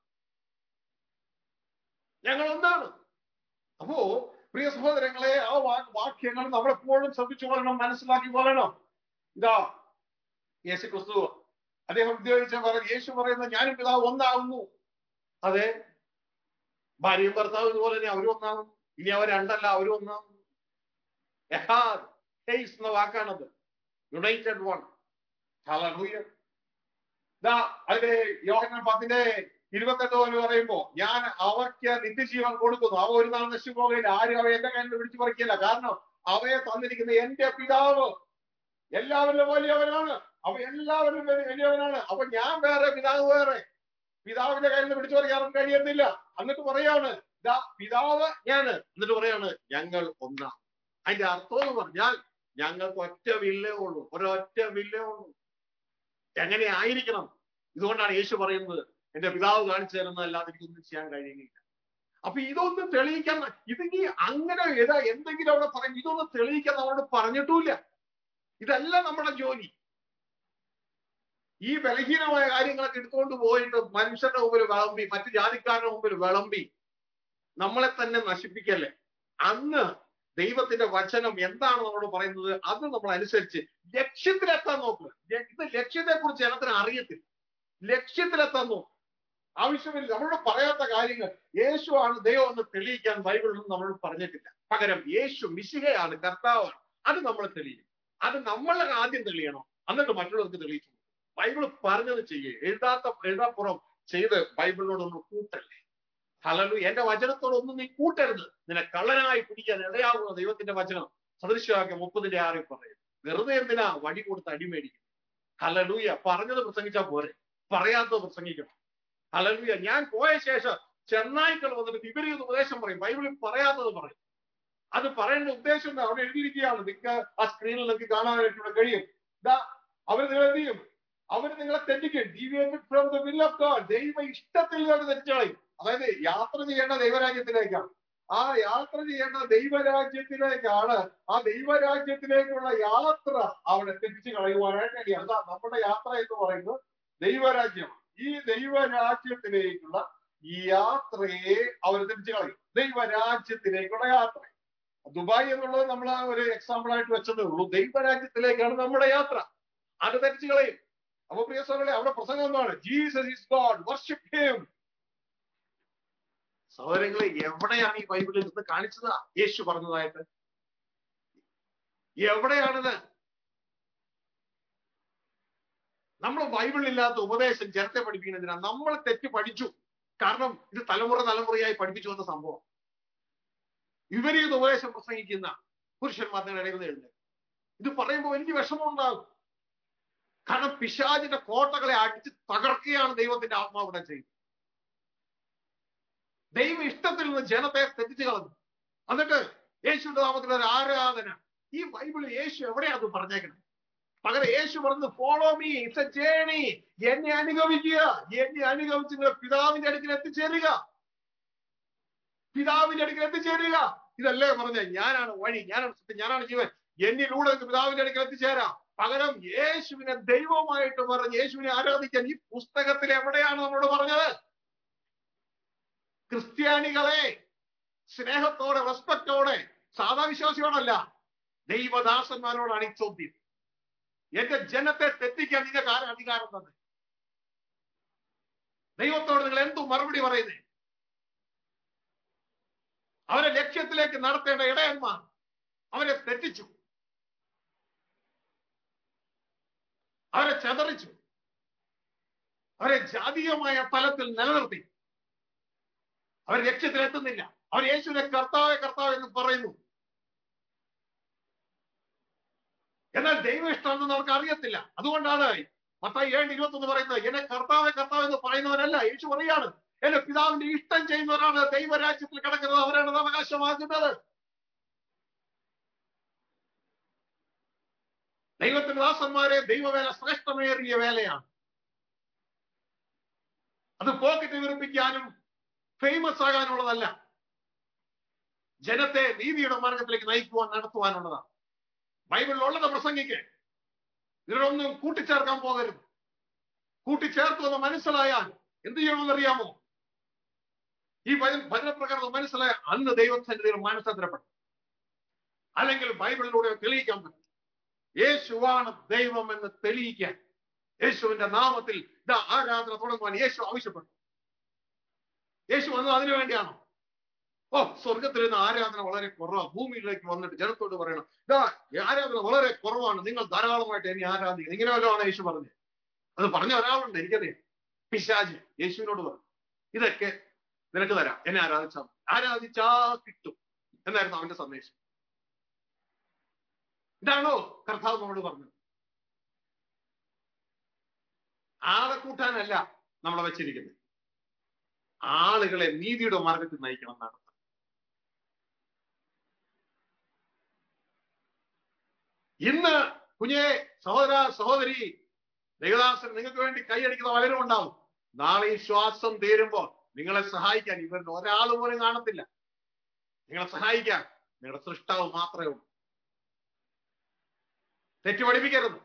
ഞങ്ങൾ ഒന്നാണ് അപ്പോ പ്രിയ സഹോദരങ്ങളെ ആ വാക്യങ്ങൾ നമ്മളെപ്പോഴും ശ്രദ്ധിച്ചു കൊള്ളണം മനസ്സിലാക്കി കൊള്ളണം ഇതാ യേശു ക്രിസ്തു അദ്ദേഹം ഉദ്യോഗിച്ച പറഞ്ഞു യേശു പറയുന്നത് ഞാനും പിതാവ് ഒന്നാകുന്നു അതെ ഭാര്യയും ഭർത്താവും ഇതുപോലെ തന്നെ അവരും ഒന്നാകുന്നു ഇനി അവർ രണ്ടല്ല അവരും ഒന്നാകുന്നു എഹാദ് ഹെയ്സ് എന്ന വാക്കാണത് യുണൈറ്റഡ് വൺ ഹല്ലേലൂയ ദാ അതിലെ യോഹന്നാൻ പത്തിന്റെ ഇരുപത്തെട്ട് പോലെ പറയുമ്പോ ഞാൻ അവർക്ക് നിത്യജീവൻ കൊടുക്കുന്നു അവ ഒരു നാൾ നശിച്ചു പോകയില്ല ആരും അവ എന്റെ കയ്യിൽ പിടിച്ചു പറിക്കില്ല കാരണം അവയെ തന്നിരിക്കുന്ന എന്റെ പിതാവ് എല്ലാവരിലും വലിയവനാണ് അവ എല്ലാവരിലും വലിയവനാണ് അപ്പൊ ഞാൻ വേറെ പിതാവ് വേറെ പിതാവിന്റെ കയ്യിൽ നിന്ന് പിടിച്ചു പറിക്കാനും കഴിയുന്നില്ല എന്നിട്ട് പറയാണ് ഇതാ പിതാവ് ഞാന് എന്നിട്ട് പറയാണ് ഞങ്ങൾ ഒന്നാം അതിന്റെ അർത്ഥം എന്ന് പറഞ്ഞാൽ ഞങ്ങൾക്ക് ഒറ്റ വില്ലേ ഉള്ളൂ ഒരൊറ്റ വില്ലേ ഉള്ളൂ എങ്ങനെ ആയിരിക്കണം ഇതുകൊണ്ടാണ് യേശു പറയുന്നത് എന്റെ പിതാവ് കാണിച്ചു തരുന്നതല്ലാതെ എനിക്കൊന്നും ചെയ്യാൻ കഴിയുകയില്ല അപ്പൊ ഇതൊന്നും തെളിയിക്കാൻ ഇതിനി അങ്ങനെ ഏതാ എന്തെങ്കിലും അവിടെ പറയും ഇതൊന്നും തെളിയിക്കാൻ നമ്മളോട് പറഞ്ഞിട്ടുമില്ല ഇതല്ല നമ്മുടെ ജോലി ഈ ബലഹീനമായ കാര്യങ്ങളൊക്കെ എടുത്തുകൊണ്ട് പോയിട്ട് മനുഷ്യരുടെ മുമ്പിൽ വിളമ്പി മറ്റു ജാതിക്കാരുടെ മുമ്പിൽ വിളമ്പി നമ്മളെ തന്നെ നശിപ്പിക്കല്ലേ അന്ന് ദൈവത്തിന്റെ വചനം എന്താണ് നമ്മളോട് പറയുന്നത് അത് നമ്മൾ അനുസരിച്ച് ലക്ഷ്യത്തിലെത്താൻ നോക്കുക ല- ഇത് ലക്ഷ്യത്തെ കുറിച്ച് ജനത്തിന് അറിയത്തില്ല ലക്ഷ്യത്തിലെത്താൻ നോക്കുക ആവശ്യമില്ല നമ്മളോട് പറയാത്ത കാര്യങ്ങൾ യേശു ആണ് ദൈവം എന്ന് തെളിയിക്കാൻ ബൈബിളിൽ നമ്മളോട് പറഞ്ഞിട്ടില്ല പകരം യേശു മിശിഹയാണ് കർത്താവാണ് അത് നമ്മൾ തെളിയിക്കും അത് നമ്മൾ ആദ്യം തെളിയണം എന്നിട്ട് മറ്റുള്ളവർക്ക് തെളിയിച്ചു കൊടുക്കും. ബൈബിൾ പറഞ്ഞത് ചെയ്യേ എഴുതാത്ത എഴുതാപ്പുറം ചെയ്ത് ബൈബിളിനോട് നമ്മൾ കൂട്ടല്ലേ ഹലലു എന്റെ വചനത്തോടൊന്നും നീ കൂട്ടരുത് നിന്നെ കള്ളനായി പിടിക്കാൻ ഇടയാകുന്ന ദൈവത്തിന്റെ വചനം സദൃശ്യമാക്കിയ മുപ്പതിന്റെ ആറിൽ പറയും വെറുതെ എന്തിനാ വടി കൊടുത്ത് അടിമേടിക്കും ഹലലൂയ പറഞ്ഞത് പ്രസംഗിച്ചാൽ പോരെ പറയാത്തത് പ്രസംഗിക്കണം ഹലലൂയ ഞാൻ പോയ ശേഷം ചെന്നായ്ക്കൾ വന്നിട്ട് വിപരീത ഉപദേശം പറയും ബൈബിളിൽ പറയാത്തത് പറയും അത് പറയേണ്ട ഉദ്ദേശം എന്താ അവിടെ എഴുതിയിരിക്കുകയാണ് നിങ്ങൾക്ക് ആ സ്ക്രീനിൽ നിങ്ങൾക്ക് കാണാനായിട്ടുള്ള കഴിയും ദാ അവർ നിങ്ങൾ എന്ത് ചെയ്യും അവർ നിങ്ങളെ തെറ്റിക്കും deviated from the will of God ദൈവ ഇഷ്ടത്തിൽ നിന്ന് തെറ്റിച്ചളയും അതായത് യാത്ര ചെയ്യേണ്ട ദൈവരാജ്യത്തിലേക്കാണ് ആ യാത്ര ചെയ്യേണ്ട ദൈവരാജ്യത്തിലേക്കാണ് ആ ദൈവരാജ്യത്തിലേക്കുള്ള യാത്ര അവിടെ തെറ്റിച്ച് കളയുവാനായിട്ട് കഴിയും അതാ നമ്മുടെ യാത്ര എന്ന് പറയുന്നത് ദൈവരാജ്യമാണ് ഈ ദൈവരാജ്യത്തിലേക്കുള്ള ഈ യാത്രയെ അവർ തിരിച്ചു കളയും ദൈവരാജ്യത്തിലേക്കുള്ള യാത്ര ദുബായ് എന്നുള്ളത് നമ്മൾ ഒരു എക്സാമ്പിൾ ആയിട്ട് വെച്ചതേ ഉള്ളൂ ദൈവരാജ്യത്തിലേക്കാണ് നമ്മുടെ യാത്ര അത് തെറ്റിച്ചു കളയും അപ്പൊ പ്രിയ സഹോദരങ്ങളെ അവിടെ പ്രസംഗം എന്താണ് Jesus is God worship him സഹോദരങ്ങളെ എവിടെയാണ് ഈ ബൈബിളിൽ നിന്ന് കാണിച്ചത് യേശു പറഞ്ഞതായിട്ട് എവിടെയാണിത് നമ്മൾ ബൈബിളിലില്ലാത്ത ഉപദേശം ജനത്തെ പഠിപ്പിക്കുന്നതിനാ നമ്മൾ തെറ്റ് പഠിച്ചു കാരണം ഇത് തലമുറ തലമുറയായി പഠിപ്പിച്ചു വന്ന സംഭവം വിപരീത ഉപദേശം പ്രസംഗിക്കുന്ന പുരുഷന്മാർ നിങ്ങളുടെ ഇടയിൽ നിന്ന് എഴുന്നേൽക്കും. ഇത് പറയുമ്പോൾ എനിക്ക് വിഷമം ഉണ്ടാകും കാരണം പിശാചിന്റെ കോട്ടകളെ അടിച്ച് തകർക്കുകയാണ് ദൈവത്തിന്റെ ആത്മാവ് ഇവിടെ ചെയ്യുന്നത് ദൈവ ഇഷ്ടത്തിൽ നിന്ന് ജനത്തെ തെറ്റിച്ചു കളഞ്ഞു എന്നിട്ട് യേശുവിന്റെ നാമത്തിൽ ഒരു ആരാധന ഈ ബൈബിളിൽ യേശു എവിടെയാ അത് പറഞ്ഞേക്കണേ പകരം യേശു പറഞ്ഞത് follow me it's a journey എന്നെ അനുഗമിക്കുക എന്നെ അനുഗമിച്ച് നിങ്ങൾ പിതാവിന്റെ അടുക്കൽ എത്തിച്ചേരുക പിതാവിന്റെ അടുക്കൽ എത്തിച്ചേരുക ഇതല്ലേ പറഞ്ഞ ഞാനാണ് വഴി ഞാനാണ് സത്യം ഞാനാണ് ജീവൻ എന്നിലൂടെ നിങ്ങൾക്ക് പിതാവിന്റെ അടുക്കൽ എത്തിച്ചേരാം പകരം യേശുവിനെ ദൈവമായിട്ട് പറഞ്ഞ് യേശുവിനെ ആരാധിക്കാൻ ഈ പുസ്തകത്തിൽ എവിടെയാണ് നമ്മളോട് പറഞ്ഞത് ക്രിസ്ത്യാനികളെ സ്നേഹത്തോടെ റെസ്പെക്റ്റോടെ സാധാ വിശ്വാസിയോടല്ല ദൈവദാസന്മാരോടാണ് ഈ ചോദ്യം എന്റെ ജനത്തെ തെറ്റിക്കാൻ നിങ്ങൾക്ക് ആരും അധികാരം തന്നെ ദൈവത്തോട് നിങ്ങൾ എന്തു മറുപടി പറയുന്നേ അവരെ ലക്ഷ്യത്തിലേക്ക് നടത്തേണ്ട ഇടയന്മാർ അവരെ തെറ്റിച്ചു അവരെ ചെതറിച്ചു അവരെ ജാതീയമായ തലത്തിൽ നിലനിർത്തി അവർ ലക്ഷ്യത്തിലെത്തുന്നില്ല അവർ യേശുവിനെ കർത്താവെ കർത്താവ് എന്ന് പറയുന്നു എന്നാൽ ദൈവ ഇഷ്ടമെന്ന് അവർക്ക് അറിയത്തില്ല അതുകൊണ്ടാണ് മത്തായി ഏഴ് ഇരുപത്തി ഒന്ന് പറയുന്നത് എന്നെ കർത്താവെ കർത്താവ് എന്ന് പറയുന്നവരല്ല യേശു പറയാണ് എന്റെ പിതാവിന്റെ ഇഷ്ടം ചെയ്യുന്നവരാണ് ദൈവരാജ്യത്തിൽ കിടക്കുന്നത് അവരാണ് അത് അവകാശമാക്കുന്നത് ദൈവത്തിന്റെ ദാസന്മാരെ ദൈവവേല ശ്രേഷ്ഠമേറിയ വേലയാണ് അത് പോക്കറ്റ് വിറപ്പിക്കാനും ഫേമസ് ആകാനുള്ളതല്ല ജനത്തെ നീതിയുടെ മാർഗത്തിലേക്ക് നയിക്കുവാൻ നടത്തുവാനുള്ളതാണ് ബൈബിളിലുള്ളത് പ്രസംഗിക്ക് ഇതിലൊന്നും കൂട്ടിച്ചേർക്കാൻ പോകരുത് കൂട്ടിച്ചേർത്തു എന്ന് മനസ്സിലായാൽ എന്ത് ചെയ്യണമെന്ന് അറിയാമോ ഈ ഭജ- ഭജനപ്രകാരം മനസ്സിലായ അന്ന് ദൈവസന്നിധിയിൽ മനസ്സത്തിരപ്പെടും അല്ലെങ്കിൽ ബൈബിളിലൂടെ തെളിയിക്കാൻ പറ്റും യേശുവാണ് ദൈവം എന്ന് തെളിയിക്കാൻ യേശുവിന്റെ നാമത്തിൽ ഇതാ ആരാധന തുടങ്ങുവാൻ യേശു ആവശ്യപ്പെട്ടു യേശു വന്നത് അതിനു വേണ്ടിയാണോ ഓ സ്വർഗത്തിൽ നിന്ന് ആരാധന വളരെ കുറവാണ് ഭൂമിയിലേക്ക് വന്നിട്ട് ജനത്തോട് പറയണം ഇതാ ഈ ആരാധന വളരെ കുറവാണ് നിങ്ങൾ ധാരാളമായിട്ട് എന്നെ ആരാധിക്കണം ഇങ്ങനെ വല്ലതാണ് യേശു പറഞ്ഞത് അത് പറഞ്ഞ ഒരാളുണ്ട് എനിക്കറിയാം പിശാജ് യേശുവിനോട് പറഞ്ഞു ഇതൊക്കെ നിനക്ക് തരാം എന്നെ ആരാധിച്ചാ മതി. ആരാധിച്ചാ കിട്ടും എന്നായിരുന്നു അവന്റെ സന്ദേശം ഇതാണോ കർത്താവ് നമ്മളോട് പറഞ്ഞത് ആളെ കൂട്ടാനല്ല നമ്മളെ വെച്ചിരിക്കുന്നത് ആളുകളെ നീതിയുടെ മാർഗത്തിൽ നയിക്കണം എന്നാണ് ഇന്ന് കുഞ്ഞെ സഹോദര സഹോദരി ദേവദാസൻ നിങ്ങൾക്ക് വേണ്ടി കൈയടിക്കുന്ന പലരും ഉണ്ടാവും നാളെ ഈ ശ്വാസം തീരുമ്പോൾ നിങ്ങളെ സഹായിക്കാൻ ഇവരുടെ ഒരാൾ പോലും കാണത്തില്ല നിങ്ങളെ സഹായിക്കാൻ നിങ്ങളുടെ സൃഷ്ടാവ് മാത്രമേ ഉള്ളൂ തെറ്റ് പഠിപ്പിക്കരുത്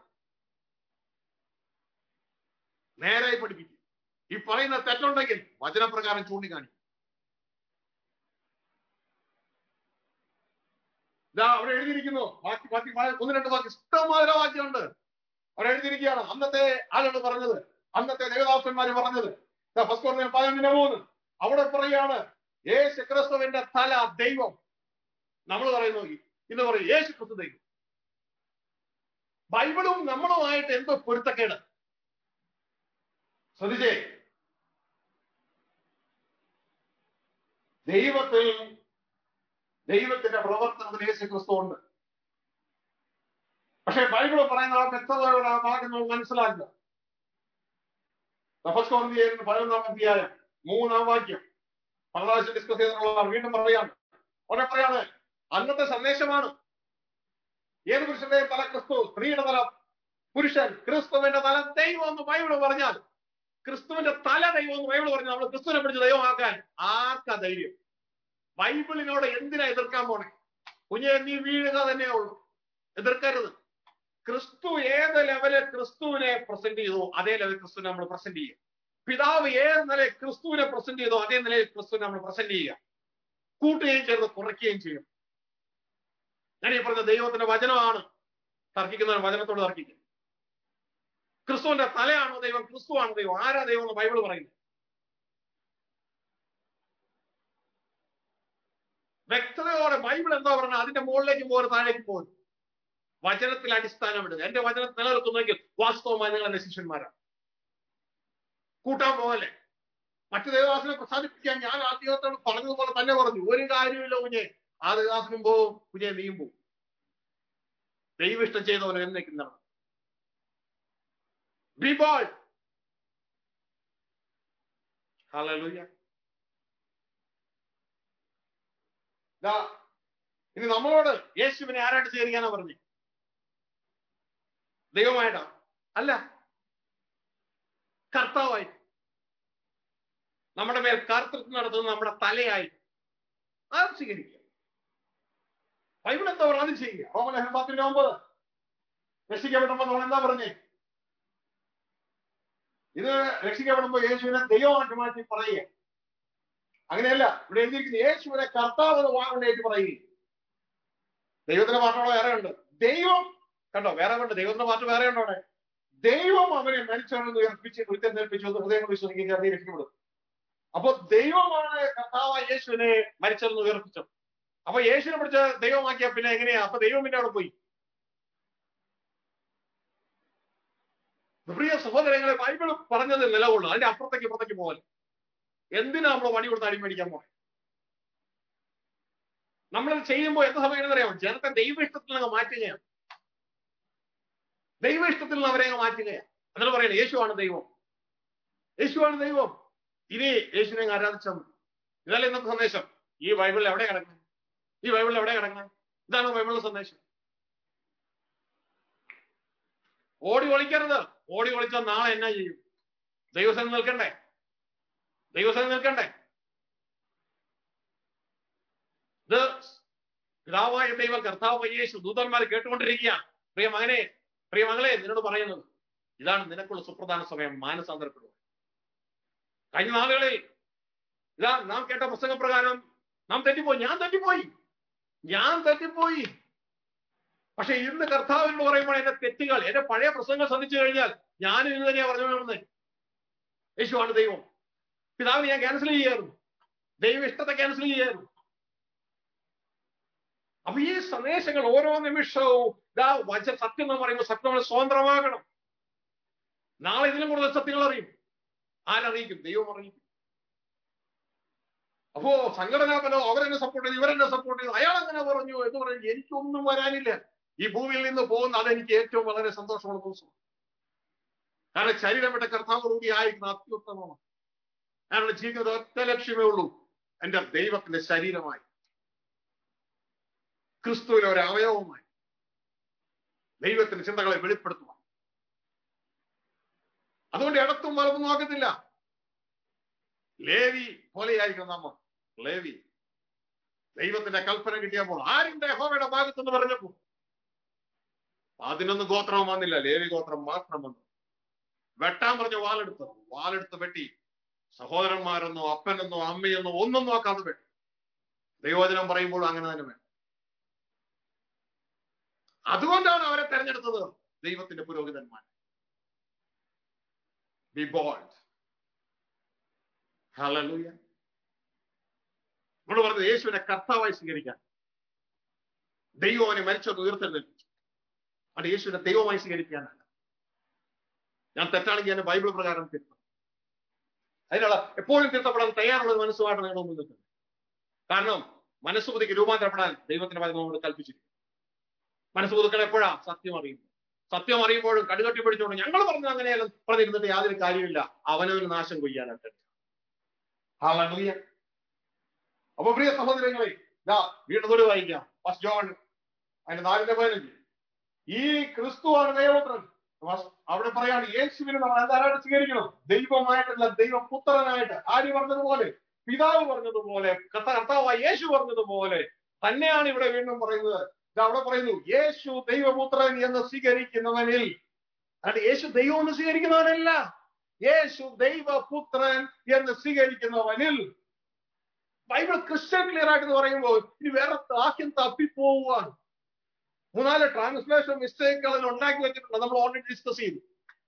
നേരായി പഠിപ്പിക്കും ഈ പറയുന്ന തെറ്റുണ്ടെങ്കിൽ വചനപ്രകാരം ചൂണ്ടിക്കാണിക്കും ഇതാ അവിടെ എഴുതിയിരിക്കുന്നു ബാക്കി ബാക്കി വാ- ഒന്ന് രണ്ട് വാക്ക് ഇഷ്ടമാതിര വാക്യമുണ്ട് അവിടെ എഴുതിയിരിക്കുകയാണ് അന്നത്തെ ആളുകൾ പറഞ്ഞത് അന്നത്തെ ദേവദാസന്മാര് പറഞ്ഞത് ഫസ്റ്റ് കോർണർ പതിനൊന്നിന് മൂന്ന് അവിടെ പറയാണ് യേശു ക്രിസ്തുവിന്റെ തല ദൈവം നമ്മൾ പറയുന്നു ഇന്ന് പറയും യേശു ക്രിസ്തു ദൈവം ബൈബിളും നമ്മളുമായിട്ട് എന്തോ പൊരുത്തക്കേട് ശ്രദ്ധിച്ചേ ദൈവത്തിൽ ദൈവത്തിന്റെ പ്രവർത്തനത്തിൽ യേശു ക്രിസ്തു ഉണ്ട് പക്ഷെ ബൈബിൾ പറയുന്ന ആ വ്യക്തതയോടെ ആ ഭാഗം നമ്മൾ മനസ്സിലാക്കുക തപസ്കോന്തിയായിരുന്നു പതിനൊന്നാം അധ്യായം മൂന്നാം വാക്യം പല പ്രാവശ്യം ഡിസ്കസ് ചെയ്തിട്ടുള്ള വീണ്ടും പറയാണ് അവിടെ പറയാണ് അന്നത്തെ സന്ദേശമാണ് ഏത് പുരുഷന്റെയും തല ക്രിസ്തു സ്ത്രീയുടെ തല പുരുഷൻ ക്രിസ്തുവിന്റെ തല ദൈവം എന്ന് ബൈബിൾ പറഞ്ഞാൽ ക്രിസ്തുവിന്റെ തല ദൈവം എന്ന് ബൈബിൾ പറഞ്ഞാൽ നമ്മൾ ക്രിസ്തുവിനെ പിടിച്ച് ദൈവമാക്കാൻ ആർക്കാ ധൈര്യം ബൈബിളിനോട് എന്തിനാ എതിർക്കാൻ പോണേ കുഞ്ഞെ നീ വീഴുക തന്നെ ഉള്ളൂ എതിർക്കരുത് ക്രിസ്തു ഏത് ലെവലിൽ ക്രിസ്തുവിനെ പ്രസന്റ് ചെയ്തോ അതേ ലെവലിൽ ക്രിസ്തുവിനെ നമ്മൾ പ്രസന്റ് ചെയ്യുക പിതാവ് ഏത് നിലയിൽ ക്രിസ്തുവിനെ പ്രസന്റ് ചെയ്തോ അതേ നിലയിൽ ക്രിസ്തുവിനെ നമ്മൾ പ്രസന്റ് ചെയ്യുക കൂട്ടുകയും ചെയ്ത് കുറയ്ക്കുകയും ചെയ്യും ഞാൻ ഈ പറഞ്ഞ ദൈവത്തിന്റെ വചനമാണ് തർക്കിക്കുന്നവർ വചനത്തോട് തർക്കിക്കും ക്രിസ്തുവിന്റെ തലയാണോ ദൈവം ക്രിസ്തുവാണ് ദൈവം ആരാ ദൈവം എന്ന് ബൈബിൾ പറയുന്നത് വ്യക്തതയോടെ ബൈബിൾ എന്താ പറഞ്ഞത് അതിന്റെ മുകളിലേക്ക് പോകുന്ന താഴേക്ക് പോകുന്നു വചനത്തിൽ അടിസ്ഥാനമിടുക എന്റെ വചനം നിലനിർത്തുന്നെങ്കിൽ വാസ്തവമായി നിങ്ങൾ എന്റെ ശിഷ്യന്മാരാണ് കൂട്ടാൻ പോകല്ലേ മറ്റു ദേവദാസനെ പ്രസാദിപ്പിക്കാൻ ഞാൻ ആ ദൈവത്തോട് പറഞ്ഞതുപോലെ തന്നെ പറഞ്ഞു ഒരു കാര്യമില്ല കുഞ്ഞെ ആ ദേവദാസനും പോവും കുഞ്ഞെ നീയും പോവും ദൈവം ഇഷ്ടം ചെയ്തവൻ എന്നേക്കുന്നതാണ് Be bold. Hallelujah. ദാ, ഇനി നമ്മളോട് യേശുവിനെ ആരായിട്ട് ചേരുകയാണോ പറഞ്ഞു ദൈവമായിട്ടാ അല്ല കർത്താവായി നമ്മുടെ മേൽ കർത്തൃത്വം നടത്തുന്ന നമ്മുടെ തലയായി അത് സ്വീകരിക്കുക ബൈബിൾ എന്താ പറയുക അത് ചെയ്യുക റോമലേഖനം പത്തിന്റെ ഒമ്പത് രക്ഷിക്കപ്പെട്ടപ്പോൾ നമ്മൾ എന്താ പറഞ്ഞേ ഇത് രക്ഷിക്കപ്പെടുമ്പോൾ യേശുവിനെ ദൈവമാക്കി മാറ്റി പറയുക അങ്ങനെയല്ല ഇവിടെ എഴുതിയിരിക്കുന്നത് യേശുവിനെ കർത്താവ് എന്ന് വാങ്ങേറ്റ് പറയുക ദൈവത്തിന്റെ പാട്ടോടെ വേറെ ഉണ്ട് ദൈവം കണ്ടോ വേറെ ഉണ്ട് ദൈവത്തിന്റെ പാട്ട് വേറെ ഉണ്ടോ അവിടെ ദൈവം അവനെ മരിച്ചവനെന്ന് ഉയർപ്പിച്ച് കുറ്റം നേൽപ്പിച്ചു എന്ന് ഹൃദയങ്ങൾ വിശ്വസിക്കുക നീ രക്ഷപ്പെടും അപ്പൊ ദൈവമാണ് കർത്താവ് യേശുവിനെ മരിച്ചതെന്ന് ഉയർപ്പിച്ചത് അപ്പൊ യേശുവിനെ പിടിച്ച് ദൈവമാക്കിയ പിന്നെ എങ്ങനെയാ അപ്പൊ ദൈവം പിന്നെ അവിടെ പോയി പ്രിയ സഹോദരങ്ങളെ ബൈബിൾ പറഞ്ഞത് നിലകൊള്ളു അതിന്റെ അപ്പുറത്തേക്ക് ഇപ്പുറത്തേക്ക് പോകല് എന്തിനാ നമ്മൾ വടി കൊടുത്ത് അടി മേടിക്കാൻ പോണേ നമ്മളത് ചെയ്യുമ്പോൾ എന്ത് സമയം അറിയാമോ ജനത്തെ ദൈവ ഇഷ്ടത്തിൽ നിന്ന് മാറ്റുകയാണ് ദൈവ ഇഷ്ടത്തിൽ നിന്ന് അവരെ അങ്ങ് മാറ്റുകയാണ് എന്നിട്ട് പറയുന്നത് യേശുവാണ് ദൈവം യേശുവാണ് ദൈവം ഇനി യേശുവിനെ അങ്ങ് ആരാധിച്ചാൽ മതി ഇതല്ല ഇന്നത്തെ സന്ദേശം ഈ ബൈബിളിൽ എവിടെ കിടക്കുന്നത് ഈ ബൈബിളിൽ എവിടെ കിടക്കുന്നത് ഇതാണ് ബൈബിളിലെ സന്ദേശം ഓടി ഒളിക്കരുത് ഓടി ഒളിച്ചാൽ നാളെ എന്നാ ചെയ്യും ദൈവസേന നിൽക്കണ്ടേ ദൈവസേന നിൽക്കണ്ടേ ഇത് പിതാവായ ദൈവം കർത്താവ് യേശു ദൂതന്മാർ കേട്ടുകൊണ്ടിരിക്കുകയാണ് പ്രിയ മകനെ പ്രിയ മകളെ നിന്നോട് പറയുന്നത് ഇതാണ് നിനക്കുള്ള സുപ്രധാന സമയം മാനസാന്തരപ്പെടുക കഴിഞ്ഞ നാളുകളിൽ ഇതാ നാം കേട്ട പ്രസംഗപ്രകാരം നാം തെറ്റിപ്പോയി ഞാൻ തെറ്റിപ്പോയി ഞാൻ തെറ്റിപ്പോയി പക്ഷെ ഇന്ന് കർത്താവിനോട് പറയുമ്പോൾ എന്റെ തെറ്റുകൾ എന്റെ പഴയ പ്രസംഗങ്ങൾ ശ്രദ്ധിച്ചു കഴിഞ്ഞാൽ ഞാനും ഇന്ന് തന്നെയാ പറഞ്ഞു യേശുവാണ് ദൈവം പിതാവിനെ ഞാൻ ക്യാൻസൽ ചെയ്യായിരുന്നു ദൈവ ഇഷ്ടത്തെ ക്യാൻസൽ ചെയ്യായിരുന്നു അപ്പൊ ഈ സന്ദേശങ്ങൾ ഓരോ നിമിഷവും ഇതാ വച സത്യം എന്ന് പറയുമ്പോൾ സത്യം നമ്മൾ സ്വതന്ത്രമാകണം നാളെ ഇതിലും കൂടുതൽ സത്യങ്ങൾ അറിയും ആരറിയിക്കും ദൈവം അറിയിക്കും അപ്പോ സംഘടനാപരോ അവരെന്നെ സപ്പോർട്ട് ചെയ്തു ഇവരെന്നെ സപ്പോർട്ട് ചെയ്തു അയാൾ അങ്ങനെ പറഞ്ഞു എന്ന് പറഞ്ഞു എനിക്കൊന്നും വരാനില്ല ഈ ഭൂമിയിൽ നിന്ന് പോകുന്ന അതെനിക്ക് ഏറ്റവും വളരെ സന്തോഷമുള്ള ദിവസം കാരണം ശരീരം വിട്ട കർത്താവോടുകൂടി ആയിരിക്കുന്ന അത്യുത്തമമാണ് കാരണം ജീവിതം ഒറ്റ ലക്ഷ്യമേ ഉള്ളൂ എന്റെ ദൈവത്തിന്റെ ശരീരമായി ക്രിസ്തുവിലെ ഒരു അവയവമായി ദൈവത്തിന്റെ ചിന്തകളെ വെളിപ്പെടുത്തുക അതുകൊണ്ട് ഇടത്തും വലത്തും നോക്കത്തില്ല ലേവി പോലെയായിരിക്കണം നമ്മ ലേവി ദൈവത്തിന്റെ കൽപ്പന കിട്ടിയപ്പോൾ ആരുടെ യഹോവയുടെ ഭാഗത്തെന്ന് പറഞ്ഞപ്പോ പതിനൊന്ന് ഗോത്രവും വന്നില്ല ലേവി ഗോത്രം മാത്രം വന്നു വെട്ടാൻ പറഞ്ഞ വാലെടുത്ത് വാലെടുത്ത് വെട്ടി സഹോദരന്മാരെന്നോ അപ്പനെന്നോ അമ്മയെന്നോ ഒന്നും നോക്കാതെ വെട്ടി ദൈവോചനം പറയുമ്പോൾ അങ്ങനെ തന്നെ വേണം അതുകൊണ്ടാണ് അവരെ തെരഞ്ഞെടുത്തത് ദൈവത്തിന്റെ പുരോഹിതന്മാർ ബി ബോൾഡ് ഹല്ലേലൂയ നമ്മൾ പറഞ്ഞത് യേശുവിനെ കർത്താവായി സ്വീകരിക്കാൻ ദൈവം അവനെ മരിച്ചത് ഉയർത്തെഴുന്നേൽപ്പിച്ചു അത് യേശുവിനെ ദൈവമായി സ്വീകരിക്കാനല്ല ഞാൻ തെറ്റാണെങ്കിൽ എന്നെ ബൈബിൾ പ്രകാരം തിരുത്തണം അതിനുള്ള എപ്പോഴും തിരുത്തപ്പെടാൻ തയ്യാറുള്ള ഒരു മനസ്സുമായിട്ട് നിങ്ങൾ മുന്നിൽ നിൽക്കുന്നത് കാരണം മനസ്സ് പുതുക്കി രൂപാന്തരപ്പെടാൻ ദൈവത്തിന്റെ വചനം നമ്മോട് കൽപ്പിച്ചിരിക്കും മനസ്സ് പുതുക്കണം എപ്പോഴാ സത്യം അറിയുമ്പോൾ സത്യം അറിയുമ്പോഴും കടുകട്ടി പിടിച്ചുകൊണ്ട് ഞങ്ങൾ പറഞ്ഞു അങ്ങനെയല്ല പറഞ്ഞിരുന്നിട്ട് യാതൊരു കാര്യമില്ല അവനൊരു നാശം കൊയ്യാനായിട്ട് ഹല്ലേലൂയ അപ്പൊ പ്രിയ സഹോദരങ്ങളെ ഇതാ വീണ്ടും വായിക്കാം ഫസ്റ്റ് ജോൺ അതിന്റെ നാലിന്റെ പതിനഞ്ച് ഈ ക്രിസ്തുവാണ് ദൈവപുത്രൻ വസ്- അവിടെ പറയാണ് യേശുവിനെ നമ്മൾ എന്താരായിട്ട് സ്വീകരിക്കണം ദൈവമായിട്ടുള്ള ദൈവപുത്രനായിട്ട് ആര് പറഞ്ഞതുപോലെ പിതാവ് പറഞ്ഞതുപോലെ കർത്ത- കർത്താവായ യേശു പറഞ്ഞതുപോലെ തന്നെയാണ് ഇവിടെ വീണ്ടും പറയുന്നത് ഇത് അവിടെ പറയുന്നു യേശു ദൈവപുത്രൻ എന്ന് സ്വീകരിക്കുന്നവനിൽ അല്ലാണ്ട് യേശു ദൈവം എന്ന് സ്വീകരിക്കുന്നവനല്ല യേശു ദൈവപുത്രൻ എന്ന് സ്വീകരിക്കുന്നവനിൽ ബൈബിൾ ക്രിസ്ത്യൻ ക്ലിയർ ആയിട്ട് പറയുമ്പോൾ ഇനി വേറെ വാക്യം തപ്പിപ്പോവുകയാണ് മൂന്നാല് ട്രാൻസ്ലേഷൻ മിസ്റ്റേക്കുകൾ ഉണ്ടാക്കി വെച്ചിട്ടുണ്ട് നമ്മൾ ഓൾറെഡി ഡിസ്കസ് ചെയ്തു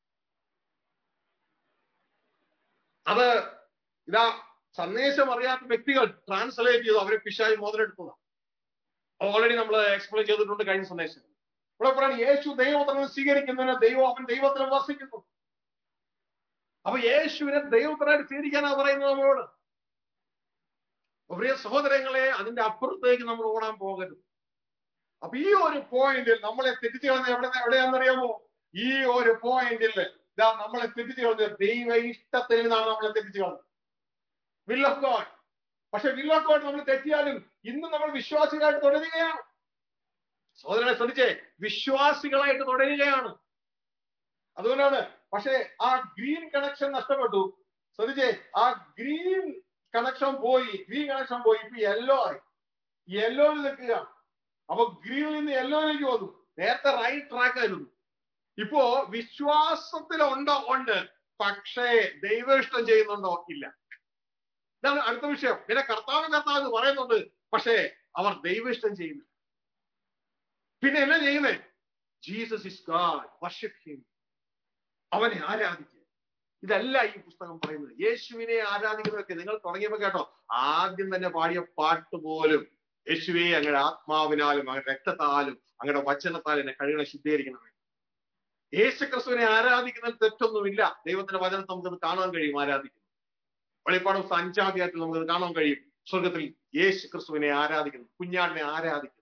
അത് ഇതാ സന്ദേശം അറിയാത്ത വ്യക്തികൾ ട്രാൻസ്ലേറ്റ് ചെയ്തു അവരെ പിശായി മോതിരെടുത്തതാണ് ഓൾറെഡി നമ്മൾ എക്സ്പ്ലെയിൻ ചെയ്തിട്ടുണ്ട് കഴിഞ്ഞ സന്ദേശം ഇവിടെ പറയുന്നത് യേശു ദൈവത്തിനെ സ്വീകരിക്കുന്നതിന് ദൈവം അവൻ ദൈവത്തിൽ വസിക്കുന്നു അപ്പൊ യേശുവിനെ ദൈവത്തിനായിട്ട് സ്വീകരിക്കാനാ പറയുന്നത് നമ്മളോട് അപ്പൊ പ്രിയ സഹോദരങ്ങളെ അതിന്റെ അപ്പുറത്തേക്ക് നമ്മൾ ഓടാൻ പോകരുത് അപ്പൊ ഈ ഒരു പോയിന്റിൽ നമ്മളെ തെറ്റിച്ച് കളഞ്ഞ എവിടെ എവിടെയാണെന്നറിയാമോ ഈ ഒരു പോയിന്റിൽ ഇതാ നമ്മളെ തെറ്റിച്ച് കളഞ്ഞത് ദൈവ ഇഷ്ടത്തിൽ നിന്നാണ് നമ്മളെ തെറ്റിച്ച് കളഞ്ഞത് വിൽ ഓഫ് ഗോഡ് പക്ഷെ വിൽ ഓഫ് ഗോഡ് നമ്മൾ തെറ്റിയാലും ഇന്ന് നമ്മൾ വിശ്വാസികളായിട്ട് തുടരുകയാണ് സഹോദരനെ ശ്രദ്ധിച്ചേ വിശ്വാസികളായിട്ട് തുടരുകയാണ് അതുകൊണ്ടാണ് പക്ഷേ ആ ഗ്രീൻ കണക്ഷൻ നഷ്ടപ്പെട്ടു ശ്രദ്ധിച്ചേ ആ ഗ്രീൻ കണക്ഷൻ പോയി ഗ്രീൻ കണക്ഷൻ പോയി ഇപ്പൊ യെല്ലോ ആയി യെല്ലോയിൽ നിൽക്കുക അപ്പൊ ഗ്രീനിൽ നിന്ന് യെല്ലോയിലേക്ക് വന്നു നേരത്തെ റൈറ്റ് ട്രാക്ക് ആയിരുന്നു ഇപ്പോ വിശ്വാസത്തിലുണ്ടോ ഉണ്ട് പക്ഷേ ദൈവ ഇഷ്ടം ചെയ്യുന്നുണ്ടോ ഇല്ല ഇതാണ് അടുത്ത വിഷയം പിന്നെ കർത്താവ് കർത്താവ് എന്ന് പറയുന്നുണ്ട് പക്ഷേ അവർ ദൈവ ഇഷ്ടം ചെയ്യുന്നു പിന്നെ എന്നാ ചെയ്യുന്നേ Jesus is God worship him അവനെ ആരാധിക്കുക ഇതല്ല ഈ പുസ്തകം പറയുന്നത് യേശുവിനെ ആരാധിക്കുന്നതൊക്കെ നിങ്ങൾ തുടങ്ങിയപ്പോ കേട്ടോ ആദ്യം തന്നെ പാടിയ പാട്ട് പോലും യേശുവെ അങ്ങയുടെ ആത്മാവിനാലും അങ്ങയുടെ രക്തത്താലും അങ്ങയുടെ വചനത്താലും എന്നെ കഴികളെ ശുദ്ധീകരിക്കണമേ യേശു ക്രിസ്തുവിനെ ആരാധിക്കുന്നതിൽ തെറ്റൊന്നുമില്ല ദൈവത്തിന്റെ വചനത്തെ നമുക്കത് കാണാൻ കഴിയും ആരാധിക്കുന്നത് വെളിപ്പാടും അഞ്ചാധ്യായത്തിൽ നമുക്കത് കാണാൻ കഴിയും സ്വർഗത്തിൽ യേശു ക്രിസ്തുവിനെ ആരാധിക്കുന്നു കുഞ്ഞാടിനെ ആരാധിക്കുന്നു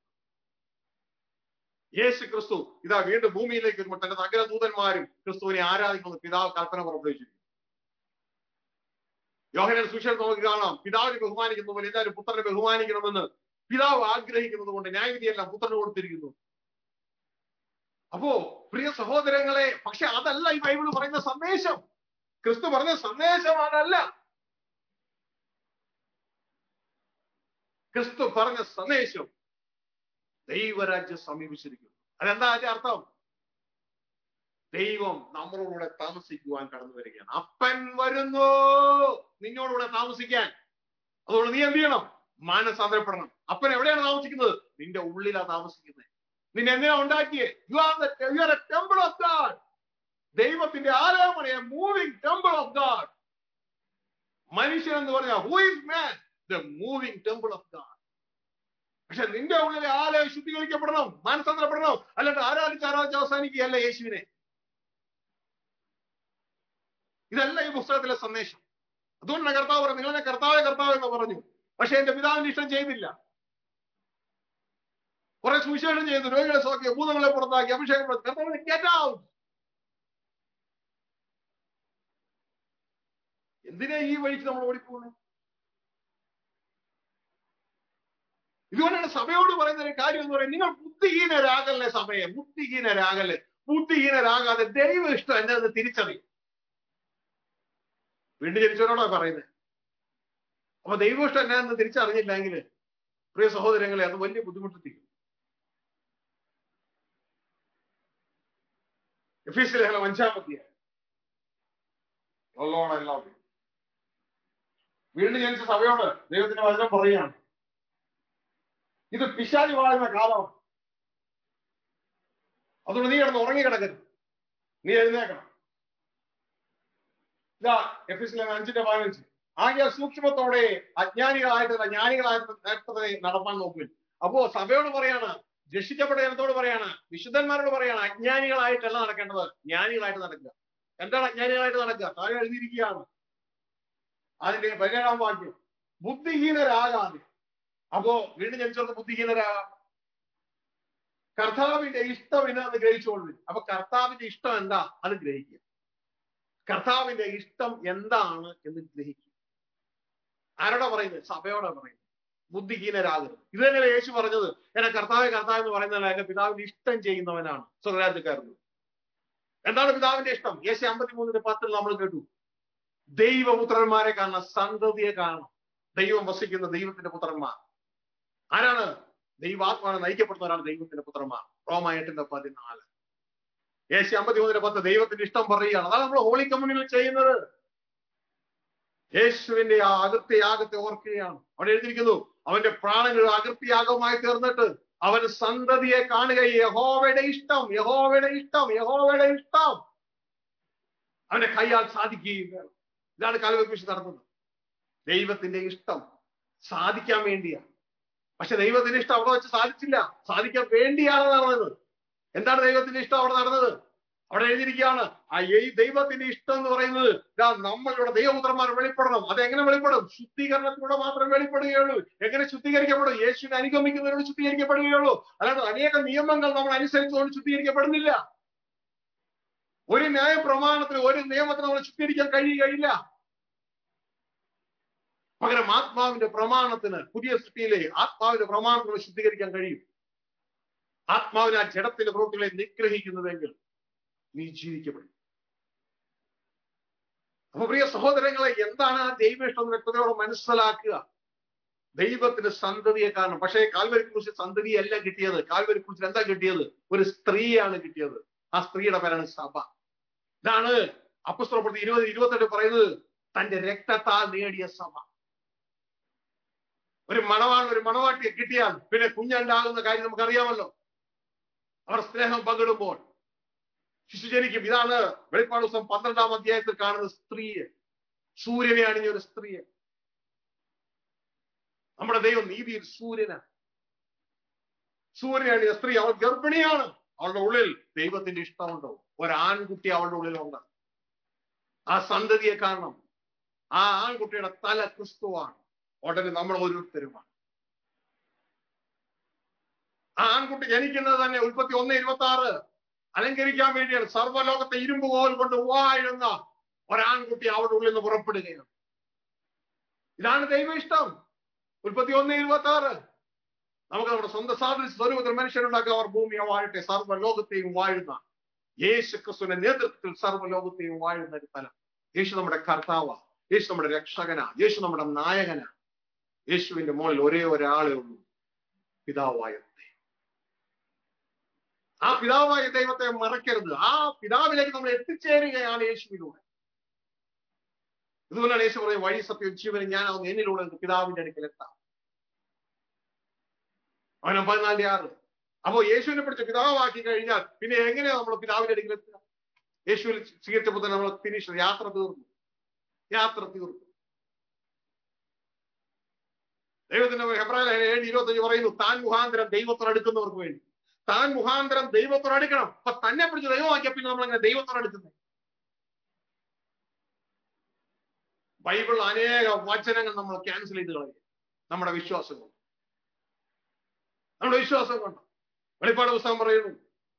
യേശു ക്രിസ്തു ഇതാ വീണ്ടും ഭൂമിയിലേക്ക് വരുമ്പോൾ തന്റെ സകല ദൂതന്മാരും ക്രിസ്തുവിനെ ആരാധിക്കുന്നു പിതാവ് കൽപ്പന പുറപ്പെടുവിച്ചിരിക്കുന്നു യോഹനൻ സുശേഷം നമുക്ക് കാണാം പിതാവിനെ ബഹുമാനിക്കുന്ന പോലെ എല്ലാവരും പുത്രനെ ബഹുമാനിക്കണമെന്ന് പിതാവ് ആഗ്രഹിക്കുന്നത് കൊണ്ട് ന്യായവിധിയെല്ലാം പുത്രന് കൊടുത്തിരിക്കുന്നു അപ്പോ പ്രിയ സഹോദരങ്ങളെ പക്ഷെ അതല്ല ഈ ബൈബിൾ പറയുന്ന സന്ദേശം ക്രിസ്തു പറഞ്ഞ സന്ദേശം അതല്ല ക്രിസ്തു പറഞ്ഞ സന്ദേശം ദൈവരാജ്യം സമീപിച്ചിരിക്കുന്നു അതെന്താ അതിന്റെ അർത്ഥം ദൈവം നമ്മളോടുകൂടെ താമസിക്കുവാൻ കടന്നു വരികയാണ് അപ്പൻ വരുന്നു നിന്നോടുകൂടെ താമസിക്കാൻ അതുകൊണ്ട് നീ എന്ത് ചെയ്യണം മാനസാന്തരപ്പെടണം അപ്പൻ എവിടെയാണ് താമസിക്കുന്നത് നിന്റെ ഉള്ളിലാ താമസിക്കുന്നത് നിന്നെ എന്തിനാ ഉണ്ടാക്കിയേ you are you are a temple of God ദൈവത്തിന്റെ ആരാമണയ മൂവിംഗ് ടെമ്പിൾ ഓഫ് ഗാഡ് മനുഷ്യൻ എന്ന് പറഞ്ഞാൽ who is man the moving temple of God പക്ഷെ നിന്റെ ഉള്ളിലെ ആലയം ശുദ്ധീകരിക്കപ്പെടണം മാനസാന്തരപ്പെടണം അല്ലാണ്ട് ആരാധിച്ച് ആരാധിച്ച് അവസാനിക്കുകയല്ല യേശുവിനെ ഇതല്ല ഈ പുസ്തകത്തിലെ സന്ദേശം അതുകൊണ്ടാണ് കർത്താവ് പറഞ്ഞു നിങ്ങളെ കർത്താവെ കർത്താവ് എന്ന് പറഞ്ഞു പക്ഷെ എന്റെ പിതാവിന്റെ ഇഷ്ടം ചെയ്തില്ല കുറെ സുവിശേഷം ചെയ്തു രോഗികളെ സോക്കി ഭൂതങ്ങളെ പുറത്താക്കി അഭിഷേകം കർത്താവിനെ ഗെറ്റ് ഔട്ട് എന്തിനാ ഈ വഴിക്ക് നമ്മൾ ഓടിപ്പോകുന്നത് ഇതുകൊണ്ടാണ് സഭയോട് പറയുന്ന ഒരു കാര്യം എന്ന് പറയുന്നത് നിങ്ങൾ ബുദ്ധിഹീനരാകല്ലേ സഭയെ ബുദ്ധിഹീനരാകല്ലേ ബുദ്ധിഹീനരാകാതെ ദൈവ ഇഷ്ടം എന്നത് തിരിച്ചറിയും വീണ്ടും ജനിച്ചവരോടാ പറയുന്നത് അപ്പൊ ദൈവം ഇഷ്ടം എന്നാന്ന് തിരിച്ചറിഞ്ഞില്ലെങ്കിൽ പ്രിയ സഹോദരങ്ങളെ അത് വലിയ ബുദ്ധിമുട്ടെത്തിക്കും എഫീസ് ലേഖനം അഞ്ചാമത്തെ വീണ്ടും ജനിച്ച സഭയോട് ദൈവത്തിന്റെ വചനം പറയുകയാണ് ഇത് പിശാചി വാഴുന്ന കാലമാണ് അതുകൊണ്ട് നീ കിടന്ന് ഉറങ്ങി കിടക്കരുത് നീ എഴുന്നേക്കണം ഇതാ എഫ് എസ് അഞ്ചിന്റെ പതിനഞ്ച് ആകെ സൂക്ഷ്മത്തോടെ അജ്ഞാനികളായിട്ട് ജ്ഞാനികളായിട്ട് നേരത്തെ നടപ്പാൻ നോക്കുവിൻ അപ്പോ സഭയോട് പറയാണ് രക്ഷിക്കപ്പെട്ട ജനത്തോട് പറയാണ് വിശുദ്ധന്മാരോട് പറയാണ് അജ്ഞാനികളായിട്ടല്ല നടക്കേണ്ടത് ജ്ഞാനികളായിട്ട് നടക്കുക എന്താണ് അജ്ഞാനികളായിട്ട് നടക്കുക താഴെ എഴുതിയിരിക്കുകയാണ് അതിന്റെ പതിനേഴാം വാക്യം ബുദ്ധിഹീനരാകാതെ അപ്പോ വീണ്ടും ജനിച്ചവർക്ക് ബുദ്ധിഹീനരാകാം കർത്താവിന്റെ ഇഷ്ടം എന്നാന്ന് ഗ്രഹിച്ചുകൊള്ളു അപ്പൊ കർത്താവിന്റെ ഇഷ്ടം എന്താ അത് ഗ്രഹിക്കുക കർത്താവിന്റെ ഇഷ്ടം എന്താണ് എന്ന് ഗ്രഹിക്കുക ആരോടാ പറയുന്നത് സഭയോടാ പറയുന്നത് ബുദ്ധിഹീനരാകരുത് ഇത് തന്നെയാണ് യേശു പറഞ്ഞത് എന്നെ കർത്താവ് കർത്താവ് എന്ന് പറയുന്നതല്ല എന്റെ പിതാവിന്റെ ഇഷ്ടം ചെയ്യുന്നവനാണ് സ്വർഗരാജ്യക്കാരന് എന്താണ് പിതാവിന്റെ ഇഷ്ടം യേശു അമ്പത്തിമൂന്നിന്റെ പത്തിൽ നമ്മൾ കേട്ടു ദൈവപുത്രന്മാരെ കാണണം സന്തതിയെ കാണണം ദൈവം വസിക്കുന്ന ദൈവത്തിന്റെ പുത്രന്മാർ ആരാണ് ദൈവാത്മാനെ നയിക്കപ്പെടുന്നവരാണ് ദൈവത്തിന്റെ പുത്രന്മാർ റോമ എട്ടിന്റെ പതിനാല് യേശു അമ്പത്തിമൂന്നിന്റെ പത്ത് ദൈവത്തിന്റെ ഇഷ്ടം പറയുകയാണ് അതാണ് നമ്മൾ ഹോളി കമ്മ്യൂണിൽ ചെയ്യുന്നത് യേശുവിന്റെ ആ അകൃത്യയാഗത്തെ ഓർക്കുകയാണ് അവിടെ എഴുതിയിരിക്കുന്നു അവന്റെ പ്രാണങ്ങൾ അകൃത്യയാഗമായി തീർന്നിട്ട് അവൻ സന്തതിയെ കാണുക യഹോവയുടെ ഇഷ്ടം യഹോവയുടെ ഇഷ്ടം യഹോവയുടെ ഇഷ്ടം അവന്റെ കൈയാൽ സാധിക്കുകയും വേണം ഇതാണ് കാലവെക്കുശി നടന്നത് ദൈവത്തിന്റെ ഇഷ്ടം സാധിക്കാൻ വേണ്ടിയാ പക്ഷെ ദൈവത്തിന്റെ ഇഷ്ടം അവിടെ വെച്ച് സാധിച്ചില്ല സാധിക്കാൻ വേണ്ടിയാണ് നടന്നത് എന്താണ് ദൈവത്തിന്റെ ഇഷ്ടം അവിടെ നടന്നത് അവിടെ എഴുതിയിരിക്കുകയാണ് ആ ഈ ദൈവത്തിന്റെ ഇഷ്ടം എന്ന് പറയുന്നത് ഇതാ നമ്മളുടെ ദൈവപുത്രന്മാർ വെളിപ്പെടണം അത് എങ്ങനെ വെളിപ്പെടും ശുദ്ധീകരണത്തിലൂടെ മാത്രം വെളിപ്പെടുകയുള്ളൂ എങ്ങനെ ശുദ്ധീകരിക്കപ്പെടും യേശുവിനെ അനുഗമിക്കുന്നതിനോട് ശുദ്ധീകരിക്കപ്പെടുകയുള്ളൂ അല്ലാണ്ട് അനേക നിയമങ്ങൾ നമ്മൾ അനുസരിച്ചുകൊണ്ട് ശുദ്ധീകരിക്കപ്പെടുന്നില്ല ഒരു ന്യായ പ്രമാണത്തിന് ഒരു നിയമത്തിന് നമ്മൾ ശുദ്ധീകരിക്കാൻ കഴിയുകയില്ല പകരം ആത്മാവിന്റെ പ്രമാണത്തിന് പുതിയ സൃഷ്ടിയിലെ ആത്മാവിന്റെ പ്രമാണത്തിന് ശുദ്ധീകരിക്കാൻ കഴിയും ആത്മാവിന് ആ ജഡത്തിന്റെ പ്രവൃത്തികളെ നിഗ്രഹിക്കുന്നുവെങ്കിൽ നീ ജീവിക്കപ്പെടും അപ്പൊ പ്രിയ സഹോദരങ്ങളെ എന്താണ് ആ ദൈവ ഇഷ്ടം വ്യക്തതയോടെ മനസ്സിലാക്കുക ദൈവത്തിന് സന്തതിയെ കാണണം പക്ഷേ കാൽവരി കുറിച്ച് സന്തതിയല്ല കിട്ടിയത് കാൽവരി കുറിച്ച് എന്താ കിട്ടിയത് ഒരു സ്ത്രീയാണ് കിട്ടിയത് ആ സ്ത്രീയുടെ പേരാണ് സഭ ഇതാണ് അപ്പസ്തലപ്പെടുത്തി ഇരുപത് ഇരുപത്തെട്ട് പറയുന്നത് തന്റെ രക്തത്താൽ നേടിയ സഭ ഒരു മണവാൻ ഒരു മണവാട്ടിയെ കിട്ടിയാൽ പിന്നെ കുഞ്ഞുണ്ടാകുന്ന കാര്യം നമുക്കറിയാമല്ലോ അവർ സ്നേഹം പങ്കിടുമ്പോൾ ശിശു ജനിക്കും ഇതാണ് വെളിപ്പാട് ദിവസം പന്ത്രണ്ടാം അധ്യായത്തിൽ കാണുന്ന സ്ത്രീയെ സൂര്യനെ അണിഞ്ഞ ഒരു സ്ത്രീയെ നമ്മുടെ ദൈവം നീതിയിൽ സൂര്യനാണ് സൂര്യനെ അണിഞ്ഞ സ്ത്രീ അവൾ ഗർഭിണിയാണ് അവളുടെ ഉള്ളിൽ ദൈവത്തിന്റെ ഇഷ്ടമുണ്ടോ ഒരാൺകുട്ടി അവളുടെ ഉള്ളിലുണ്ട് ആ സന്തതിയെ കാരണം ആ ആൺകുട്ടിയുടെ തല ക്രിസ്തുവാണ് ഉടനെ നമ്മൾ ഓരോരുത്തരുമാണ് ആ ആൺകുട്ടി ജനിക്കുന്നത് തന്നെ ഉൽപ്പത്തി ഒന്ന് ഇരുപത്തി ആറ് അലങ്കരിക്കാൻ വേണ്ടിയാണ് സർവ്വലോകത്തെ ഇരുമ്പ് കോൽ കൊണ്ട് വാഴുന്ന ഒരാൺകുട്ടി അവരുടെ ഉള്ളിൽ നിന്ന് പുറപ്പെടുകയാണ് ഇതാണ് ദൈവ ഇഷ്ടം ഉൽപ്പത്തി ഒന്ന് ഇരുപത്തി ആറ് നമുക്ക് നമ്മുടെ സ്വന്തം സാധന സ്വരൂപത്തിൽ മനുഷ്യരുണ്ടാക്കുക അവർ ഭൂമിയെ വാഴട്ടെ സർവ്വലോകത്തെയും വാഴുന്ന യേശു ക്രിസ്തുവിന്റെ നേതൃത്വത്തിൽ സർവ്വലോകത്തെയും വാഴുന്ന ഒരു തലം യേശു നമ്മുടെ കർത്താവ യേശു നമ്മുടെ രക്ഷകനാ യേശു നമ്മുടെ നായകനാ യേശുവിന്റെ മുകളിൽ ഒരേ ഒരാളേ ഉള്ളൂ പിതാവായ ആ പിതാവായ ദൈവത്തെ മറക്കരുത് ആ പിതാവിലേക്ക് നമ്മൾ എത്തിച്ചേരുകയാണ് യേശുവിലൂടെ ഇതുകൊണ്ടാണ് യേശു പറയും വഴി സത്യം ജീവനും ഞാനാവുന്ന എന്നിലൂടെ എനിക്ക് പിതാവിന്റെ അടുക്കൽ എത്താം അവനം പതിനാലിന്റെ ആറ് അപ്പോ യേശുവിനെ പിടിച്ച് പിതാവാക്കി കഴിഞ്ഞാൽ പിന്നെ എങ്ങനെയാ നമ്മൾ പിതാവിന്റെ അടുക്കൽ എത്തുക യേശുവിൽ സ്വീകരിച്ചപ്പോൾ തന്നെ നമ്മൾ ഫിനിഷ് യാത്ര തീർന്നു യാത്ര തീർന്നു ദൈവത്തിന്റെ ഹെബ്രായ ഏഴ് ഇരുപത്തഞ്ച് പറയുന്നു താൻ മുഖാന്തരം ദൈവത്തോടടുക്കുന്നവർക്ക് വേണ്ടി താൻ മുഖാന്തരം ദൈവത്തോടടുക്കണം അപ്പൊ തന്നെ പിടിച്ച് ദൈവമാക്കിയ പിന്നെ നമ്മൾ അങ്ങനെ ദൈവത്തോടടുക്കുന്നത് ബൈബിൾ അനേക വചനങ്ങൾ നമ്മൾ ക്യാൻസൽ ചെയ്ത് കളയും നമ്മുടെ വിശ്വാസം കൊണ്ട് നമ്മുടെ വിശ്വാസം കൊണ്ട് വെളിപ്പാട് പുസ്തകം പറയുന്നു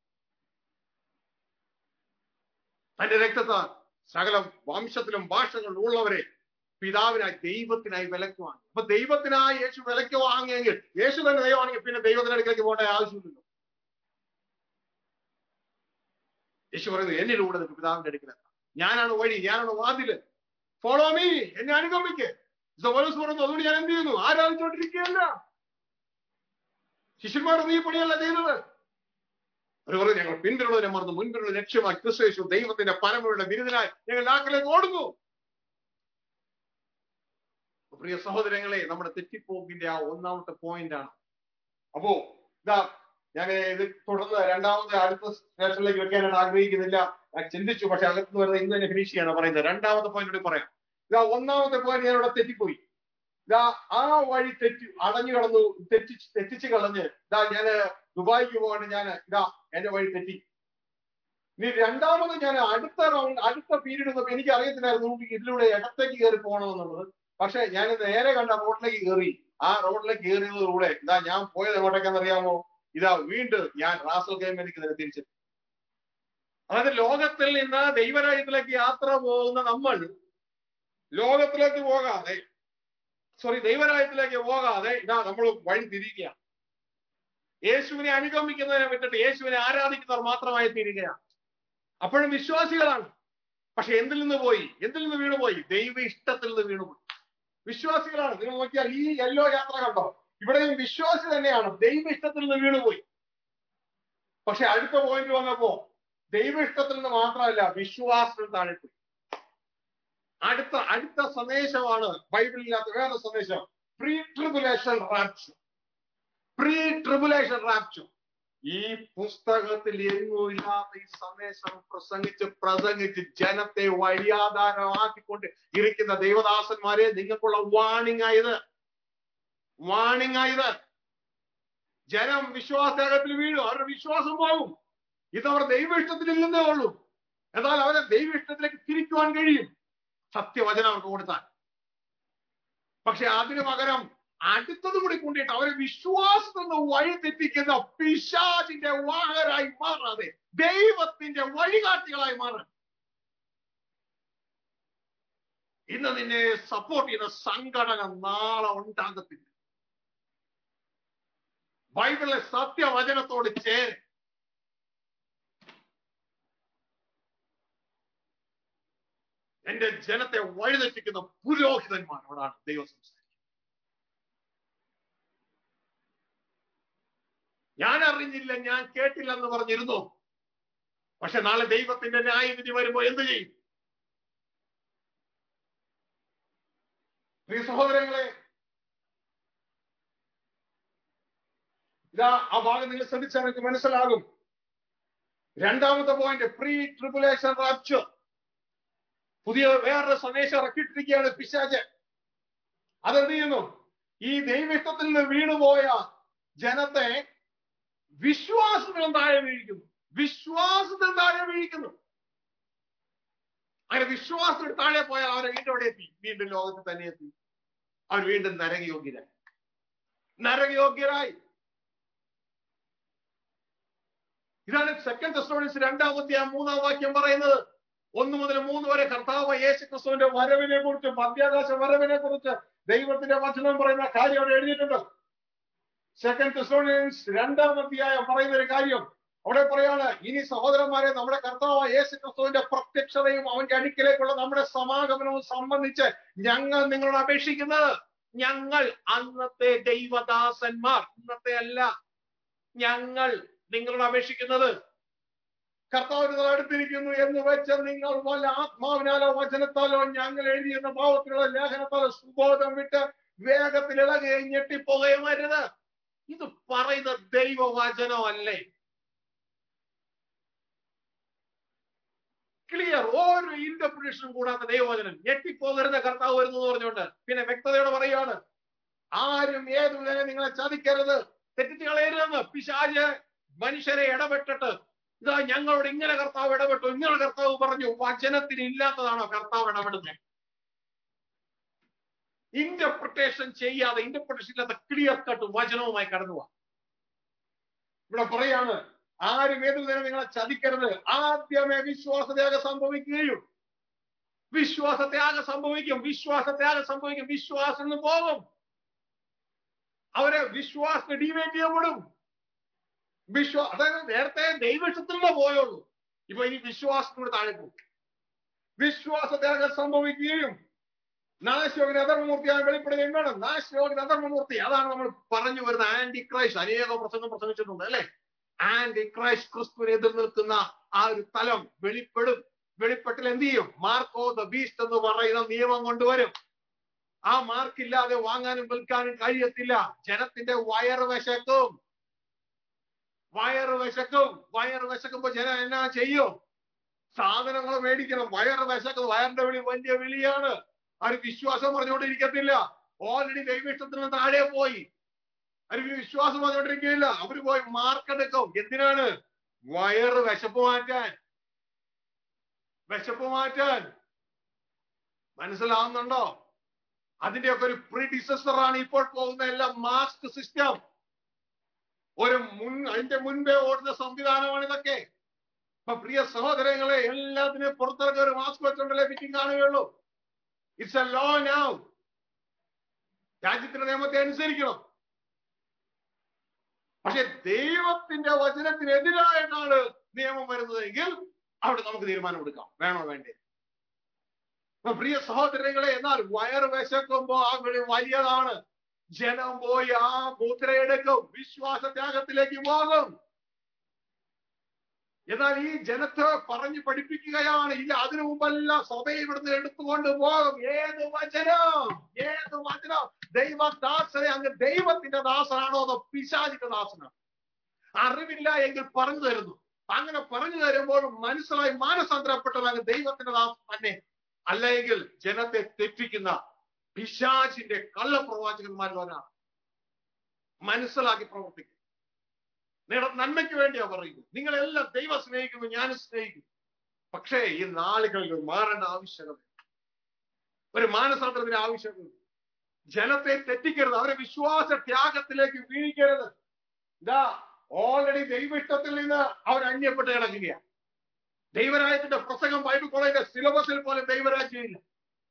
തന്റെ രക്തത്താൽ സകല വംശത്തിലും ഭാഷകളിലും ഉള്ളവരെ പിതാവിനായി ദൈവത്തിനായി വിലക്ക് വാങ്ങി അപ്പൊ ദൈവത്തിനായി യേശു വിലക്ക് വാങ്ങിയെങ്കിൽ യേശു തന്നെ ദൈവമാണെങ്കിൽ പിന്നെ ദൈവത്തിന്റെ അടുക്കലേക്ക് പോകേണ്ട ആവശ്യമില്ലല്ലോ യേശു പറയുന്നത് എന്നിലൂടെ നിനക്ക് പിതാവിന്റെ അടുക്കലെത്താം ഞാനാണ് വഴി ഞാനാണ് വാതില് ഫോളോ മീ എന്നെ അനുഗമിക്ക് പൗലോസ് പറഞ്ഞു അതുകൊണ്ട് ഞാൻ എന്ത് ചെയ്യുന്നു ആരാധിച്ചോണ്ടിരിക്കുകയല്ല ശിഷ്യന്മാർ നീ പണിയല്ല ചെയ്യുന്നത് അവർ പറഞ്ഞു ഞങ്ങൾ പിന്തുടരുന്നതിനെ മറന്നു മുൻപിലുള്ള ലക്ഷ്യമായി ക്രിസ്തു ദൈവത്തിന്റെ പരമയുടെ ബിരുദനായി ഞങ്ങൾ നാക്കിലേക്ക് ഓടുന്നു പ്രിയ സഹോദരങ്ങളെ നമ്മുടെ തെറ്റിപ്പോക്കിന്റെ ആ ഒന്നാമത്തെ പോയിന്റ് ആണ് അപ്പോ ഇതാ ഞാൻ ഇത് തുടർന്ന് രണ്ടാമത് അടുത്ത സ്റ്റേഷനിലേക്ക് വെക്കാനായിട്ട് ആഗ്രഹിക്കുന്നില്ല ഞാൻ ചിന്തിച്ചു പക്ഷെ അകത്ത് വരുന്ന ഇന്ന് തന്നെ ഫിനിഷ് ചെയ്യാണ് പറയുന്നത് രണ്ടാമത്തെ പോയിന്റ് കൂടി പറയാം ഇതാ ഒന്നാമത്തെ പോയിന്റ് ഞാൻ ഇവിടെ തെറ്റിപ്പോയി ഇതാ ആ വഴി തെറ്റി അടഞ്ഞു കടന്നു തെറ്റിച്ച് തെറ്റിച്ച് കളഞ്ഞ് ഇതാ ഞാന് ദുബായിക്ക് പോകാണ്ട് ഞാൻ ഇതാ എന്റെ വഴി തെറ്റി ഇനി രണ്ടാമത് ഞാൻ അടുത്ത റൗണ്ട് അടുത്ത പീരീഡ് വന്നപ്പോ എനിക്ക് അറിയത്തില്ലായിരുന്നു ഇതിലൂടെ ഇടത്തേക്ക് കയറി പോകണമെന്നുള്ളത് പക്ഷെ ഞാൻ നേരെ കണ്ട റോഡിലേക്ക് കയറി ആ റോഡിലേക്ക് കയറിയതിലൂടെ ഇതാ ഞാൻ പോയത് എങ്ങോട്ടേക്കാന്ന് അറിയാമോ ഇതാ വീണ്ടും ഞാൻ റാസൽ ഗെയിമിലേക്ക് തന്നെ തിരിച്ചു അതായത് ലോകത്തിൽ നിന്ന് ദൈവരാജ്യത്തിലേക്ക് യാത്ര പോകുന്ന നമ്മൾ ലോകത്തിലേക്ക് പോകാതെ സോറി ദൈവരാജ്യത്തിലേക്ക് പോകാതെ ഇതാ നമ്മൾ വഴി തിരിക്കുകയാണ് യേശുവിനെ അനുഗമിക്കുന്നതിനെ വിട്ടിട്ട് യേശുവിനെ ആരാധിക്കുന്നവർ മാത്രമായി തീരുകയാണ് അപ്പോഴും വിശ്വാസികളാണ് പക്ഷെ എന്തിൽ നിന്ന് പോയി എന്തിൽ നിന്ന് വീണുപോയി ദൈവ ഇഷ്ടത്തിൽ നിന്ന് വീണുപോയി വിശ്വാസികളാണ് നിങ്ങൾ നോക്കിയാൽ ഈ യെല്ലോ യാത്ര കണ്ടോ ഇവിടെയും വിശ്വാസി തന്നെയാണ് ദൈവ ഇഷ്ടത്തിൽ നിന്ന് വീണുപോയി പക്ഷെ അടുത്ത പോയിന്റ് വന്നപ്പോ ദൈവ ഇഷ്ടത്തിൽ നിന്ന് മാത്രമല്ല വിശ്വാസത്തിൽ താഴെപ്പോയി അടുത്ത അടുത്ത സന്ദേശമാണ് ബൈബിളില്ലാത്ത വേറെ സന്ദേശം pre tribulation rapture pre tribulation rapture ഈ പുസ്തകത്തിൽ എങ്ങുമില്ലാത്ത ഈ സന്ദേശം പ്രസംഗിച്ച് പ്രസംഗിച്ച് ജനത്തെ വഴിയാധാരമാക്കിക്കൊണ്ട് ഇരിക്കുന്ന ദൈവദാസന്മാരെ നിങ്ങൾക്കുള്ള വാണിംഗ് ആയത് വാണിംഗ് ആയത് ജനം വിശ്വാസത്തിൽ വീഴും അവരുടെ വിശ്വാസം പോകും ഇതവർ ദൈവ ഇഷ്ടത്തിൽ ഇല്ലെന്നേ ഉള്ളൂ എന്നാൽ അവരെ ദൈവ ഇഷ്ടത്തിലേക്ക് തിരിക്കുവാൻ കഴിയും സത്യവചനം അവർക്ക് കൊടുത്താൽ പക്ഷെ അതിനു പകരം അടുത്തത് കൂടി കൊണ്ടിട്ട് അവരെ വിശ്വാസത്തിൽ നിന്ന് വഴി തെറ്റിക്കുന്ന പിശാചിന്റെ വാഹരായി മാറാതെ ദൈവത്തിന്റെ വഴികാട്ടികളായി മാറാൻ ഇന്ന് നിന്നെ സപ്പോർട്ട് ചെയ്യുന്ന സംഘടന നാളെ ഉണ്ടാകത്തില്ല ബൈബിളിലെ സത്യവചനത്തോട് ചേര് എന്റെ ജനത്തെ വഴിതെറ്റിക്കുന്ന പുരോഹിതന്മാരോടാണ് ദൈവം സംസാരിക്കുന്നത് ഞാൻ അറിഞ്ഞില്ല ഞാൻ കേട്ടില്ല എന്ന് പറഞ്ഞിരുന്നു പക്ഷെ നാളെ ദൈവത്തിന്റെ ന്യായവിധി വരുമ്പോ എന്ത് ചെയ്യും പ്രിയ സഹോദരങ്ങളെ ഇതാ ആ ഭാഗം നിങ്ങൾ ശ്രദ്ധിച്ചാൽ നിങ്ങൾക്ക് മനസ്സിലാകും രണ്ടാമത്തെ പോയിന്റ് പ്രീ ട്രിബുലേഷൻ റാപ്ചർ പുതിയ വേറൊരു സന്ദേശം ഇറക്കിയിട്ടിരിക്കുകയാണ് പിശാജ് അതെന്ത് ചെയ്യുന്നു ഈ ദൈവത്വത്തിൽ നിന്ന് വീണുപോയ ജനത്തെ വിശ്വാസത്തിൽ താഴെ വീഴിക്കുന്നു വിശ്വാസത്തിൽ താഴെ വീഴിക്കുന്നു അങ്ങനെ വിശ്വാസത്തിൽ താഴെ പോയാൽ അവരെ വീണ്ടും അവിടെ എത്തി വീണ്ടും ലോകത്തിൽ തന്നെ എത്തി അവർ വീണ്ടും നരകയോഗ്യരായി നരകയോഗ്യരായി ഇതാണ് സെക്കൻഡ് ടെസ്റ്റോണിസ് രണ്ടാമത്തെ ആ മൂന്നാം വാക്യം പറയുന്നത് ഒന്ന് മുതൽ മൂന്ന് വരെ കർത്താവ് യേശു ക്രിസ്തുവിന്റെ വരവിനെ കുറിച്ച് മധ്യാകാശ വരവിനെ കുറിച്ച് ദൈവത്തിന്റെ വചനം പറയുന്ന കാര്യം അവിടെ എഴുതിയിട്ടുണ്ട് സെക്കൻഡ് ടെസ്റ്റോണിയൻസ് രണ്ടാം അധ്യായം പറയുന്ന ഒരു കാര്യം അവിടെ പറയാണ് ഇനി സഹോദരന്മാരെ നമ്മുടെ കർത്താവ് യേശു ക്രിസ്തുവിന്റെ പ്രത്യക്ഷതയും അവന്റെ അടുക്കിലേക്കുള്ള നമ്മുടെ സമാഗമനവും സംബന്ധിച്ച് ഞങ്ങൾ നിങ്ങളോട് അപേക്ഷിക്കുന്നത് ഞങ്ങൾ അന്നത്തെ ദൈവദാസന്മാർ ഇന്നത്തെ അല്ല ഞങ്ങൾ നിങ്ങളോട് അപേക്ഷിക്കുന്നത് കർത്താവിന് അടുത്തിരിക്കുന്നു എന്ന് വെച്ച് നിങ്ങൾ വല്ല ആത്മാവിനാലോ വചനത്താലോ ഞങ്ങൾ എഴുതിയെന്ന ഭാവത്തിലുള്ള ലേഖനത്താലോ സുബോധം വിട്ട് വേഗത്തിൽ ഇളകുകയും ഞെട്ടിപ്പോകുകയും അരുത് ഇത് പറയുന്ന ദൈവവചനമല്ലേ ക്ലിയർ ഓരോ ഇന്റർപ്രിറ്റേഷനും കൂടാത്ത ദൈവവചനം ഞെട്ടിപ്പോകരുന്ന കർത്താവ് വരുന്നു എന്ന് പറഞ്ഞുകൊണ്ട് പിന്നെ വ്യക്തതയോടെ പറയുകയാണ് ആരും ഏതുള്ളതിനെ നിങ്ങളെ ചതിക്കരുത് തെറ്റിച്ച് കളയരുതെന്ന് പിശാജ് മനുഷ്യരെ ഇടപെട്ടിട്ട് ഇതാ ഞങ്ങളോട് ഇങ്ങനെ കർത്താവ് ഇടപെട്ടു ഇങ്ങനെ കർത്താവ് പറഞ്ഞു വചനത്തിന് ഇല്ലാത്തതാണോ കർത്താവ് ഇടപെടുന്നത് ഇന്റർപ്രിട്ടേഷൻ ചെയ്യാതെ ഇന്റർപ്രിട്ടേഷൻ ഇല്ലാത്ത ക്ലിയർ കട്ട് വചനവുമായി കടന്നു പോവാ ഇവിടെ പറയാണ് ആരും ഏതു നേരം നിങ്ങളെ ചതിക്കരുത് ആദ്യമേ വിശ്വാസത്യാഗം സംഭവിക്കുകയും വിശ്വാസത്യാഗം സംഭവിക്കും വിശ്വാസത്യാഗം സംഭവിക്കും വിശ്വാസം നിന്ന് പോകും അവരെ വിശ്വാസത്തെ ഡിവേറ്റ് ചെയ്യപ്പെടും വിശ്വാ അതായത് നേരത്തെ ദൈവക്ഷത്തിലൂടെ പോയുള്ളൂ ഇപ്പൊ ഇനി വിശ്വാസത്തിലൂടെ താഴെ പോകും വിശ്വാസത്യാഗം സംഭവിക്കുകയും നാശയോഗന അധർമ്മമൂർത്തിയായി വെളിപ്പെടുകയും വേണം നാശയോഗന അധർമ്മമൂർത്തി അതാണ് നമ്മൾ പറഞ്ഞു വരുന്ന ആന്റി ക്രൈസ്റ്റ് അനേക പ്രസംഗം പ്രസംഗിച്ചിട്ടുണ്ട് അല്ലെ ആന്റി ക്രൈസ്റ്റ് ക്രിസ്തുവിനെ എതിർ നിൽക്കുന്ന ആ ഒരു തലം വെളിപ്പെടും വെളിപ്പെട്ടിൽ എന്ത് ചെയ്യും മാർക്കോ ദ ബീസ്റ്റ് എന്ന് പറയുന്ന നിയമം കൊണ്ടുവരും ആ മാർക്ക് ഇല്ലാതെ വാങ്ങാനും വിൽക്കാനും കഴിയത്തില്ല ജനത്തിന്റെ വയറ് വശക്കും വയറ് വിശക്കും വയറ് വിശക്കുമ്പോ ജനം എന്നാ ചെയ്യും സാധനങ്ങൾ മേടിക്കണം വയറ് വിശക്കും വയറിന്റെ വിളി വലിയ വിളിയാണ് അവർ വിശ്വാസം പറഞ്ഞുകൊണ്ടിരിക്കത്തില്ല ഓൾറെഡി ദൈവയിഷ്ടത്തിന് താഴെ പോയി അവർ വിശ്വാസം പറഞ്ഞുകൊണ്ടിരിക്കുകയില്ല അവര് പോയി മാർക്കെടുക്കും എന്തിനാണ് വയറ് വിശപ്പ് മാറ്റാൻ വിശപ്പ് മാറ്റാൻ മനസ്സിലാവുന്നുണ്ടോ അതിന്റെയൊക്കെ ഒരു പ്രീഡിസസർ ആണ് ഇപ്പോൾ പോകുന്ന എല്ലാം മാസ്ക് സിസ്റ്റം ഒരു മുൻ അതിന്റെ മുൻപേ ഓടുന്ന സംവിധാനമാണ് ഇതൊക്കെ അപ്പൊ പ്രിയ സഹോദരങ്ങളെ എല്ലാത്തിനും പുറത്തിറങ്ങി ഒരു മാസ്ക് വെച്ചോണ്ടല്ലേ മീറ്റിംഗ് കാണുകയുള്ളൂ ഇറ്റ്സ് എ ലോ നൗ രാജ്യത്തിന്റെ നിയമത്തെ അനുസരിക്കണം പക്ഷെ ദൈവത്തിന്റെ വചനത്തിനെതിരായിട്ടാണ് നിയമം വരുന്നതെങ്കിൽ അവിടെ നമുക്ക് തീരുമാനം എടുക്കാം വേണോ വേണ്ടേ അപ്പൊ പ്രിയ സഹോദരങ്ങളെ എന്നാൽ വയറ് വിശക്കുമ്പോ ആ വിളി വലിയതാണ് ജനം പോയി ആ മുദ്രയെടുക്കും വിശ്വാസ ത്യാഗത്തിലേക്ക് പോകും എന്നാൽ ഈ ജനത്തെ പറഞ്ഞു പഠിപ്പിക്കുകയാണ് ഇല്ല അതിനു മുമ്പെല്ലാം സഭയെ ഇവിടുന്ന് എടുത്തുകൊണ്ട് പോകും ഏത് വചനം ഏത് വചനം ദൈവദാസനെ അങ്ങ് ദൈവത്തിന്റെ ദാസനാണോ അതോ പിശാചിന്റെ ദാസനാണോ അറിവില്ല എങ്കിൽ പറഞ്ഞു തരുന്നു അങ്ങനെ പറഞ്ഞു തരുമ്പോൾ മനസ്സിലായി മാനസാന്തരപ്പെട്ടത് അങ്ങ് ദൈവത്തിന്റെ ദാസൻ തന്നെ അല്ലെങ്കിൽ ജനത്തെ തെറ്റിക്കുന്ന പിശാചിന്റെ കള്ളപ്രവാചകന്മാരിലൊരാണ് മനസ്സിലാക്കി പ്രവർത്തിക്കും നിങ്ങളുടെ നന്മയ്ക്ക് വേണ്ടിയാ പറയുന്നത് നിങ്ങളെല്ലാം ദൈവം സ്നേഹിക്കുന്നു ഞാനും സ്നേഹിക്കുന്നു പക്ഷേ ഈ നാളുകളിൽ ഒരു മാറേണ്ട ആവശ്യകത ഒരു മാനസാന്തരത്തിന് ആവശ്യകത ജനത്തെ തെറ്റിക്കരുത് അവരെ വിശ്വാസ ത്യാഗത്തിലേക്ക് വീഴിക്കരുത് ഇതാ ഓൾറെഡി ദൈവ ഇഷ്ടത്തിൽ നിന്ന് അവർ അന്യപ്പെട്ട് കിടക്കുകയാണ് ദൈവരാജ്യത്തിന്റെ പ്രസംഗം ബൈബിൾ കോളേജിന്റെ സിലബസിൽ പോലും ദൈവരാജ്യം ഇല്ല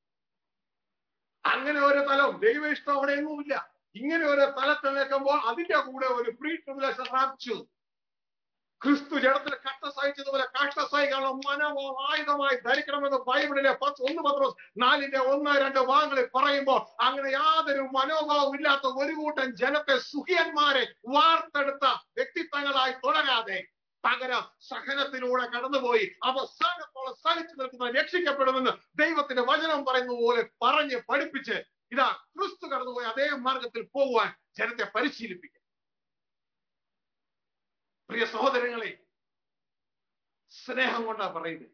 അങ്ങനെ ഒരു തലം ദൈവ ഇഷ്ടം അവിടെ എങ്ങുമില്ല ഇങ്ങനെ ഒരു തലത്തിൽ നിൽക്കുമ്പോൾ അതിന്റെ കൂടെ ഒരു പ്രീ ട്രിബുലേഷൻ റാപ്ചർ ക്രിസ്തു ജഡത്തിൽ കഷ്ട സഹിച്ചതുപോലെ കഷ്ട സഹിക്കാനുള്ള മനമോ ആയുധമായി ധരിക്കണമെന്ന് ബൈബിളിലെ പത്ത് ഒന്ന് പത്രോസ് നാലിന്റെ ഒന്ന് രണ്ട് ഭാഗങ്ങളിൽ പറയുമ്പോൾ അങ്ങനെ യാതൊരു മനോഭാവവും ഇല്ലാത്ത ഒരു കൂട്ടം ജനത്തെ സുഖിയന്മാരെ വാർത്തെടുത്ത വ്യക്തിത്വങ്ങളായി തുടരാതെ പകരം സഹനത്തിലൂടെ കടന്നുപോയി അവസാനത്തോളം സഹിച്ചു നിൽക്കുന്ന രക്ഷിക്കപ്പെടുമെന്ന് ദൈവത്തിന്റെ വചനം പറയുന്ന പോലെ പറഞ്ഞ് പഠിപ്പിച്ച് ഇതാ ക്രിസ്തു കടന്നുപോയി അതേ മാർഗത്തിൽ പോകുവാൻ ജനത്തെ പരിശീലിപ്പിക്കുക പ്രിയ സഹോദരങ്ങളെ സ്നേഹം കൊണ്ടാ പറയുന്നത്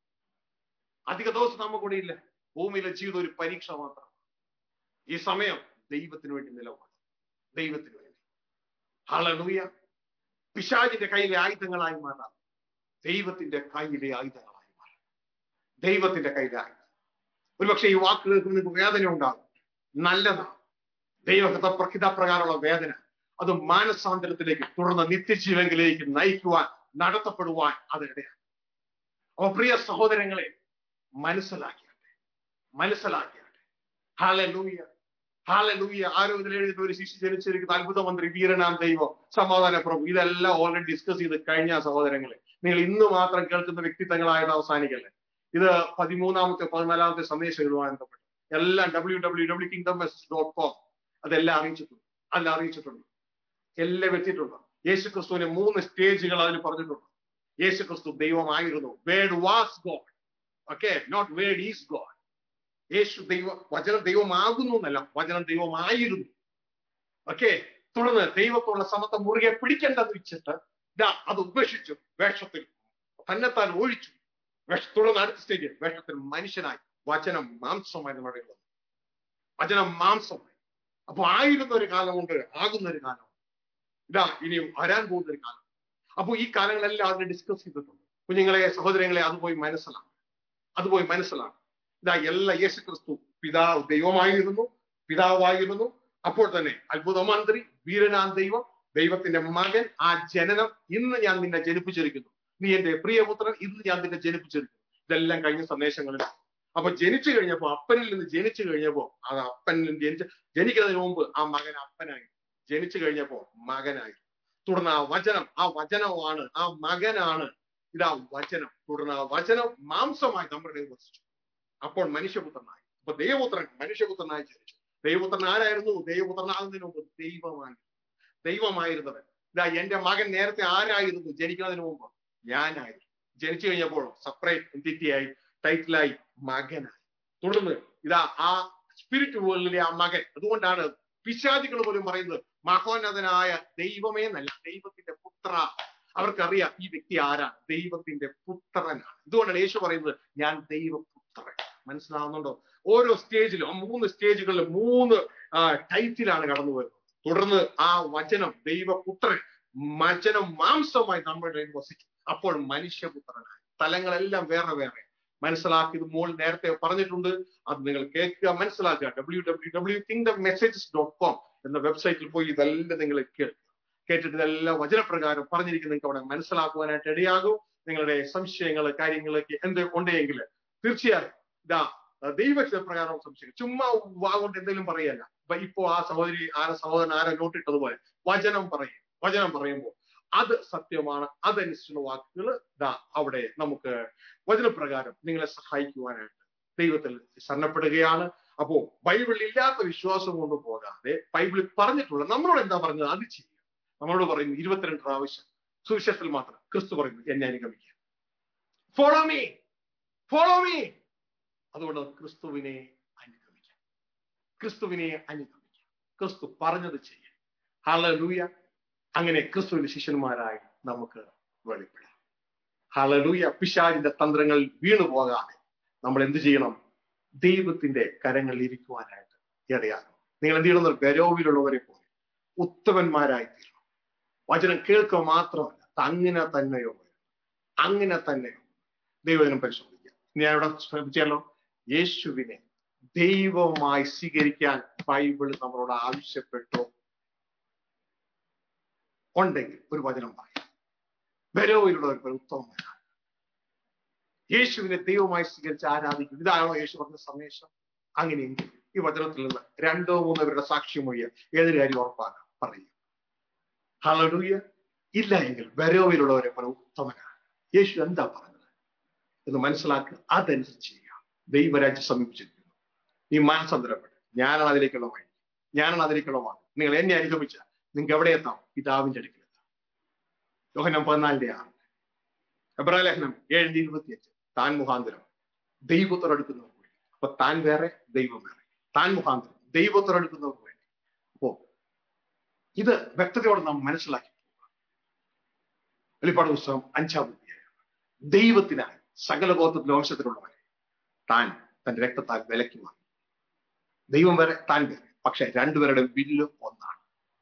അധിക ദിവസം നമ്മ കൂടെ ഇല്ല ഭൂമിയിലെ ജീവിതം ഒരു പരീക്ഷ മാത്രം ഈ സമയം ദൈവത്തിന് വേണ്ടി നിലപാട് ദൈവത്തിന് വേണ്ടി ഹളലൂയ പിശാചിന്റെ കയ്യിലെ ആയുധങ്ങളായി മാറാം ദൈവത്തിന്റെ കയ്യിലെ ആയുധങ്ങളായി മാറാം ദൈവത്തിന്റെ കയ്യിലെ ആയുധം ഒരുപക്ഷെ ഈ വാക്കുകൾക്ക് നിങ്ങൾക്ക് വേദന ഉണ്ടാകും നല്ലതാണ് ദൈവഹിത പ്രഹിതപ്രകാരമുള്ള വേദന അത് മാനസാന്തരത്തിലേക്ക് തുടർന്ന് നിത്യജീവങ്കിലേക്ക് നയിക്കുവാൻ നടത്തപ്പെടുവാൻ അതിനിടയാണ് അപ്പൊ പ്രിയ സഹോദരങ്ങളെ മനസ്സിലാക്കിയാട്ടെ മനസ്സിലാക്കിയാട്ടെ ഹാലെ ലൂയ ഹാലെ ലൂയ ആരോ ഇതിൽ എഴുതിയിട്ട് ഒരു ശിശു ജനിച്ചിരിക്കുന്ന അത്ഭുത മന്ത്രി വീരനാം ദൈവം സമാധാന പ്രഭു ഇതെല്ലാം ഓൾറെഡി ഡിസ്കസ് ചെയ്ത് കഴിഞ്ഞ സഹോദരങ്ങളെ നിങ്ങൾ ഇന്ന് മാത്രം കേൾക്കുന്ന വ്യക്തിത്വങ്ങളായിട്ട് അവസാനിക്കല്ലേ ഇത് പതിമൂന്നാമത്തെ പതിനാലാമത്തെ സന്ദേശം ഇതുമായി ബന്ധപ്പെട്ട് എല്ലാം W W W kingdom message dot com അതെല്ലാം അറിയിച്ചിട്ടുണ്ട് അതിൽ അറിയിച്ചിട്ടുണ്ട് എല്ലാം എത്തിയിട്ടുണ്ട് യേശു ക്രിസ്തുവിനെ മൂന്ന് സ്റ്റേജുകൾ അതിൽ പറഞ്ഞിട്ടുണ്ട് യേശു ക്രിസ്തു ദൈവമായിരുന്നു word was God okay not word is God യേശു ദൈവ വചനം ദൈവമാകുന്നു എന്നല്ല വചനം ദൈവമായിരുന്നു ഓക്കെ തുടർന്ന് ദൈവത്തോടുള്ള സമത്വം മുറുകെ പിടിക്കേണ്ടെന്ന് വെച്ചിട്ട് ഇതാ അത് ഉപേക്ഷിച്ചു വേഷത്തിൽ തന്നെത്താൻ ഒഴിച്ചു വേഷ തുടർന്ന് അടുത്ത സ്റ്റേജ് വേഷത്തിൽ മനുഷ്യനായി വചനം മാംസമായി നമ്മുടെ ഇടയിൽ വന്നു. വചനം മാംസമായി അപ്പൊ ആയിരുന്ന ഒരു കാലമുണ്ട് ആകുന്ന ഒരു കാലം ഇതാ ഇനി വരാൻ പോകുന്ന ഒരു കാലം അപ്പൊ ഈ കാലങ്ങളെല്ലാം അതിനെ ഡിസ്കസ് ചെയ്തിട്ടുണ്ട് കുഞ്ഞുങ്ങളെ സഹോദരങ്ങളെ അത് പോയി മനസ്സിലാണ് അത് പോയി മനസ്സിലാണ് ഇതാ എല്ലാ യേശു ക്രിസ്തു പിതാവ് ദൈവമായിരുന്നു പിതാവായിരുന്നു അപ്പോൾ തന്നെ അത്ഭുത മന്ത്രി വീരനാം ദൈവം ദൈവത്തിന്റെ മകൻ ആ ജനനം ഇന്ന് ഞാൻ നിന്നെ ജനിപ്പിച്ചിരിക്കുന്നു നീ എന്റെ പ്രിയപുത്രൻ ഇന്ന് ഞാൻ നിന്നെ ജനിപ്പിച്ചിരിക്കുന്നു ഇതെല്ലാം കഴിഞ്ഞ സന്ദേശങ്ങളിൽ അപ്പൊ ജനിച്ചു കഴിഞ്ഞപ്പോ അപ്പനിൽ നിന്ന് ജനിച്ചു കഴിഞ്ഞപ്പോ അത് അപ്പനിൽ നിന്ന് ജനിച്ച ജനിക്കുന്നതിന് മുമ്പ് ആ മകൻ അപ്പനായി ജനിച്ചു കഴിഞ്ഞപ്പോ മകനായി തുടർന്ന് ആ വചനം ആ വചനമാണ് ആ മകനാണ് ഇതാ വചനം തുടർന്ന് ആ വചനം മാംസമായി നമ്മുടെ ഇടയിൽ വസിച്ചു അപ്പോൾ മനുഷ്യപുത്രനായി അപ്പൊ ദൈവപുത്രൻ മനുഷ്യപുത്രനായി ജനിച്ചു ദൈവപുത്രൻ ആരായിരുന്നു ദൈവപുത്രനാകുന്നതിന് മുമ്പ് ദൈവമായി ദൈവമായിരുന്നവൻ ഇതാ എന്റെ മകൻ നേരത്തെ ആരായിരുന്നു ജനിക്കുന്നതിന് മുമ്പ് ഞാനായിരുന്നു ജനിച്ചു കഴിഞ്ഞപ്പോൾ സെപ്പറേറ്റ് എന്റിറ്റിയായി ടൈറ്റിലായി മകനായി തുടർന്ന് ഇതാ ആ സ്പിരിറ്റ് വേൾഡിലെ ആ മകൻ അതുകൊണ്ടാണ് പിശാചികൾ പോലും പറയുന്നത് മഹോന്നതനായ ദൈവമേ എന്നല്ല ദൈവത്തിന്റെ പുത്രൻ പുത്ര അവർക്കറിയാം ഈ വ്യക്തി ആരാണ് ദൈവത്തിന്റെ പുത്രനാണ് ഇതുകൊണ്ടാണ് യേശു പറയുന്നത് ഞാൻ ദൈവപുത്രൻ മനസ്സിലാവുന്നുണ്ടോ ഓരോ സ്റ്റേജിലും ആ മൂന്ന് സ്റ്റേജുകളിൽ മൂന്ന് ടൈറ്റിലാണ് കടന്നു വരുന്നത് തുടർന്ന് ആ വചനം ദൈവപുത്രൻ വചനം മാംസമായി നമ്മുടെ ഇടയിൽ വസിച്ചു അപ്പോൾ മനുഷ്യപുത്രനായി തലങ്ങളെല്ലാം വേറെ വേറെ മനസ്സിലാക്കിയത് മോൾ നേരത്തെ പറഞ്ഞിട്ടുണ്ട് അത് നിങ്ങൾ കേൾക്കുക മനസ്സിലാക്കുക W W W kingdom messages dot com എന്ന വെബ്സൈറ്റിൽ പോയി ഇതെല്ലാം നിങ്ങൾ കേൾക്കുക കേട്ടിട്ട് ഇതെല്ലാം വചനപ്രകാരം പറഞ്ഞിരിക്കുന്നത് നിങ്ങൾക്ക് അവിടെ മനസ്സിലാക്കുവാനായിട്ട് ഇടയാകും നിങ്ങളുടെ സംശയങ്ങൾ കാര്യങ്ങളൊക്കെ എന്ത് ഉണ്ടെങ്കിൽ തീർച്ചയായും ഇതാ ദൈവ പ്രകാരം സംശയം ചുമ്മാ വാ കൊണ്ട് എന്തെങ്കിലും പറയല്ല അപ്പൊ ഇപ്പോ ആ സഹോദരി ആ സഹോദരൻ ആരെ നോട്ടിട്ടതുപോലെ വചനം പറയും വചനം പറയുമ്പോൾ അത് സത്യമാണ് അതനുസരിച്ചുള്ള വാക്കുകൾ ദാ അവിടെ നമുക്ക് വചനപ്രകാരം നിങ്ങളെ സഹായിക്കുവാനായിട്ട് ദൈവത്തിൽ ശരണപ്പെടുകയാണ് അപ്പോ ബൈബിളിൽ ഇല്ലാത്ത വിശ്വാസം കൊണ്ട് പോകാതെ ബൈബിളിൽ പറഞ്ഞിട്ടുള്ള നമ്മളോട് എന്താ പറഞ്ഞത് അത് ചെയ്യുക നമ്മളോട് പറയുന്നു ഇരുപത്തിരണ്ട് പ്രാവശ്യം സുവിശേഷത്തിൽ മാത്രം ക്രിസ്തു പറയുന്നു എന്നെ അനുഗമിക്കുക ഫോളോ മീ ഫോളോ മീ അതുകൊണ്ട് ക്രിസ്തുവിനെ അനുഗമിക്കാം ക്രിസ്തുവിനെ അനുഗമിക്കാം ക്രിസ്തു പറഞ്ഞത് ചെയ്യാം ഹലലൂയ അങ്ങനെ ക്രിസ്തുവിന്റെ ശിഷ്യന്മാരായി നമുക്ക് വെളിപ്പെടാം ഹലലൂയ പിശാജിന്റെ തന്ത്രങ്ങൾ വീണു പോകാതെ നമ്മൾ എന്ത് ചെയ്യണം ദൈവത്തിന്റെ കരങ്ങളിൽ ഇരിക്കുവാനായിട്ട് ഇടയാകണം നിങ്ങൾ എന്ത് ചെയ്യണം ബരോവിലുള്ളവരെ പോലെ ഉത്തമന്മാരായി തീരണം വചനം കേൾക്കുക മാത്രമല്ല അങ്ങനെ തന്നെയോ അങ്ങനെ തന്നെയോ ദൈവജനം പരിശോധിക്കാം ഞാൻ ഇവിടെ ശ്രമിച്ചാലോ യേശുവിനെ ദൈവമായി സ്വീകരിക്കാൻ ബൈബിൾ നമ്മളോട് ആവശ്യപ്പെട്ടോ ഉണ്ടെങ്കിൽ ഒരു വചനം പറയാം ബരോയിലുള്ളവർ ഉത്തമമാണ് യേശുവിനെ ദൈവമായി സ്വീകരിച്ച് ആരാധിക്കും ഇതാണോ യേശു പറഞ്ഞ സന്ദേശം അങ്ങനെയെങ്കിൽ ഈ വചനത്തിൽ നിന്ന് രണ്ടോ മൂന്നോ പേരുടെ സാക്ഷ്യം മൊഴിയ ഏതൊരു കാര്യം ഉറപ്പാക്കാം പറയും ഹലൂയ ഇല്ല എങ്കിൽ ബരോവിലുള്ളവരെ പോലെ ഉത്തമനാണ് യേശു എന്താ പറഞ്ഞത് എന്ന് മനസ്സിലാക്കുക അതനുസരിച്ച് ചെയ്യുക ദൈവരാജ്യം സമീപിച്ചിരിക്കുന്നു നീ മാനസാന്തരപ്പെട്ട് ഞാനാണ് അതിലേക്കുള്ള വഴി ഞാനാണ് അതിലേക്കുള്ള വാക്ക് നിങ്ങൾ എന്നെ അനുഗമിച്ച നിങ്ങൾക്ക് എവിടെ എത്താം പിതാവിന്റെ അടുക്കൽ എത്താം യോഹനം പതിനാലിന്റെ ആറ് എബ്രാലേഖനം ഏഴിന്റെ ഇരുപത്തിയഞ്ച് താൻ മുഖാന്തരം ദൈവത്തോടടുക്കുന്നവർക്ക് വേണ്ടി അപ്പൊ താൻ വേറെ ദൈവം വേറെ താൻ മുഖാന്തരം ദൈവത്തോടടുക്കുന്നവർക്ക് വേണ്ടി അപ്പോ ഇത് വ്യക്തതയോടെ നാം മനസ്സിലാക്കി പോവുക വെളിപ്പാട് പുസ്തകം അഞ്ചാം അധ്യായം ദൈവത്തിനായി സകല ഗോത്രത്തിലെ വംശത്തിലുള്ളവരെ താൻ തന്റെ രക്തത്താൽ വിലക്കി വാങ്ങി ദൈവം വേറെ താൻ വേറെ പക്ഷെ രണ്ടുപേരുടെ വില്ല് ഒന്നാണ്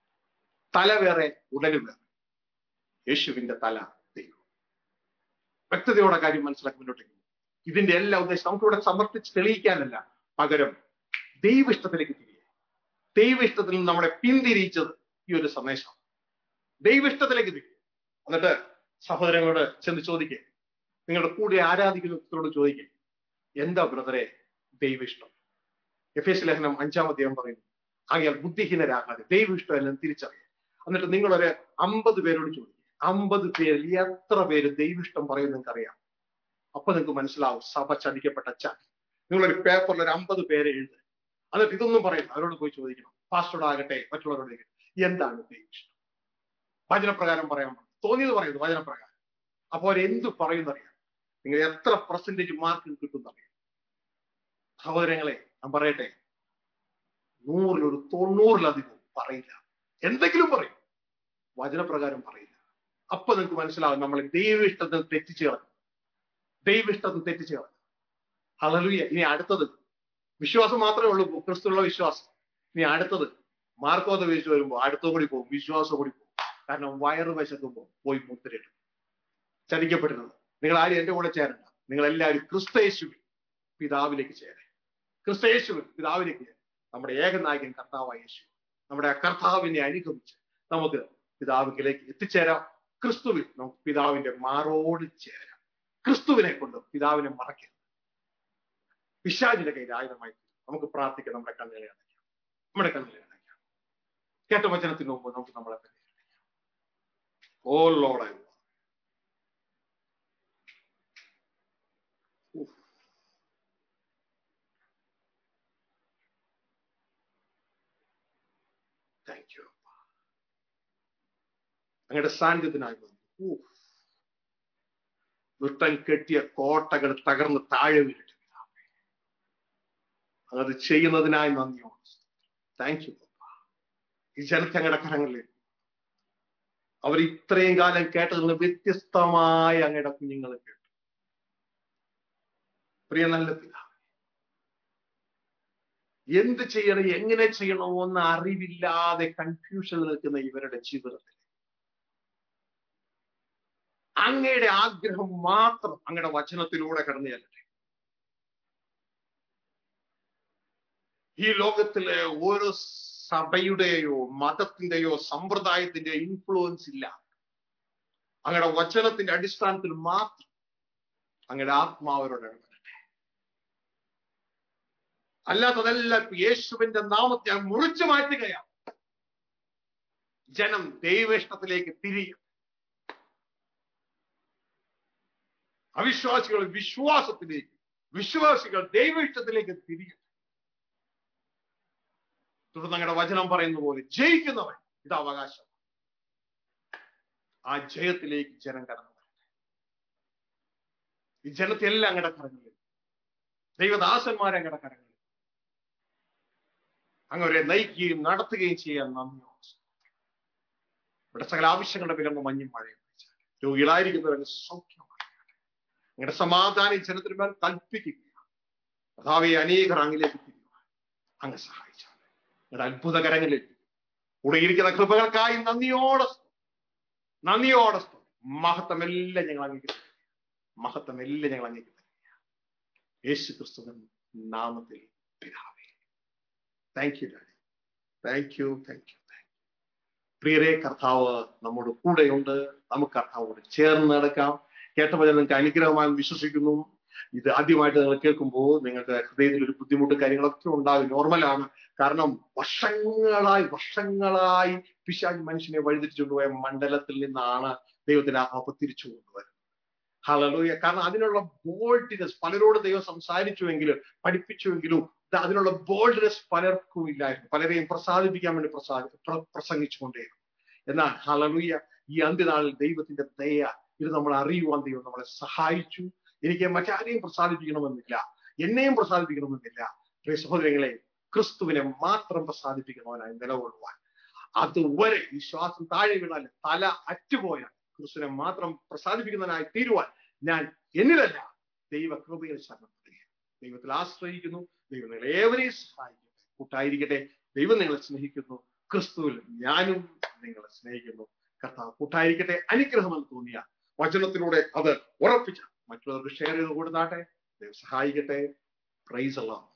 തല വേറെ ഉടല് വേറെ യേശുവിന്റെ തല ദൈവം വ്യക്തതയോടെ കാര്യം മനസ്സിലാക്കി മുന്നോട്ടേക്ക് ഇതിന്റെ എല്ലാ ഉദ്ദേശം നമുക്കിവിടെ സമർപ്പിച്ച് തെളിയിക്കാനല്ല പകരം ദൈവ ഇഷ്ടത്തിലേക്ക് തിരികെ ദൈവ ഇഷ്ടത്തിൽ നിന്ന് നമ്മളെ പിന്തിരിയിച്ചത് ഈ ഒരു സന്ദേശം ദൈവ ഇഷ്ടത്തിലേക്ക് തിരികെ എന്നിട്ട് സഹോദരങ്ങളോട് ചെന്ന് ചോദിക്കേ നിങ്ങളുടെ കൂടെ ആരാധിക്കുന്നവരോട് ചോദിക്കേ എന്താ ബ്രദറെ ദൈവ ഇഷ്ടം എഫ് എസ് ലേഖനം അഞ്ചാം അധ്യായം പറയുന്നു ആകയാൽ ബുദ്ധിഹീനരാകാതെ ദൈവ ഇഷ്ടം എല്ലാം തിരിച്ചറിയാം എന്നിട്ട് നിങ്ങളൊരു അമ്പത് പേരോട് ചോദിക്കുക അമ്പത് പേരിൽ എത്ര പേര് ദൈവിഷ്ടം പറയുന്നത് നിങ്ങൾക്ക് അറിയാം അപ്പൊ നിങ്ങൾക്ക് മനസ്സിലാവും സഭ ചതിക്കപ്പെട്ട ചതി നിങ്ങളൊരു പേപ്പറിൽ ഒരു അമ്പത് പേരെ എഴുതുക എന്നിട്ട് ഇതൊന്നും പറയില്ല അവരോട് പോയി ചോദിക്കണം പാസ്റ്റോടാകട്ടെ മറ്റുള്ളവരോട് എന്താണ് ദൈവിഷ്ടം വചനപ്രകാരം പറയാൻ തോന്നിയത് പറയുന്നു വചനപ്രകാരം അപ്പൊ അവരെന്ത് പറയുന്നറിയാം നിങ്ങൾ എത്ര പെർസെന്റേജ് മാർക്ക് കിട്ടുന്നറിയാം സഹോദരങ്ങളെ ഞാൻ പറയട്ടെ നൂറിലൊരു തൊണ്ണൂറിലധികം പറയില്ല എന്തെങ്കിലും പറയും വചനപ്രകാരം പറയില്ല അപ്പൊ നിങ്ങൾക്ക് മനസ്സിലാവും നമ്മൾ ദൈവ ഇഷ്ടത്തിൽ തെറ്റിച്ച് കളഞ്ഞു ദൈവ ഇഷ്ടത്തിൽ തെറ്റിച്ച് കളഞ്ഞു ഹലലുയ ഇനി അടുത്തത് വിശ്വാസം മാത്രമേ ഉള്ളൂ ക്രിസ്തുള്ള വിശ്വാസം ഇനി അടുത്തത് മാർക്കോത വീഴ്ച വരുമ്പോൾ അടുത്ത കൂടി പോകും വിശ്വാസം കൂടി പോകും കാരണം വയറ് വശക്കുമ്പോൾ പോയി മുദ്രയിടും ചതിക്കപ്പെട്ടിരുന്നത് നിങ്ങൾ ആരും എന്റെ കൂടെ ചേരണ്ട നിങ്ങൾ എല്ലാവരും ക്രിസ്തയേശുവിൽ പിതാവിലേക്ക് ചേരെ ക്രിസ്തയേശുവിൽ പിതാവിലേക്ക് ചേരെ നമ്മുടെ ഏകനായകൻ കർത്താവായ യേശു നമ്മുടെ ആ കർത്താവിനെ അനുഗമിച്ച് നമുക്ക് പിതാവിലേക്ക് എത്തിച്ചേരാം ക്രിസ്തുവിൽ നമുക്ക് പിതാവിന്റെ മാറോട് ചേരാം ക്രിസ്തുവിനെ കൊണ്ട് പിതാവിനെ മറക്കരുത് പിശാചിന്റെ കയ്യിൽ ആയുധമായി നമുക്ക് പ്രാർത്ഥിക്കാം നമ്മുടെ കണ്ണുകളെ അടയ്ക്കാം നമ്മുടെ കണ്ണുകളെ അടയ്ക്കാം കേട്ട വചനത്തിന് മുമ്പ് നമുക്ക് നമ്മളെ തന്നെ അടയ്ക്കാം ഓ ലോഡ് താങ്ക് യു അങ്ങയുടെ സാന്നിധ്യത്തിനായി വന്നു നൃത്തം കെട്ടിയ കോട്ടകൾ തകർന്ന് താഴെ വീഴട്ടെ അത് ചെയ്യുന്നതിനായി നന്ദിയോട് താങ്ക് യു ഈ ജനത്തെ അങ്ങയുടെ കരങ്ങളിൽ അവർ ഇത്രയും കാലം കേട്ടതിൽ നിന്ന് വ്യത്യസ്തമായ അങ്ങയുടെ കുഞ്ഞുങ്ങൾ കേട്ടു പ്രിയ നല്ല പിതാവ് എന്ത് ചെയ്യണം എങ്ങനെ ചെയ്യണമെന്ന് അറിവില്ലാതെ കൺഫ്യൂഷൻ നിൽക്കുന്ന ഇവരുടെ ജീവിതത്തിൽ അങ്ങയുടെ ആഗ്രഹം മാത്രം അങ്ങയുടെ വചനത്തിലൂടെ കടന്നു ചെല്ലട്ടെ ഈ ലോകത്തിലെ ഓരോ സഭയുടെയോ മതത്തിന്റെയോ സമ്പ്രദായത്തിന്റെയോ ഇൻഫ്ലുവൻസ് ഇല്ല അങ്ങയുടെ വചനത്തിന്റെ അടിസ്ഥാനത്തിൽ മാത്രം അങ്ങയുടെ ആത്മാവരോട് ഇടപെടട്ടെ അല്ലാത്തതെല്ലാം യേശുവിന്റെ നാമത്തെ ഞാൻ മുറിച്ചു മാറ്റുകയാണ് ജനം ദൈവേഷ്ടത്തിലേക്ക് തിരിയും അവിശ്വാസികൾ വിശ്വാസത്തിലേക്ക് വിശ്വാസികൾ ദൈവേഷ്ടത്തിലേക്ക് തിരിയും തുടർന്ന് അങ്ങയുടെ വചനം പറയുന്ന പോലെ ജയിക്കുന്നവൻ ഇത് അവകാശം ആ ജയത്തിലേക്ക് ജനം കടന്നു വരട്ടെ ഈ ജനത്തെ എല്ലാം അങ്ങയുടെ കരങ്ങളിൽ ദൈവദാസന്മാരെ അങ്ങയുടെ കരങ്ങളിൽ അങ്ങവരെ നയിക്കുകയും നടത്തുകയും ചെയ്യാൻ നന്ദിയോ ഇവിടെ സകല ആവശ്യങ്ങളുടെ വിലമ്പ് മഞ്ഞും മഴയും രോഗികളായിരിക്കുന്നവരെ സൗഖ്യമാക്കട്ടെ അങ്ങയുടെ സമാധാനം ഈ ജനത്തിന് മേൽ കൽപ്പിക്കുക കഥാവെ അനേകർ അങ്ങിലേക്ക് തിരിയുവാൻ അങ്ങ് സഹായിച്ചാൽ നിങ്ങളുടെ അത്ഭുതകരങ്ങളിൽ കൂടെ ഇരിക്കുന്ന കൃപകൾക്കായി നന്ദിയോടെ നന്ദിയോടെ മഹത്വമെല്ലാം ഞങ്ങൾ അംഗീകരിക്കും മഹത്വമെല്ലാം ഞങ്ങൾ അംഗീകരിക്കും യേശു ക്രിസ്തുവൻ നാമത്തിൽ പിതാവേ thank you daddy thank you thank you thank you പ്രിയരെ കർത്താവ് നമ്മുടെ കൂടെയുണ്ട് നമുക്ക് കർത്താവോട് ചേർന്ന് നടക്കാം കേട്ടപ്പോൾ നിങ്ങൾക്ക് അനുഗ്രഹമായി വിശ്വസിക്കുന്നു ഇത് ആദ്യമായിട്ട് നിങ്ങൾ കേൾക്കുമ്പോൾ നിങ്ങൾക്ക് ഹൃദയത്തിൽ ഒരു ബുദ്ധിമുട്ട് കാര്യങ്ങളൊക്കെ ഉണ്ടാകും നോർമലാണ് കാരണം വർഷങ്ങളായി വർഷങ്ങളായി പിശാജ് മനുഷ്യനെ വഴിതിരിച്ചുകൊണ്ടുപോയ മണ്ഡലത്തിൽ നിന്നാണ് ദൈവത്തിന്റെ ആത്മാവ് തിരിച്ചു കൊണ്ടുവരുന്നത് ഹലലൂയ കാരണം അതിനുള്ള ബോൾഡ്നെസ് പലരോട് ദൈവം സംസാരിച്ചുവെങ്കിലും പഠിപ്പിച്ചുവെങ്കിലും അതിനുള്ള ബോൾഡ്നെസ് പലർക്കും ഇല്ലായിരുന്നു പലരെയും പ്രസാദിപ്പിക്കാൻ വേണ്ടി പ്രസാദി പ്രസംഗിച്ചുകൊണ്ടേയിരുന്നു എന്നാൽ ഹലലൂയ ഈ അന്ത്യനാളിൽ ദൈവത്തിന്റെ ദയ ഇത് നമ്മൾ അറിയുവാൻ ദൈവം നമ്മളെ സഹായിച്ചു എനിക്ക് മറ്റാരെയും പ്രസാദിപ്പിക്കണമെന്നില്ല എന്നെയും പ്രസാദിപ്പിക്കണമെന്നില്ല പ്രിയ സഹോദരങ്ങളെ ക്രിസ്തുവിനെ മാത്രം പ്രസാദിപ്പിക്കുന്നവനായി നിലകൊള്ളുവാൻ അതുവരെ ഈ ശ്വാസം താഴെ വീണാൽ തല അറ്റുപോയാൽ ക്രിസ്തുവിനെ മാത്രം പ്രസാദിപ്പിക്കുന്നവനായി തീരുവാൻ ഞാൻ എന്നിലല്ല ദൈവ കൃപയിൽ ശരണപ്പെടുക ദൈവത്തിൽ ആശ്രയിക്കുന്നു ദൈവം നിങ്ങളെ ഏവരെയും സഹായിക്കട്ടെ കൂട്ടായിരിക്കട്ടെ ദൈവം നിങ്ങളെ സ്നേഹിക്കുന്നു ക്രിസ്തുവിൽ ഞാനും നിങ്ങളെ സ്നേഹിക്കുന്നു കർത്താവ് കൂട്ടായിരിക്കട്ടെ അനുഗ്രഹമെന്ന് തോന്നിയ വചനത്തിലൂടെ അത് ഉറപ്പിച്ച മറ്റുള്ളവർക്ക് ഷെയർ ചെയ്ത് കൊടുത്താട്ടെ ദൈവം സഹായിക്കട്ടെ പ്രൈസ് അല്ലാം